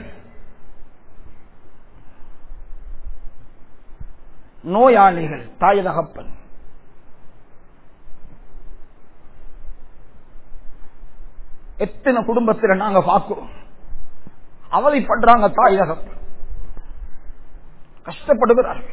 நோயாளிகள் தாய் தகப்பன் எத்தனை குடும்பத்தில் நாங்க பார்க்கிறோம் அவதிப்படுறாங்க தாய் தகப்பன் கஷ்டப்படுகிறார்கள்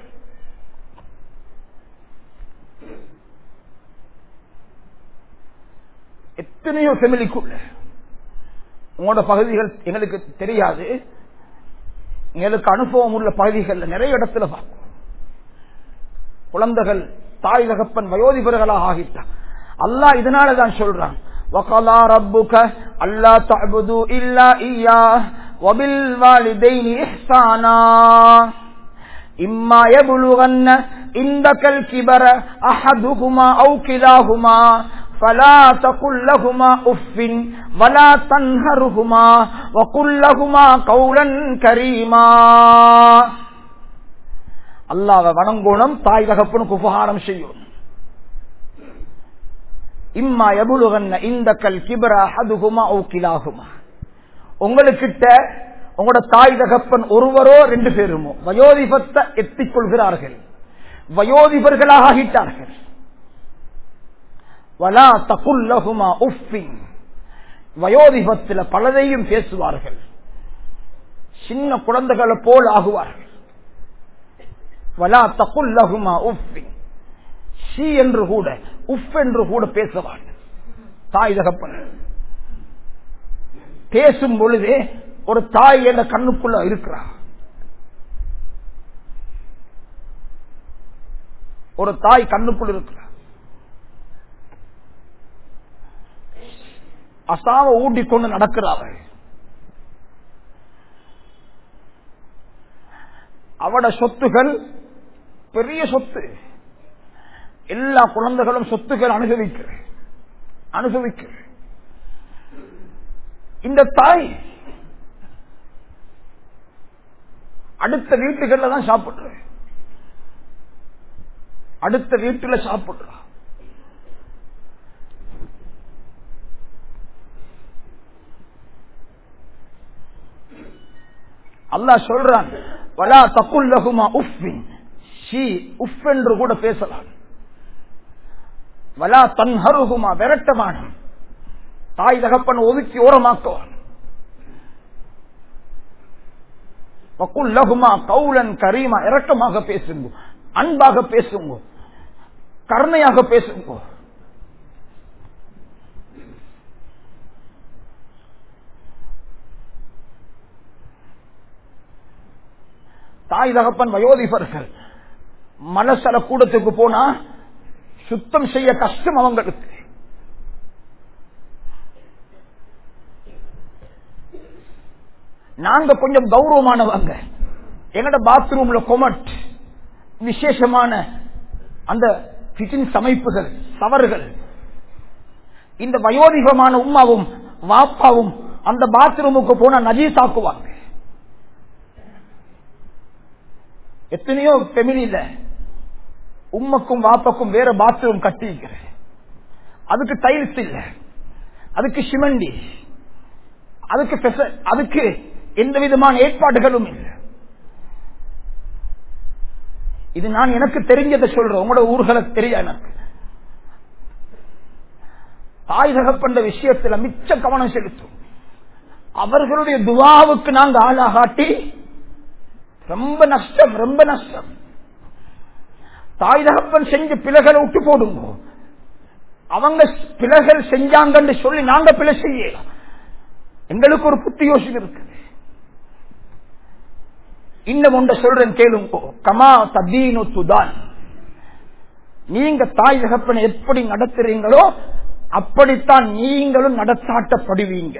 எத்தனையோ ஃபெமிலிக்குள்ள உங்களோட பகுதிகள் எங்களுக்கு தெரியாது எங்களுக்கு அனுபவம் உள்ள பகுதிகளில் நிறைய இடத்துல பார்க்கும் குழந்தைகள் தாய் தகப்பன் வயோதிபர்களாக ஆகிட்டான் அல்லாஹ் இதனால தான் சொல்றான் وقضى ربك ألا تعبدوا إلا إياه وبالوالدين إحسانا إما يبلغن عندك الكبر أحدهما أو كلاهما فلا تقل لهما أف ولا تنهرهما وقل لهما قولا كريما அல்லாவை வணங்கோணம் தாய் தகப்பனுக்கு உபகாரம் செய்யும் இம்மா எபுலுகன்ன இந்த கல் கிபரா அதுகுமா ஓக்கிலாகுமா உங்களுக்கிட்ட உங்களோட தாய் தகப்பன் ஒருவரோ ரெண்டு பேருமோ வயோதிபத்தை எத்திக் கொள்கிறார்கள் வயோதிபர்களாக ஆகிட்டார்கள் வலா தகுல்லகுமா உஃபின் வயோதிபத்தில் பலதையும் பேசுவார்கள் சின்ன குழந்தைகளை போல் ஆகுவார்கள் வலா தகுல்லகுமா உஃபின் ஷி என்று கூட உஃப் என்று கூட பேசுவார் தாய் தகப்பன் பேசும் பொழுது ஒரு தாய் என்ற கண்ணுக்குள்ள இருக்கிறார் ஒரு தாய் கண்ணுக்குள் இருக்கிறார் அசாம ஊட்டிக்கொண்டு நடக்கிறார்கள் அவட சொத்துகள் பெரிய சொத்து எல்லா குழந்தைகளும் சொத்துக்கள் அனுபவிக்கிற அனுபவிக்கிற இந்த தாய் அடுத்த வீட்டுகள்ல தான் சாப்பிடுற அடுத்த வீட்டுல சாப்பிடுறா அல்லாஹ் சொல்றான் வலா தக்குல்லகுமா உஃபின் ஷீ உஃப் என்று கூட பேசலாம் வலா தன்ஹருகுமா விரட்டமான தாய் தகப்பன் ஒதுக்கி ஓரமாக்குவான் வக்குல்லகுமா கவுலன் கரீமா இரக்கமாக பேசுங்க அன்பாக பேசுங்க கருணையாக பேசுங்க தாய் தகப்பன் வயோதிபர்கள் மனசல கூடத்துக்கு போனா சுத்தம் செய்ய கஷ்டம் அவங்களுக்கு நாங்க கொஞ்சம் கௌரவமானவங்க எங்கட பாத்ரூம்ல கொமட் விசேஷமான அந்த கிச்சன் சமைப்புகள் சவறுகள் இந்த வயோதிகமான உமாவும் வாப்பாவும் அந்த பாத்ரூமுக்கு போனா நஜீசாக்குவாங்க எத்தனையோ பெமிலியில உம்மக்கும் வாப்பக்கும் வேற பாத்ரூம் கட்டி அதுக்கு டைல்ஸ் இல்ல அதுக்கு சிமண்டி அதுக்கு அதுக்கு எந்த விதமான ஏற்பாடுகளும் இல்லை இது நான் எனக்கு தெரிஞ்சதை சொல்றேன் உங்களோட ஊர்களை தெரிய எனக்கு தாய் தகப்பன்ற விஷயத்துல மிச்ச கவனம் செலுத்தும் அவர்களுடைய துவாவுக்கு நாங்க ஆளாகாட்டி ரொம்ப நஷ்டம் ரொம்ப நஷ்டம் தாய் தகப்பன் செஞ்ச பிழைகளை விட்டு போடுங்க அவங்க பிழைகள் செஞ்சாங்கன்னு சொல்லி நாங்க பிழை செய்யலாம் எங்களுக்கு ஒரு புத்தி யோசனை இருக்குது இன்னும் ஒன்றை சொல்றேன் கேளுங்க கமா ததீனு துதான் நீங்க தாய் தகப்பனை எப்படி நடத்துறீங்களோ அப்படித்தான் நீங்களும் நடத்தாட்டப்படுவீங்க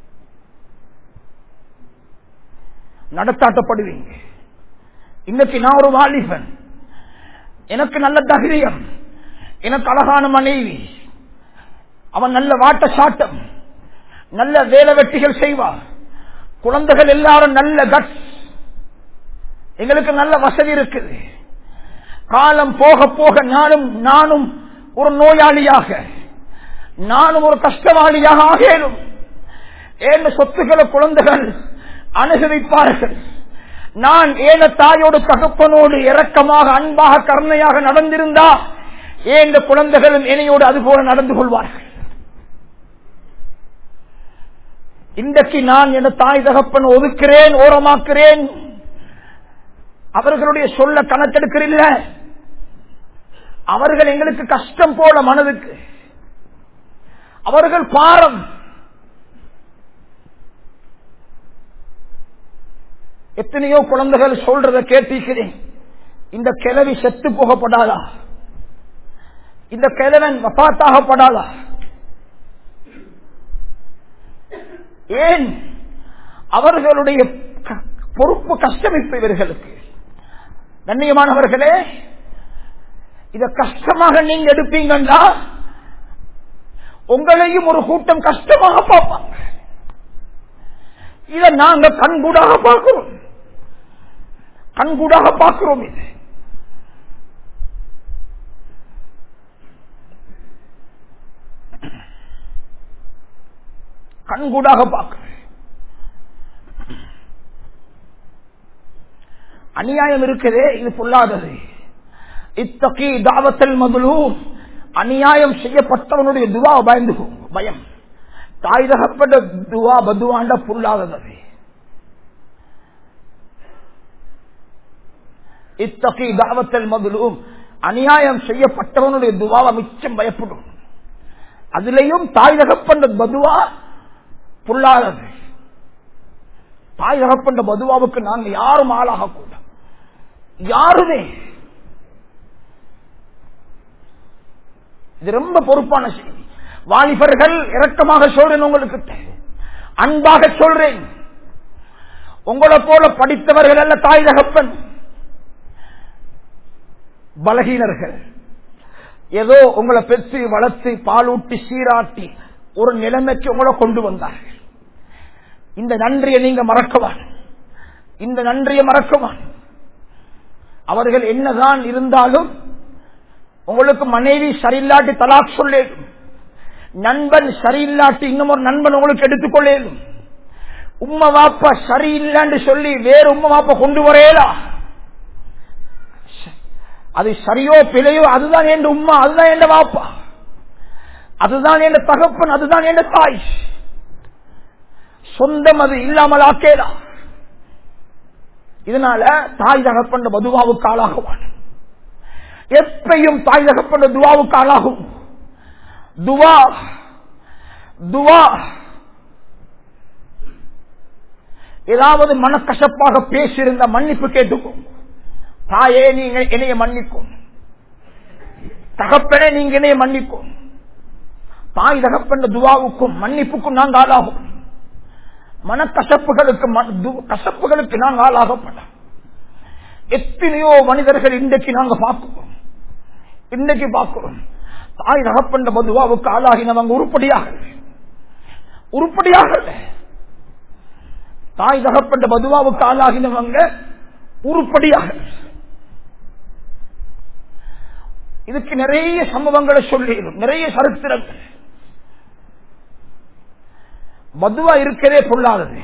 நடத்தாட்டப்படுவீங்க இன்னைக்கு நான் ஒரு வாலிபன் எனக்கு நல்ல தைரியம் எனக்கு அழகான மனைவி அவன் நல்ல வாட்ட சாட்டம் நல்ல வேலை வெட்டிகள் செய்வார் குழந்தைகள் எல்லாரும் நல்ல கட்ஸ் எங்களுக்கு நல்ல வசதி இருக்குது காலம் போக போக நானும் நானும் ஒரு நோயாளியாக நானும் ஒரு கஷ்டவாளியாக ஆகேனும் ஏன் சொத்துக்களை குழந்தைகள் அனுசரிப்பார்கள் நான் ஏன தாயோடு தகப்பனோடு இரக்கமாக அன்பாக கருணையாக நடந்திருந்தா ஏன் இந்த குழந்தைகளும் என்னையோடு அதுபோல நடந்து கொள்வார்கள் இன்றைக்கு நான் என் தாய் தகப்பன் ஒதுக்கிறேன் ஓரமாக்குறேன் அவர்களுடைய சொல்ல கணக்கெடுக்கிறீல்ல அவர்கள் எங்களுக்கு கஷ்டம் போல மனதுக்கு அவர்கள் பாரம் எத்தனையோ குழந்தைகள் சொல்றத கேட்டிருக்கிறேன் இந்த கிழவி செத்து போகப்படாதா இந்த கிழவன் வபாத்தாகப்படாதா ஏன் அவர்களுடைய க- பொறுப்பு கஷ்டமிப்பு இவர்களுக்கு கண்ணியமானவர்களே இத கஷ்டமாக நீங்க எடுப்பீங்கன்னா உங்களையும் ஒரு கூட்டம் கஷ்டமாக பார்ப்பாங்க இத நாங்க கண்கூடாக பார்க்கிறோம் கண்கூடாக பார்க்கிறோம் இது கண்கூடாக பார்க்கிறேன் அநியாயம் இருக்குதே இது பொல்லாதது இத்தகி தாவத்தல் மதுலு அநியாயம் செய்யப்பட்டவனுடைய துவா பயந்து போ- பயம் தாய் தகப்பட்ட துவா பதுவாண்ட பொல்லாதது இத்தகி தாவத்தல் மதுலும் அநியாயம் செய்யப்பட்டவனுடைய துவாவை மிச்சம் பயப்படும் அதுலயும் தாய் தகப்பண்ட பதுவா பொல்லாதது தாய் தகப்பண்ட பதுவாவுக்கு நாங்க யாரும் ஆளாக கூட யாருமே இது ரொம்ப பொறுப்பான செய்தி வாலிபர்கள் இரக்கமாக சொல்றேன் உங்களுக்கு அன்பாக சொல்றேன் உங்களை போல படித்தவர்கள் அல்ல தாய் தகப்பன் பலகீனர்கள் ஏதோ உங்களை பெற்று வளர்த்து பாலூட்டி சீராட்டி ஒரு நிலைமைக்கு உங்களை கொண்டு வந்தார்கள் இந்த நன்றியை நீங்க மறக்கவான் இந்த நன்றியை மறக்கவான் அவர்கள் என்னதான் இருந்தாலும் உங்களுக்கு மனைவி சரியில்லாட்டி தலாக் சொல்லேடும் நண்பன் சரியில்லாட்டி இன்னும் ஒரு நண்பன் உங்களுக்கு எடுத்துக்கொள்ளேடும் உம்மா வாப்பா சரியில்லான்னு சொல்லி வேறு உம்மா வாப்பா கொண்டு வரேலா அது சரியோ பிழையோ அதுதான் என் உம்மா அதுதான் என் வாப்பா அதுதான் என் தகப்பன் அதுதான் என் தாய் சொந்தம் அது இல்லாமல் ஆக்கேதா இதனால தாய் தகப்பன் மதுவாவுக்கு ஆளாகுவான் எப்பையும் தாய் தகப்பன் துவாவுக்கு ஆளாகும் துவா துவா ஏதாவது மனக்கசப்பாக பேசியிருந்த மன்னிப்பு கேட்டுக்கும் தாயே நீங்க என்னைய மன்னிக்கும் தகப்பனே நீங்க என்னைய மன்னிக்கும் தாய் தகப்பன் துவாவுக்கும் மன்னிப்புக்கும் நாங்கள் ஆளாகும் மனக்கசப்புகளுக்கு ம- து- கசப்புகளுக்கு நாங்கள் ஆளாகப்பட எத்தனையோ மனிதர்கள் இன்றைக்கு நாங்க பார்க்கிறோம் இன்னைக்கு பார்க்கிறோம் தாய் தகப்பண்ட பதுவாவுக்கு ஆளாகினவங்க உருப்படியாக உருப்படியாக தாய் தகப்பண்ட பதுவாவுக்கு ஆளாகினவங்க உருப்படியாக இதுக்கு நிறைய சம்பவங்களை சொல்லிடும் நிறைய சரித்திரங்கள் பதுவா இருக்கதே பொல்லாதது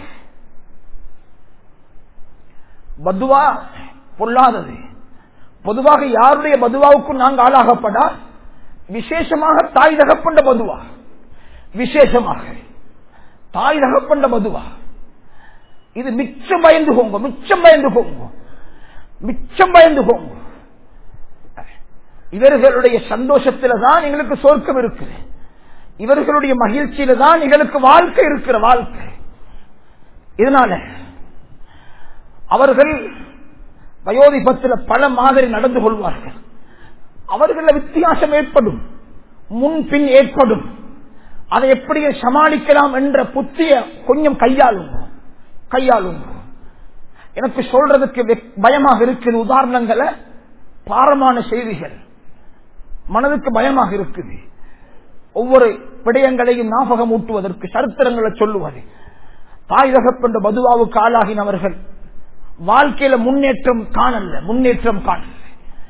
பதுவா பொல்லாதது பொதுவாக யாருடைய பதுவாவுக்கும் நாங்கள் ஆளாகப்படா விசேஷமாக தாய் தகப்பண்ட பதுவா விசேஷமாக தாய் தகப்பண்ட பதுவா இது மிச்சம் பயந்து போங்க மிச்சம் பயந்து போங்க மிச்சம் பயந்து போங்க இவர்களுடைய சந்தோஷத்தில தான் எங்களுக்கு சொர்க்கம் இருக்குது இவர்களுடைய மகிழ்ச்சியில தான் எங்களுக்கு வாழ்க்கை இருக்கிற வாழ்க்கை இதனால அவர்கள் வயோதிபத்தில் பல மாதிரி நடந்து கொள்வார்கள் அவர்கள வித்தியாசம் ஏற்படும் முன்பின் ஏற்படும் அதை எப்படி சமாளிக்கலாம் என்ற புத்திய கொஞ்சம் கையாளுங்க கையாளுங்க எனக்கு சொல்றதுக்கு வெ- பயமாக இருக்கிற உதாரணங்களை பாரமான செய்திகள் மனதுக்கு பயமாக இருக்குது ஒவ்வொரு விடயங்களையும் ஞாபகம் ஊட்டுவதற்கு சரித்திரங்களை சொல்லுவது தாய் தகப்பென்ற பதுவாவுக்கு ஆளாகினவர்கள் வாழ்க்கையில முன்னேற்றம் காணல முன்னேற்றம் காணல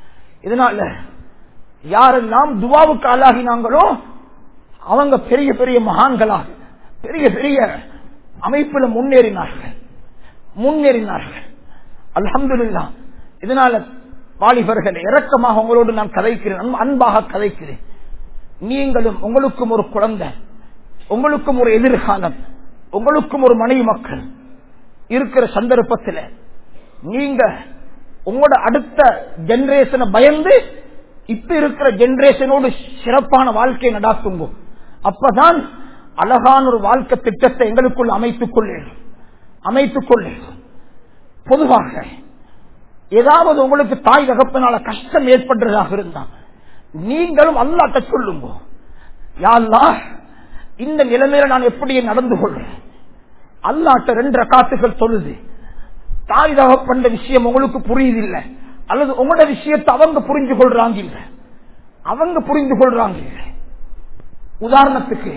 இதனால யாரெல்லாம் துவாவுக்கு ஆளாகினாங்களோ அவங்க பெரிய பெரிய மகான்களாக பெரிய பெரிய அமைப்புல முன்னேறினார்கள் முன்னேறினார்கள் அல்ஹம்துலில்லா இதனால வாலிபர்கள் இரக்கமாக உங்களோடு நான் கதைக்கிறேன் அன்ப- அன்பாக கதைக்கிறேன் நீங்களும் உங்களுக்கும் ஒரு குழந்தை உங்களுக்கும் ஒரு எதிர்காலம் உங்களுக்கும் ஒரு மனைவி மக்கள் இருக்கிற சந்தர்ப்பத்தில் நீங்க உங்களோட அடுத்த ஜெனரேஷனை பயந்து இப்ப இருக்கிற ஜெனரேஷனோடு சிறப்பான வாழ்க்கையை நடாத்துங்க அப்பதான் அழகான ஒரு வாழ்க்கை திட்டத்தை எங்களுக்குள் அமைத்துக் கொள்ளேன் அமைத்துக் கொள்ளேன் பொதுவாக ஏதாவது உங்களுக்கு தாய் தகப்பனால கஷ்டம் ஏற்படுறதாக இருந்தா நீங்களும் அல்லாட்ட சொல்லுங்க யா அல்லாஹ், இந்த நிலைமையில நான் எப்படி நடந்து கொள்றேன் அல்லாட்ட ரெண்டு காத்துகள் சொல்லுது தாய் தகப்பண்ட விஷயம் உங்களுக்கு புரியுதில்லை அல்லது உங்களோட விஷயத்தை அவங்க புரிஞ்சு கொள்றாங்க இல்ல அவங்க புரிந்து கொள்றாங்க இல்ல உதாரணத்துக்கு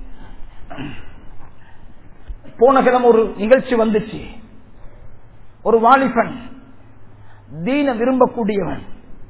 போன கிழமை ஒரு நிகழ்ச்சி வந்துச்சு ஒரு வாலிபன் தீன விரும்பக்கூடியவன்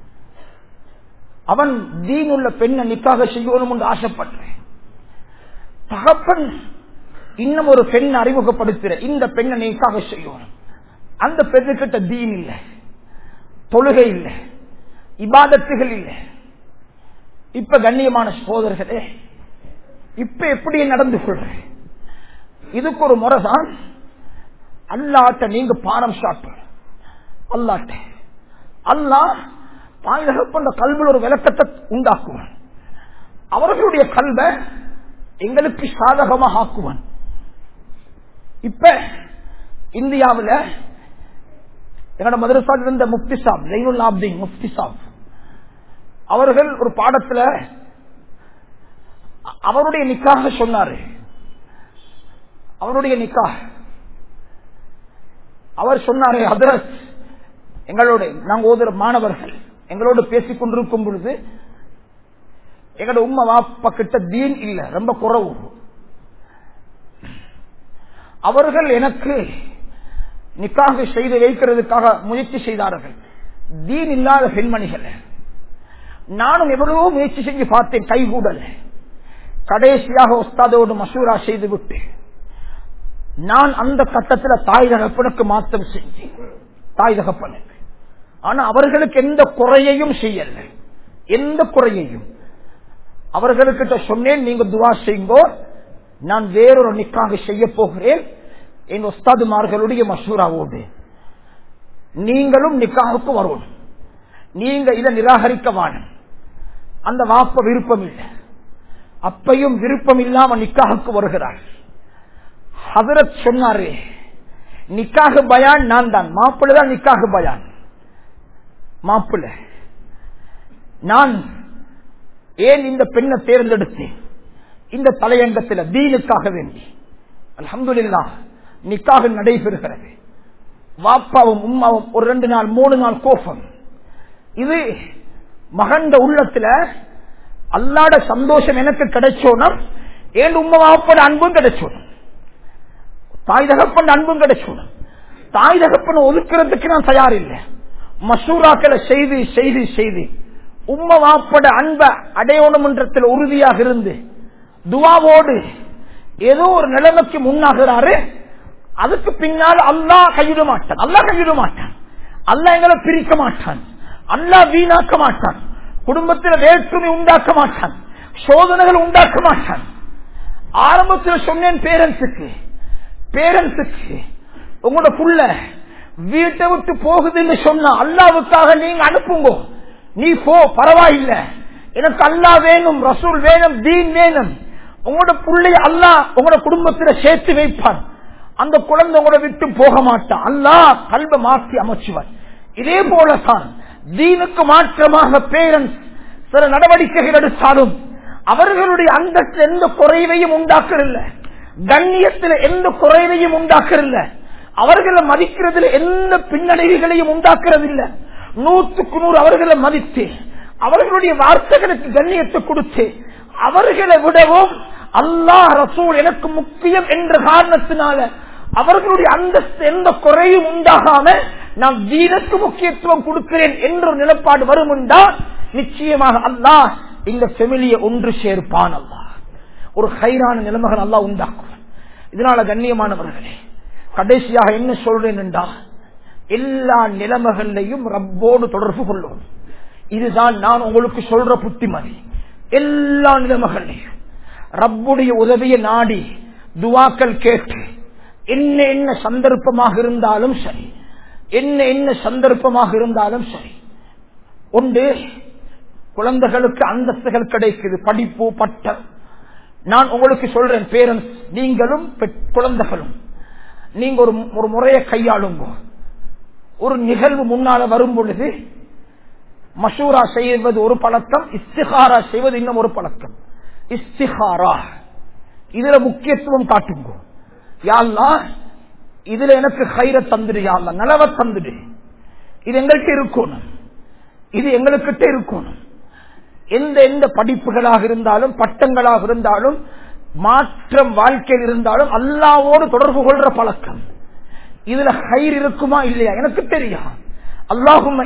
அவன் தீன் உள்ள பெண்ணை நிக்காக செய்யணும் என்று ஆசைப்படுறேன் தகப்பன் இன்னும் ஒரு பெண் அறிமுகப்படுத்துற இந்த பெண்ணை நிக்காக செய்யணும் அந்த பெண்ணுக்கிட்ட தீன் இல்லை தொழுகை இல்லை இபாதத்துகள் இல்லை இப்ப கண்ணியமான சோதர்களே இப்ப எப்படி நடந்து கொள்ற இதுக்கு ஒரு முறைதான் அல்லாட்ட நீங்க பாரம் சாப்பிட அல்லாட்ட அல்லாஹ் தாயகப்பண்ட கல்வியில் ஒரு விளக்கத்தை உண்டாக்குவான் அவர்களுடைய கல்வை எங்களுக்கு சாதகமாக ஆக்குவான் இப்ப இந்தியாவில் என்னோட மதுரசால் இருந்த முப்தி சாப் ஜெயினுல் ஆப்தீன் முப்தி சாப் அவர்கள் ஒரு பாடத்துல அ- அவருடைய நிக்காக சொன்னாரு அவருடைய நிக்கா அவர் சொன்னாரு ஹதரத் எங்களோட நாங்க ஓதுற மாணவர்கள் எங்களோடு பேசிக் கொண்டிருக்கும் பொழுது எங்களோட உம்மா வாப்பா கிட்ட தீன் இல்ல ரொம்ப குறவு அவர்கள் எனக்கு நிக்காக செய்து வைக்கிறதுக்காக முயற்சி செய்தார்கள் தீன் இல்லாத பெண்மணிகள் நானும் எவ்வளவோ முயற்சி செஞ்சு பார்த்தேன் கைகூடல் கடைசியாக உஸ்தாதோடு மசூரா செய்து விட்டு நான் அந்த கட்டத்தில் தாய் தகப்பனுக்கு மாற்றம் செஞ்சேன் தாய் தகப்பனுக்கு ஆனா அவர்களுக்கு எந்த குறையையும் செய்யல எந்த குறையையும் அவர்களுக்கிட்ட சொன்னேன் நீங்க துவா செய்யுங்கோ நான் வேறொரு நிக்காக செய்ய போகிறேன் என் உஸ்தாதுமார்களுடைய மசூராவோடு நீங்களும் நிக்காவுக்கு வரணும் நீங்க இதை நிராகரிக்க வாணும் அந்த வாப்ப விருப்பம் இல்லை அப்பையும் விருப்பம் இல்லாம நிக்காவுக்கு வருகிறார் ஹதரத் சொன்னாரு நிக்காக பயான் நான் தான் மாப்பிள்ளை தான் நிக்காக பயான் மாப்பிள்ளை நான் ஏன் இந்த பெண்ணை தேர்ந்தெடுத்தேன் இந்த தலையங்கத்தில் தீனுக்காக வேண்டி அல்ஹம்துலில்லா நிக்காக நடைபெறுகிறது வாப்பாவும் உம்மாவும் ஒரு ரெண்டு நாள் மூணு நாள் கோபம் இது மகண்ட உள்ளத்துல அல்லாட சந்தோஷம் எனக்கு கிடைச்சோனும் ஏன் உம்மா வாப்போட அன்பும் கிடைச்சோனும் தாய் தகப்பன் அன்பும் கிடைச்சோனும் தாய் தகப்பன் ஒதுக்குறதுக்கு நான் தயார் இல்லை மசூராக்களை செய்து செய்து செய்து உம்ம வாப்பட அன்ப அடையோணமன்றத்தில் உறுதியாக இருந்து துவாவோடு ஏதோ ஒரு நிலைமைக்கு முன்னாகிறாரு அதுக்கு பின்னால் அல்லாஹ் கையிட மாட்டான் அல்லாஹ் கையிட மாட்டான் அல்லாஹ் எங்களை பிரிக்க மாட்டான் அல்லாஹ் வீணாக்க மாட்டான் குடும்பத்தில் வேற்றுமை உண்டாக்க மாட்டான் சோதனைகள் உண்டாக்க மாட்டான் ஆரம்பத்தில் சொன்னேன் பேரண்ட்ஸுக்கு பேரண்ட்ஸுக்கு உங்களோட புள்ள வீட்டை விட்டு போகுதுன்னு சொன்னா அல்லாவுக்காக நீங்க அனுப்புங்க நீ போ பரவாயில்ல எனக்கு அல்லா வேணும் ரசூல் வேணும் தீன் வேணும் உங்களோட புள்ளைய அல்லா உங்களோட குடும்பத்துல சேர்த்து வைப்பான் அந்த குழந்தை உங்களோட விட்டு போக மாட்டான் அல்லா கல்வ மாற்றி அமைச்சுவான் இதே போலதான் தீனுக்கு மாற்றமாக பேரண்ட்ஸ் சில நடவடிக்கைகள் எடுத்தாலும் அவர்களுடைய அந்தஸ்து எந்த குறைவையும் உண்டாக்குறதில்ல கண்ணியத்தில் எந்த குறைவையும் உண்டாக்குறதில்ல அவர்களை மதிக்கிறதுல எந்த பின்னடைவுகளையும் உண்டாக்குறதில்ல நூற்றுக்கு நூறு அவர்களை மதித்து அவர்களுடைய வார்த்தைகளுக்கு கண்ணியத்தை கொடுத்து அவர்களை விடவும் அல்லாஹ் ரசூல் எனக்கு முக்கியம் என்ற காரணத்தினால அவர்களுடைய அந்தஸ்து எந்த குறையும் உண்டாகாம நான் வீணுக்கு முக்கியத்துவம் கொடுக்கிறேன் என்ற ஒரு நிலப்பாடு வருமுண்டா நிச்சயமாக அல்லாஹ் இந்த ஃபெமிலியை ஒன்று சேர்ப்பான் அல்லாஹ் ஒரு ஹைரான நிலைமைகள் அல்லாஹ் உண்டாக்கும் இதனால கண்ணியமானவர்களே கடைசியாக என்ன சொல்றேன் என்றா எல்லா நிலைமைகளையும் ரப்போடு தொடர்பு கொள்ளும் இதுதான் நான் உங்களுக்கு சொல்ற புத்திமதி எல்லா நிலைமைகளையும் ரப்புடைய உதவியை நாடி துவாக்கள் கேட்டு என்ன என்ன சந்தர்ப்பமாக இருந்தாலும் சரி என்ன என்ன சந்தர்ப்பமாக இருந்தாலும் சரி ஒன்று குழந்தைகளுக்கு அந்தஸ்துகள் கிடைக்குது படிப்பு பட்டம் நான் உங்களுக்கு சொல்றேன் பேரண்ட்ஸ் நீங்களும் பெற்- குழந்தைகளும் நீங்க ஒரு ஒரு முறையை கையாளுங்க ஒரு நிகழ்வு முன்னால வரும் பொழுது மசூரா செய்வது ஒரு பழக்கம் இஸ்திகாரா செய்வது இன்னும் ஒரு பழக்கம் இஸ்திகாரா இதுல முக்கியத்துவம் காட்டுங்க யாழ்லா இதுல எனக்கு கயிற தந்துடு யாழ்லா நலவ தந்துடு இது எங்கள்கிட்ட இருக்கணும் இது எங்களுக்கிட்ட இருக்கணும் எந்த எந்த படிப்புகளாக இருந்தாலும் பட்டங்களாக இருந்தாலும் மாற்றம் வாழ்க்கையில் இருந்தாலும் அல்லாவோடு தொடர்பு கொள்ற பழக்கம் இதுல கயிறு இருக்குமா இல்லையா எனக்கு தெரியும் அல்லாஹும்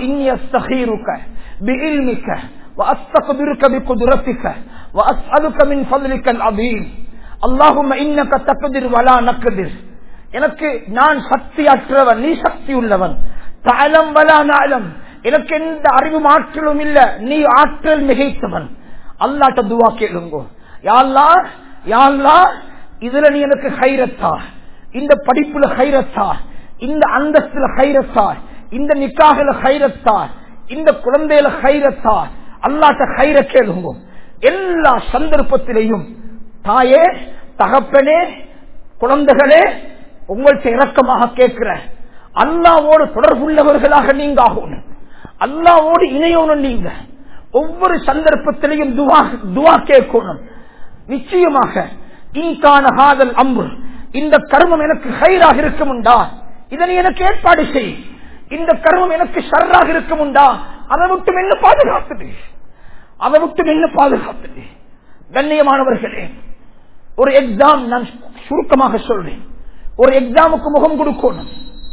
بعلمك واستقدرك بقدرتك واسالك من فضلك العظيم اللهم انك تقدر ولا نقدر எனக்கு நான் சக்தி அற்றவன் நீ சக்தி உள்ளவன் தாளம் வலா நாளம் எனக்கு எந்த அறிவு ஆற்றலும் இல்ல நீ ஆற்றல் மிகைத்தவன் அல்லாட்ட துவா கேளுங்கோ யாழ்லா யாழ்லா இதுல நீ எனக்கு ஹைரத்தா இந்த படிப்புல ஹைரத்தா இந்த அந்தஸ்துல ஹைரத்தா இந்த நிக்காகல ஹைரத்தா இந்த குழந்தையில ஹைரத்தா அல்லாட்ட ஹைர கேளுங்க எல்லா சந்தர்ப்பத்திலையும் தாயே தகப்பனே குழந்தைகளே உங்கள்கிட்ட இரக்கமாக கேட்கிற அல்லாவோடு தொடர்புள்ளவர்களாக நீங்க ஆகணும் அல்லாவோடு இணையணும் நீங்க ஒவ்வொரு சந்தர்ப்பத்திலையும் துவா துவா கேட்கணும் நிச்சயமாக இன்கான ஹாதல் அம்பு இந்த கர்மம் எனக்கு ஹைராக இருக்குமுண்டா இதனை எனக்கு ஏற்பாடு செய் இந்த கர்மம் எனக்கு ஷர்ராக இருக்குமுண்டா அதை விட்டு என்ன பாதுகாத்துடு அதை விட்டு என்ன பாதுகாத்துடு கண்ணியமானவர்களே ஒரு எக்ஸாம் நான் சுருக்கமாக சொல்றேன் ஒரு எக்ஸாமுக்கு முகம் கொடுக்கணும்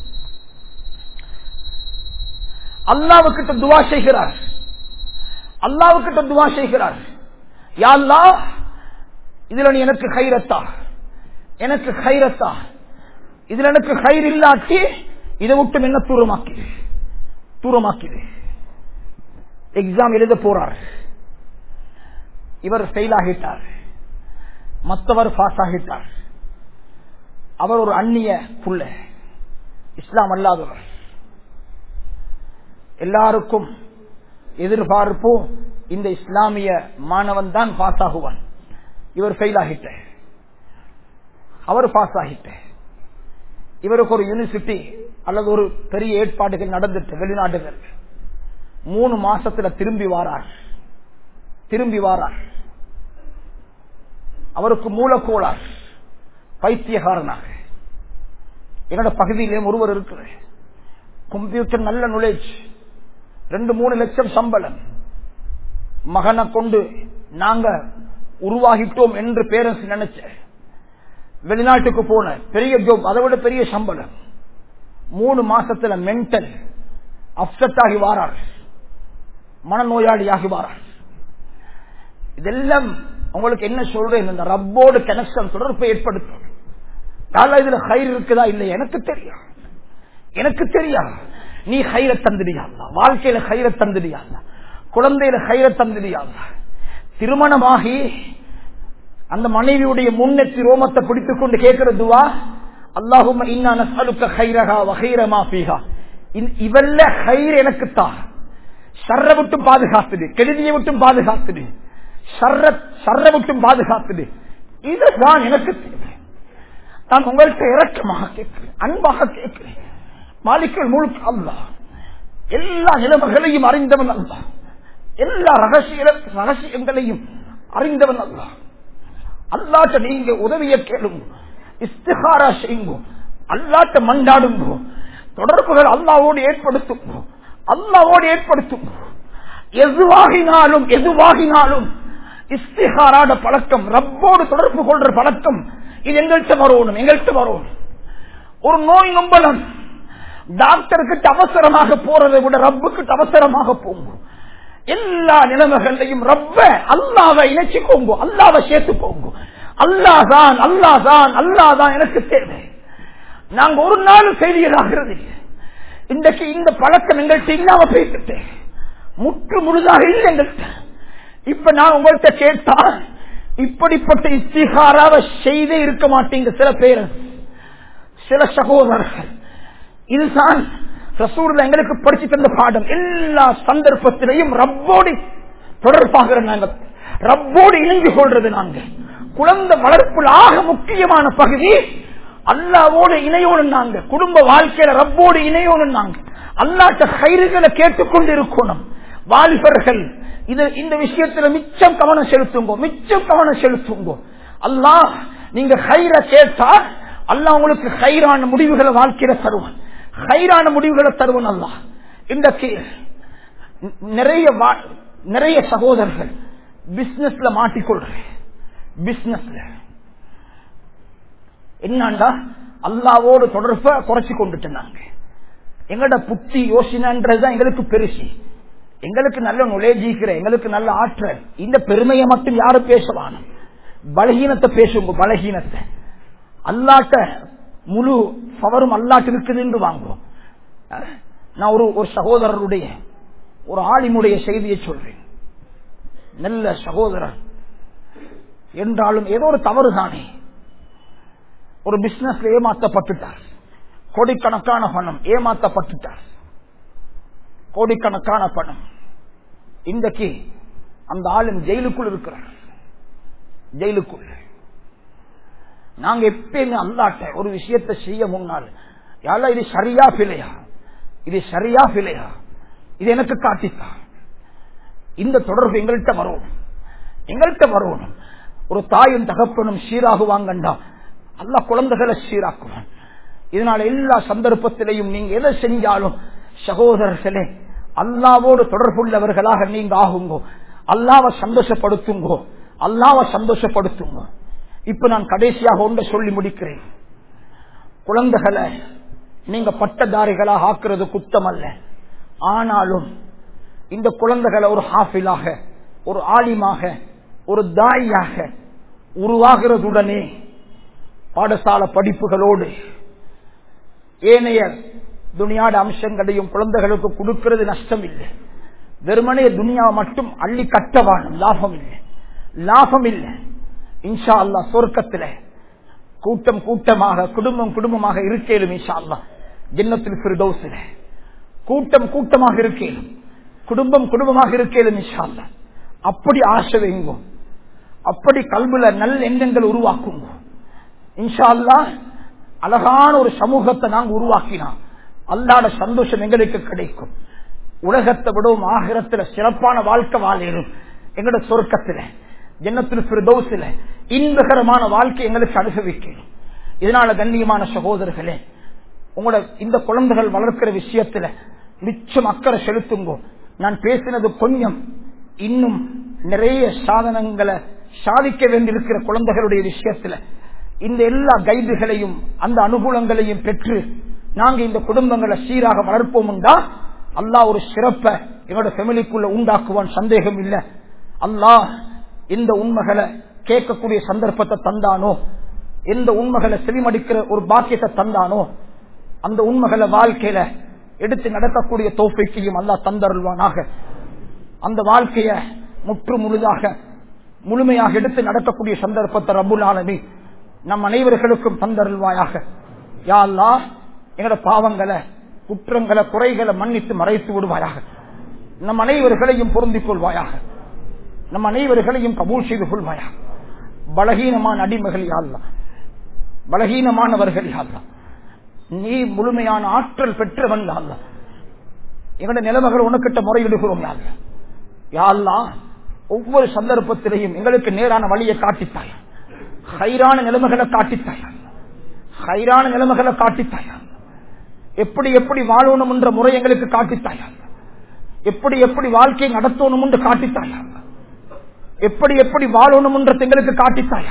அல்லாவுக்கிட்ட துவா செய்கிறார் அல்லாவுக்கிட்ட துவா செய்கிறார் யாழ்லா இதுல நீ எனக்கு கைரத்தா எனக்கு கைரத்தா இதுல எனக்கு கயிறு இல்லாட்டி இதை விட்டு என்ன தூரமாக்கிடு தூரமாக்கிடு எக்ஸாம் எழுத போறார் இவர் ஃபெயில் ஆகிட்டார் மற்றவர் பாஸ் ஆகிட்டார் அவர் ஒரு அந்நிய புள்ள இஸ்லாம் அல்லாதவர் எல்லாருக்கும் எதிர்பார்ப்பு இந்த இஸ்லாமிய மாணவன் தான் பாஸ் ஆகுவான் இவர் ஃபெயில் ஆகிட்ட அவர் பாஸ் ஆகிட்ட இவருக்கு ஒரு யூனிவர்சிட்டி அல்லது ஒரு பெரிய ஏற்பாடுகள் நடந்துட்டு வெளிநாடுகள் மூணு மாசத்துல திரும்பி வாரார் திரும்பி வாரார் அவருக்கு மூலக்கோளார் பைத்தியகாரனாக என்னோட பகுதியிலே ஒருவர் இருக்கிற கம்ப்யூட்டர் நல்ல நாலேஜ் ரெண்டு மூணு லட்சம் சம்பளம் மகனை கொண்டு நாங்க உருவாகிட்டோம் என்று பேரண்ட்ஸ் நினைச்ச வெளிநாட்டுக்கு போன பெரிய ஜோப் அதை விட பெரிய சம்பளம் மூணு மாசத்துல மென்டல் அப்செட் ஆகி வாரார் மனநோயாளியாகி வாரார் இதெல்லாம் உங்களுக்கு என்ன சொல்றேன் இந்த ரப்போடு கனெக்ஷன் தொடர்பை ஏற்படுத்தும் கால இதுல கயிறு இருக்குதா இல்லையா எனக்கு தெரியும் எனக்கு தெரியாது நீ கயிற தந்துடியா வாழ்க்கையில கயிற தந்துடியா குழந்தையில கயிற தந்துடியா திருமணமாகி அந்த மனைவியுடைய முன்னெத்தி ரோமத்தை பிடித்துக் கொண்டு கேட்கிறதுவா அல்லாஹும் இவல்ல கயிறு எனக்குத்தா சர்ற விட்டும் பாதுகாத்துடு கெடுதியை விட்டும் பாதுகாத்துடு சர்ற விட்டும் பாதுகாத்துடு இதுதான் எனக்கு தேவை நான் உங்கள்கிட்ட இறக்கமாக கேட்கிறேன் அன்பாக கேட்கிறேன் மாலிக்கள் முழுக்க அல்லா எல்லா நிலைமைகளையும் அறிந்தவன் அல்ல எல்லா ரகசிய ரகசியங்களையும் அறிந்தவன் அல்ல அல்லாட்ட நீங்க உதவிய கேளுங்க இஸ்திகாரா செய்யுங்க அல்லாட்ட மண்டாடுங்க தொடர்புகள் அல்லாவோடு ஏற்படுத்துங்க அல்லாவோடு ஏற்படுத்துங்க எதுவாகினாலும் எதுவாகினாலும் இஸ்திகாராட பழக்கம் ரப்போடு தொடர்பு கொள்ற பழக்கம் இது எங்கள்கிட்ட வரணும் எங்கள்கிட்ட வரணும் ஒரு நோய் நம்பலம் டாக்டருக்கு அவசரமாக போறதை விட ரப்புக்கு அவசரமாக போங்க எல்லா நிலைமைகளையும் ரப்ப அல்லாவை இணைச்சுக்கோங்க அல்லாவை சேர்த்துக்கோங்க அல்லாதான் அல்லாதான் அல்லாதான் எனக்கு தேவை நாங்க ஒரு நாள் செய்தியதாகிறது இல்லை இன்றைக்கு இந்த பழக்கம் எங்கள்கிட்ட இல்லாம பேசிட்டேன் முற்று முழுதாக இல்லை எங்கள்கிட்ட இப்ப நான் உங்கள்கிட்ட கேட்டா இப்படிப்பட்ட இஸ்திகாராவை செய்தே இருக்க மாட்டீங்க சில பேர் சில சகோதரர்கள் இதுதான் ரசூர்ல எங்களுக்கு படிச்சு தந்த பாடம் எல்லா சந்தர்ப்பத்திலையும் ரப்போடி தொடர்பாகிற நாங்க ரப்போடு இணைந்து கொள்றது நாங்க குழந்தை வளர்ப்புல ஆக முக்கியமான பகுதி அல்லாவோடு இணையோடு நாங்க குடும்ப வாழ்க்கையில ரப்போடு இணையோடு நாங்க அல்லாட்ட கயிறுகளை கேட்டுக்கொண்டு இருக்கணும் வாலிபர்கள் இது இந்த விஷயத்துல மிச்சம் கவனம் செலுத்துங்க மிச்சம் கவனம் செலுத்துங்க அல்லாஹ் நீங்க கயிற கேட்டா அல்லாஹ் உங்களுக்கு கயிறான முடிவுகளை வாழ்க்கையில தருவான் கயிறான முடிவுகளை தருவன் அல்ல இன்றைக்கு நிறைய நிறைய சகோதரர்கள் பிசினஸ்ல மாட்டிக்கொள்றேன் பிசினஸ்ல என்னண்டா அல்லாவோடு தொடர்பை குறைச்சி கொண்டுட்டு நாங்க எங்களோட புத்தி யோசனைன்றதுதான் எங்களுக்கு பெருசு எங்களுக்கு நல்ல நுழைஜிக்கிற எங்களுக்கு நல்ல ஆற்றல் இந்த பெருமையை மட்டும் யாரும் பேசவான பலகீனத்தை பேசுங்க பலகீனத்தை அல்லாட்ட முழு பவரும் அல்லாட்டு இருக்குது என்று வாங்குவோம் நான் ஒரு ஒரு சகோதரருடைய ஒரு ஆளினுடைய செய்தியை சொல்றேன் நல்ல சகோதரர் என்றாலும் ஏதோ ஒரு தவறு தானே ஒரு பிசினஸ்ல ஏமாற்றப்பட்டுட்டார் கோடிக்கணக்கான பணம் ஏமாற்றப்பட்டுட்டார் கோடிக்கணக்கான பணம் இன்றைக்கு அந்த ஆளும் ஜெயிலுக்குள் இருக்கிறார் ஜெயிலுக்குள் நாங்க எப்பயுமே அல்லாட்ட ஒரு விஷயத்தை செய்ய முன்னால் யாரா இது சரியா பிழையா இது சரியா பிழையா இது எனக்கு காட்டித்தா இந்த தொடர்பு எங்கள்கிட்ட வரணும் எங்கள்கிட்ட வரணும் ஒரு தாயும் தகப்பனும் சீராகுவாங்கண்டா அல்ல குழந்தைகளை சீராக்குவான் இதனால எல்லா சந்தர்ப்பத்திலையும் நீங்க எதை செஞ்சாலும் சகோதரர்களே அல்லாவோடு தொடர்புள்ளவர்களாக நீங்க ஆகுங்கோ அல்லாவை சந்தோஷப்படுத்துங்கோ அல்லாவை சந்தோஷப்படுத்துங்கோ இப்ப நான் கடைசியாக ஒன்றை சொல்லி முடிக்கிறேன் குழந்தைகளை நீங்க பட்டதாரிகளாக ஆக்குறது குத்தம் அல்ல ஆனாலும் இந்த குழந்தைகளை ஒரு ஹாஃபிலாக ஒரு ஆலிமாக ஒரு தாயாக உருவாகிறதுடனே பாடசாலை படிப்புகளோடு ஏனைய துணியாட அம்சங்களையும் குழந்தைகளுக்கு கொடுக்கிறது நஷ்டம் இல்லை வெறுமனே துனியா மட்டும் அள்ளி கட்டவானும் லாபம் இல்லை லாபம் இல்லை இன்ஷா அல்லா சொர்க்கத்துல கூட்டம் கூட்டமாக குடும்பம் குடும்பமாக இருக்கேலும் இன்ஷா அல்லா ஜென்னத்தில் பிரதோசில கூட்டம் கூட்டமாக இருக்கேலும் குடும்பம் குடும்பமாக இருக்கேலும் இன்ஷா அல்லா அப்படி ஆசை வைங்கும் அப்படி கல்வில நல்ல எண்ணங்கள் உருவாக்குங்க இன்ஷா அல்லா அழகான ஒரு சமூகத்தை நாங்க உருவாக்கினா அல்லாட சந்தோஷம் எங்களுக்கு கிடைக்கும் உலகத்தை விடவும் ஆகிரத்துல சிறப்பான வாழ்க்கை வாழிடும் எங்களோட சொர்க்கத்துல ஜன்னத்தில் பிரதோசில இன்பகரமான வாழ்க்கை எங்களுக்கு அனுபவிக்கணும் இதனால கண்ணியமான சகோதரர்களே உங்களோட இந்த குழந்தைகள் வளர்க்கிற விஷயத்துல மிச்சம் அக்கறை செலுத்துங்கோ நான் பேசினது கொஞ்சம் இன்னும் நிறைய சாதனங்களை சாதிக்க வேண்டியிருக்கிற குழந்தைகளுடைய விஷயத்துல இந்த எல்லா கைதுகளையும் அந்த அனுகூலங்களையும் பெற்று நாங்க இந்த குடும்பங்களை சீராக வளர்ப்போம்டா அல்லா ஒரு சிறப்பை எங்களோட ஃபெமிலிக்குள்ள உண்டாக்குவான் சந்தேகம் இல்லை அல்லாஹ் எந்த உண்மைகளை கேட்கக்கூடிய சந்தர்ப்பத்தை தந்தானோ எந்த உண்மைகளை செவிமடிக்கிற ஒரு பாக்கியத்தை தந்தானோ அந்த உண்மைகளை வாழ்க்கையில எடுத்து நடக்கக்கூடிய தோப்பைக்கையும் அல்லா தந்தருள்வானாக அந்த வாழ்க்கைய முற்று முழுதாக முழுமையாக எடுத்து நடக்கக்கூடிய சந்தர்ப்பத்தை ரபுல் ஆலமி நம் அனைவர்களுக்கும் தந்தருள்வாயாக யா அல்லா எங்களோட பாவங்களை குற்றங்களை குறைகளை மன்னித்து மறைத்து விடுவாயாக நம் அனைவர்களையும் பொருந்திக் கொள்வாயாக நம் அனைவர்களையும் கபூல் செய்து கொள்வாயாக பலகீனமான அடிமைகள் யாழ்லா பலகீனமானவர்கள் யாழ்லா நீ முழுமையான ஆற்றல் பெற்றவன் யாழ்லா எங்களுடைய நிலைமைகள் உனக்கிட்ட முறையிடுகிறோம் யாழ்லா யாழ்லா ஒவ்வொரு சந்தர்ப்பத்திலையும் எங்களுக்கு நேரான வழியை காட்டித்தாய் ஹைரான நிலைமைகளை காட்டித்தாய் ஹைரான நிலைமைகளை காட்டித்தாய் எப்படி எப்படி வாழணும் என்ற முறை எங்களுக்கு காட்டித்தாய் எப்படி எப்படி வாழ்க்கையை நடத்தணும் என்று காட்டித்தாய் எப்படி எப்படி வாழணும் என்ற எங்களுக்கு காட்டித்தாய்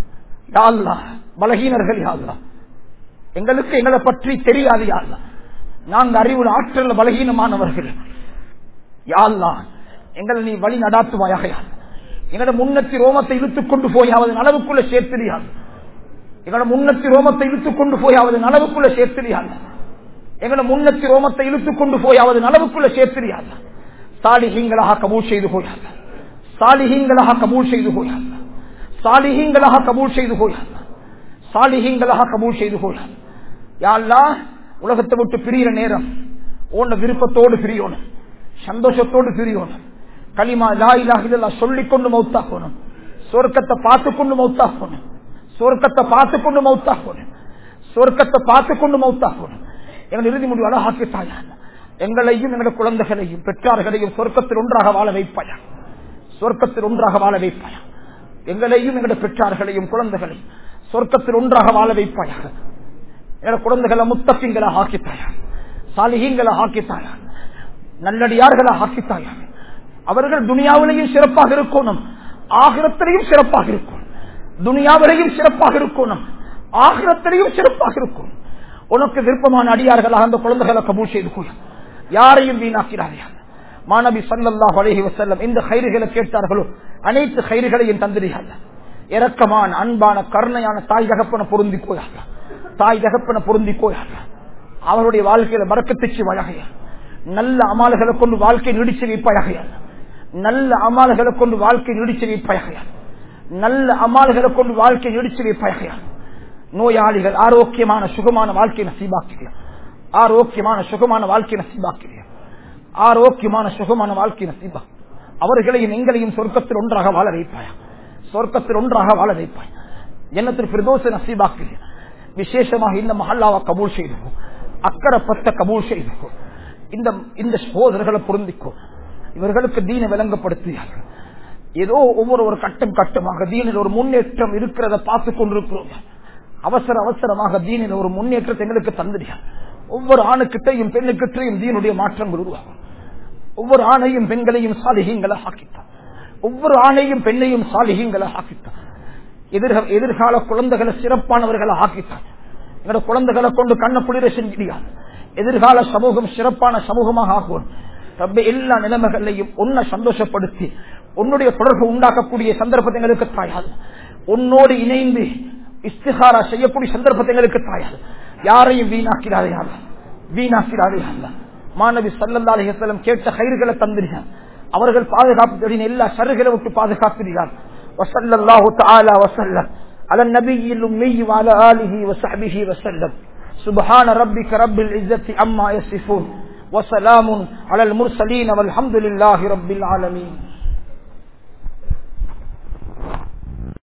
யாழ்லா பலகீனர்கள் யாழ்லா எங்களுக்கு எங்களை பற்றி தெரியாது யாழ்லா நாங்க அறிவுல ஆற்றல் பலகீனமானவர்கள் யாழ்லா எங்களை நீ வழி நடாத்துவாயாக யா அல்லாஹ். எங்களோட முன்னத்தி ரோமத்தை இழுத்துக் கொண்டு போயாவது நலவுக்குள்ள சேர்த்திரியாது எங்களோட முன்னத்தி ரோமத்தை இழுத்துக் கொண்டு போயாவது நலவுக்குள்ள சேர்த்திரியாது எங்களோட முன்னத்தி ரோமத்தை இழுத்துக் கொண்டு போயாவது நலவுக்குள்ள சேர்த்திரியாது சாலிஹீங்களாக கபூல் செய்து போயாத சாலிஹீங்களாக கபூல் செய்து போயாத சாலிஹீங்களாக கபூல் செய்து போயாத சாலிஹீங்களாக கபூல் செய்து போயாத யாழ்லா உலகத்தை விட்டு பிரியிற நேரம் உன்ன விருப்பத்தோடு பிரியணும் சந்தோஷத்தோடு பிரியணும் களிமா லா இலாஹ இல்லல்லாஹ் சொல்லிக் கொண்டு மௌத்தாக்கணும் சொர்க்கத்தை பார்த்து கொண்டு மௌத்தாக்கணும் சொர்க்கத்தை பார்த்து கொண்டு மௌத்தாக்கணும் சொர்க்கத்தை பார்த்து கொண்டு மௌத்தாக்கணும் எங்கள் இறுதி முடிவு அழகாக்கிட்டாயா எங்களையும் எங்களுடைய குழந்தைகளையும் பெற்றார்களையும் சொர்க்கத்தில் ஒன்றாக வாழ வைப்பாயா சொர்க்கத்தில் ஒன்றாக வாழ வைப்பாயா எங்களையும் எங்களுடைய பெற்றார்களையும் குழந்தைகளையும் சொர்க்கத்தில் ஒன்றாக வாழ வைப்பாயாக எங்களோட குழந்தைகளை முத்தப்பிங்களை ஆக்கித்தாயா சாலிகங்களை ஆக்கித்தாயா நல்லடியார்களை ஆக்கித்தாயா அவர்கள் துனியாவிலையும் சிறப்பாக இருக்கணும் ஆகிரத்திலையும் சிறப்பாக இருக்கணும் துனியாவிலையும் சிறப்பாக இருக்கணும் ஆகிரத்திலையும் சிறப்பாக இருக்கணும் உனக்கு விருப்பமான அடியார்களாக அந்த குழந்தைகளை கபூல் செய்து கொள்ள யாரையும் வீணாக்கிறார்கள் மாணவி சல்லல்லாஹு அலைஹி வஸல்லம் இந்த கயிறுகளை கேட்டார்களோ அனைத்து கயிறுகளையும் தந்திரியார்கள் இரக்கமான அன்பான கருணையான தாய் தகப்பன பொருந்தி போயாக தாய் தகப்பன பொருந்தி போயாக அவருடைய வாழ்க்கையில மறக்கத்திச்சு வழகையா நல்ல அமால்களை கொண்டு வாழ்க்கை நீடிச்சு வைப்பாயாக நல்ல அமால்களை கொண்டு வாழ்க்கை நீடிச்சு வைப்பாயாக நல்ல அமால்களை கொண்டு வாழ்க்கை நீடிச்சு வைப்பாயாக நோயாளிகள் ஆரோக்கியமான சுகமான வாழ்க்கை நசீபாக்கிறேன் ஆரோக்கியமான சுகமான வாழ்க்கை நசீபாக்கிறேன் ஆரோக்கியமான சுகமான வாழ்க்கை நசீபா அவர்களையும் எங்களையும் சொர்க்கத்தில் ஒன்றாக வாழ வைப்பாயா சொர்க்கத்தில் ஒன்றாக வாழ வைப்பாய் எண்ணத்தில் பிரதோஷ நசீபாக்கிறேன் விசேஷமாக இந்த மஹல்லாவை கபூல் செய்துக்கோ அக்கறப்பட்ட கபூல் செய்துக்கோ இந்த இந்த சோதர்களை பொருந்திக்கோ இவர்களுக்கு தீன விளங்கப்படுத்துகிறார்கள் ஏதோ ஒவ்வொரு ஒரு கட்டம் கட்டமாக தீனில் ஒரு முன்னேற்றம் இருக்கிறத பார்த்து கொண்டிருக்கிறோம் அவசர அவசரமாக தீனில் ஒரு முன்னேற்றத்தை எங்களுக்கு தந்துடுங்க ஒவ்வொரு ஆணுக்கிட்டையும் பெண்ணுக்கிட்டையும் தீனுடைய மாற்றங்கள் உருவாகும் ஒவ்வொரு ஆணையும் பெண்களையும் சாலிகங்களை ஆக்கித்தான் ஒவ்வொரு ஆணையும் பெண்ணையும் சாலிகங்களை ஆக்கித்தான் எதிர்க- எதிர்கால குழந்தைகளை சிறப்பானவர்களை ஆக்கித்தான் எங்களோட குழந்தைகளை கொண்டு கண்ண குளிர செஞ்சிடியாது எதிர்கால சமூகம் சிறப்பான சமூகமாக ஆகும் ரப்ப எல்லா நிலைமைகளையும் உன்னை சந்தோஷப்படுத்தி உன்னுடைய தொடர்பு உண்டாக்கக்கூடிய சந்தர்ப்பத்தை எங்களுக்கு தாயாது உன்னோடு இணைந்து இஸ்திகாரா செய்யக்கூடிய சந்தர்ப்பத்தை எங்களுக்கு தாயாது யாரையும் வீணாக்கிறாரே அல்ல வீணாக்கிறாரே அல்ல மாணவி சல்லல்லா அலிஹலம் கேட்ட கயிறுகளை தந்திருக்கார் அவர்கள் பாதுகாப்பு தேடின எல்லா சருகளை விட்டு பாதுகாக்கிறார் وصلى الله تعالى وسلم على النبي الأمي وعلى آله وصحبه وسلم سبحان ربك رب العزة عما يصفون وسلام على المرسلين والحمد لله رب العالمين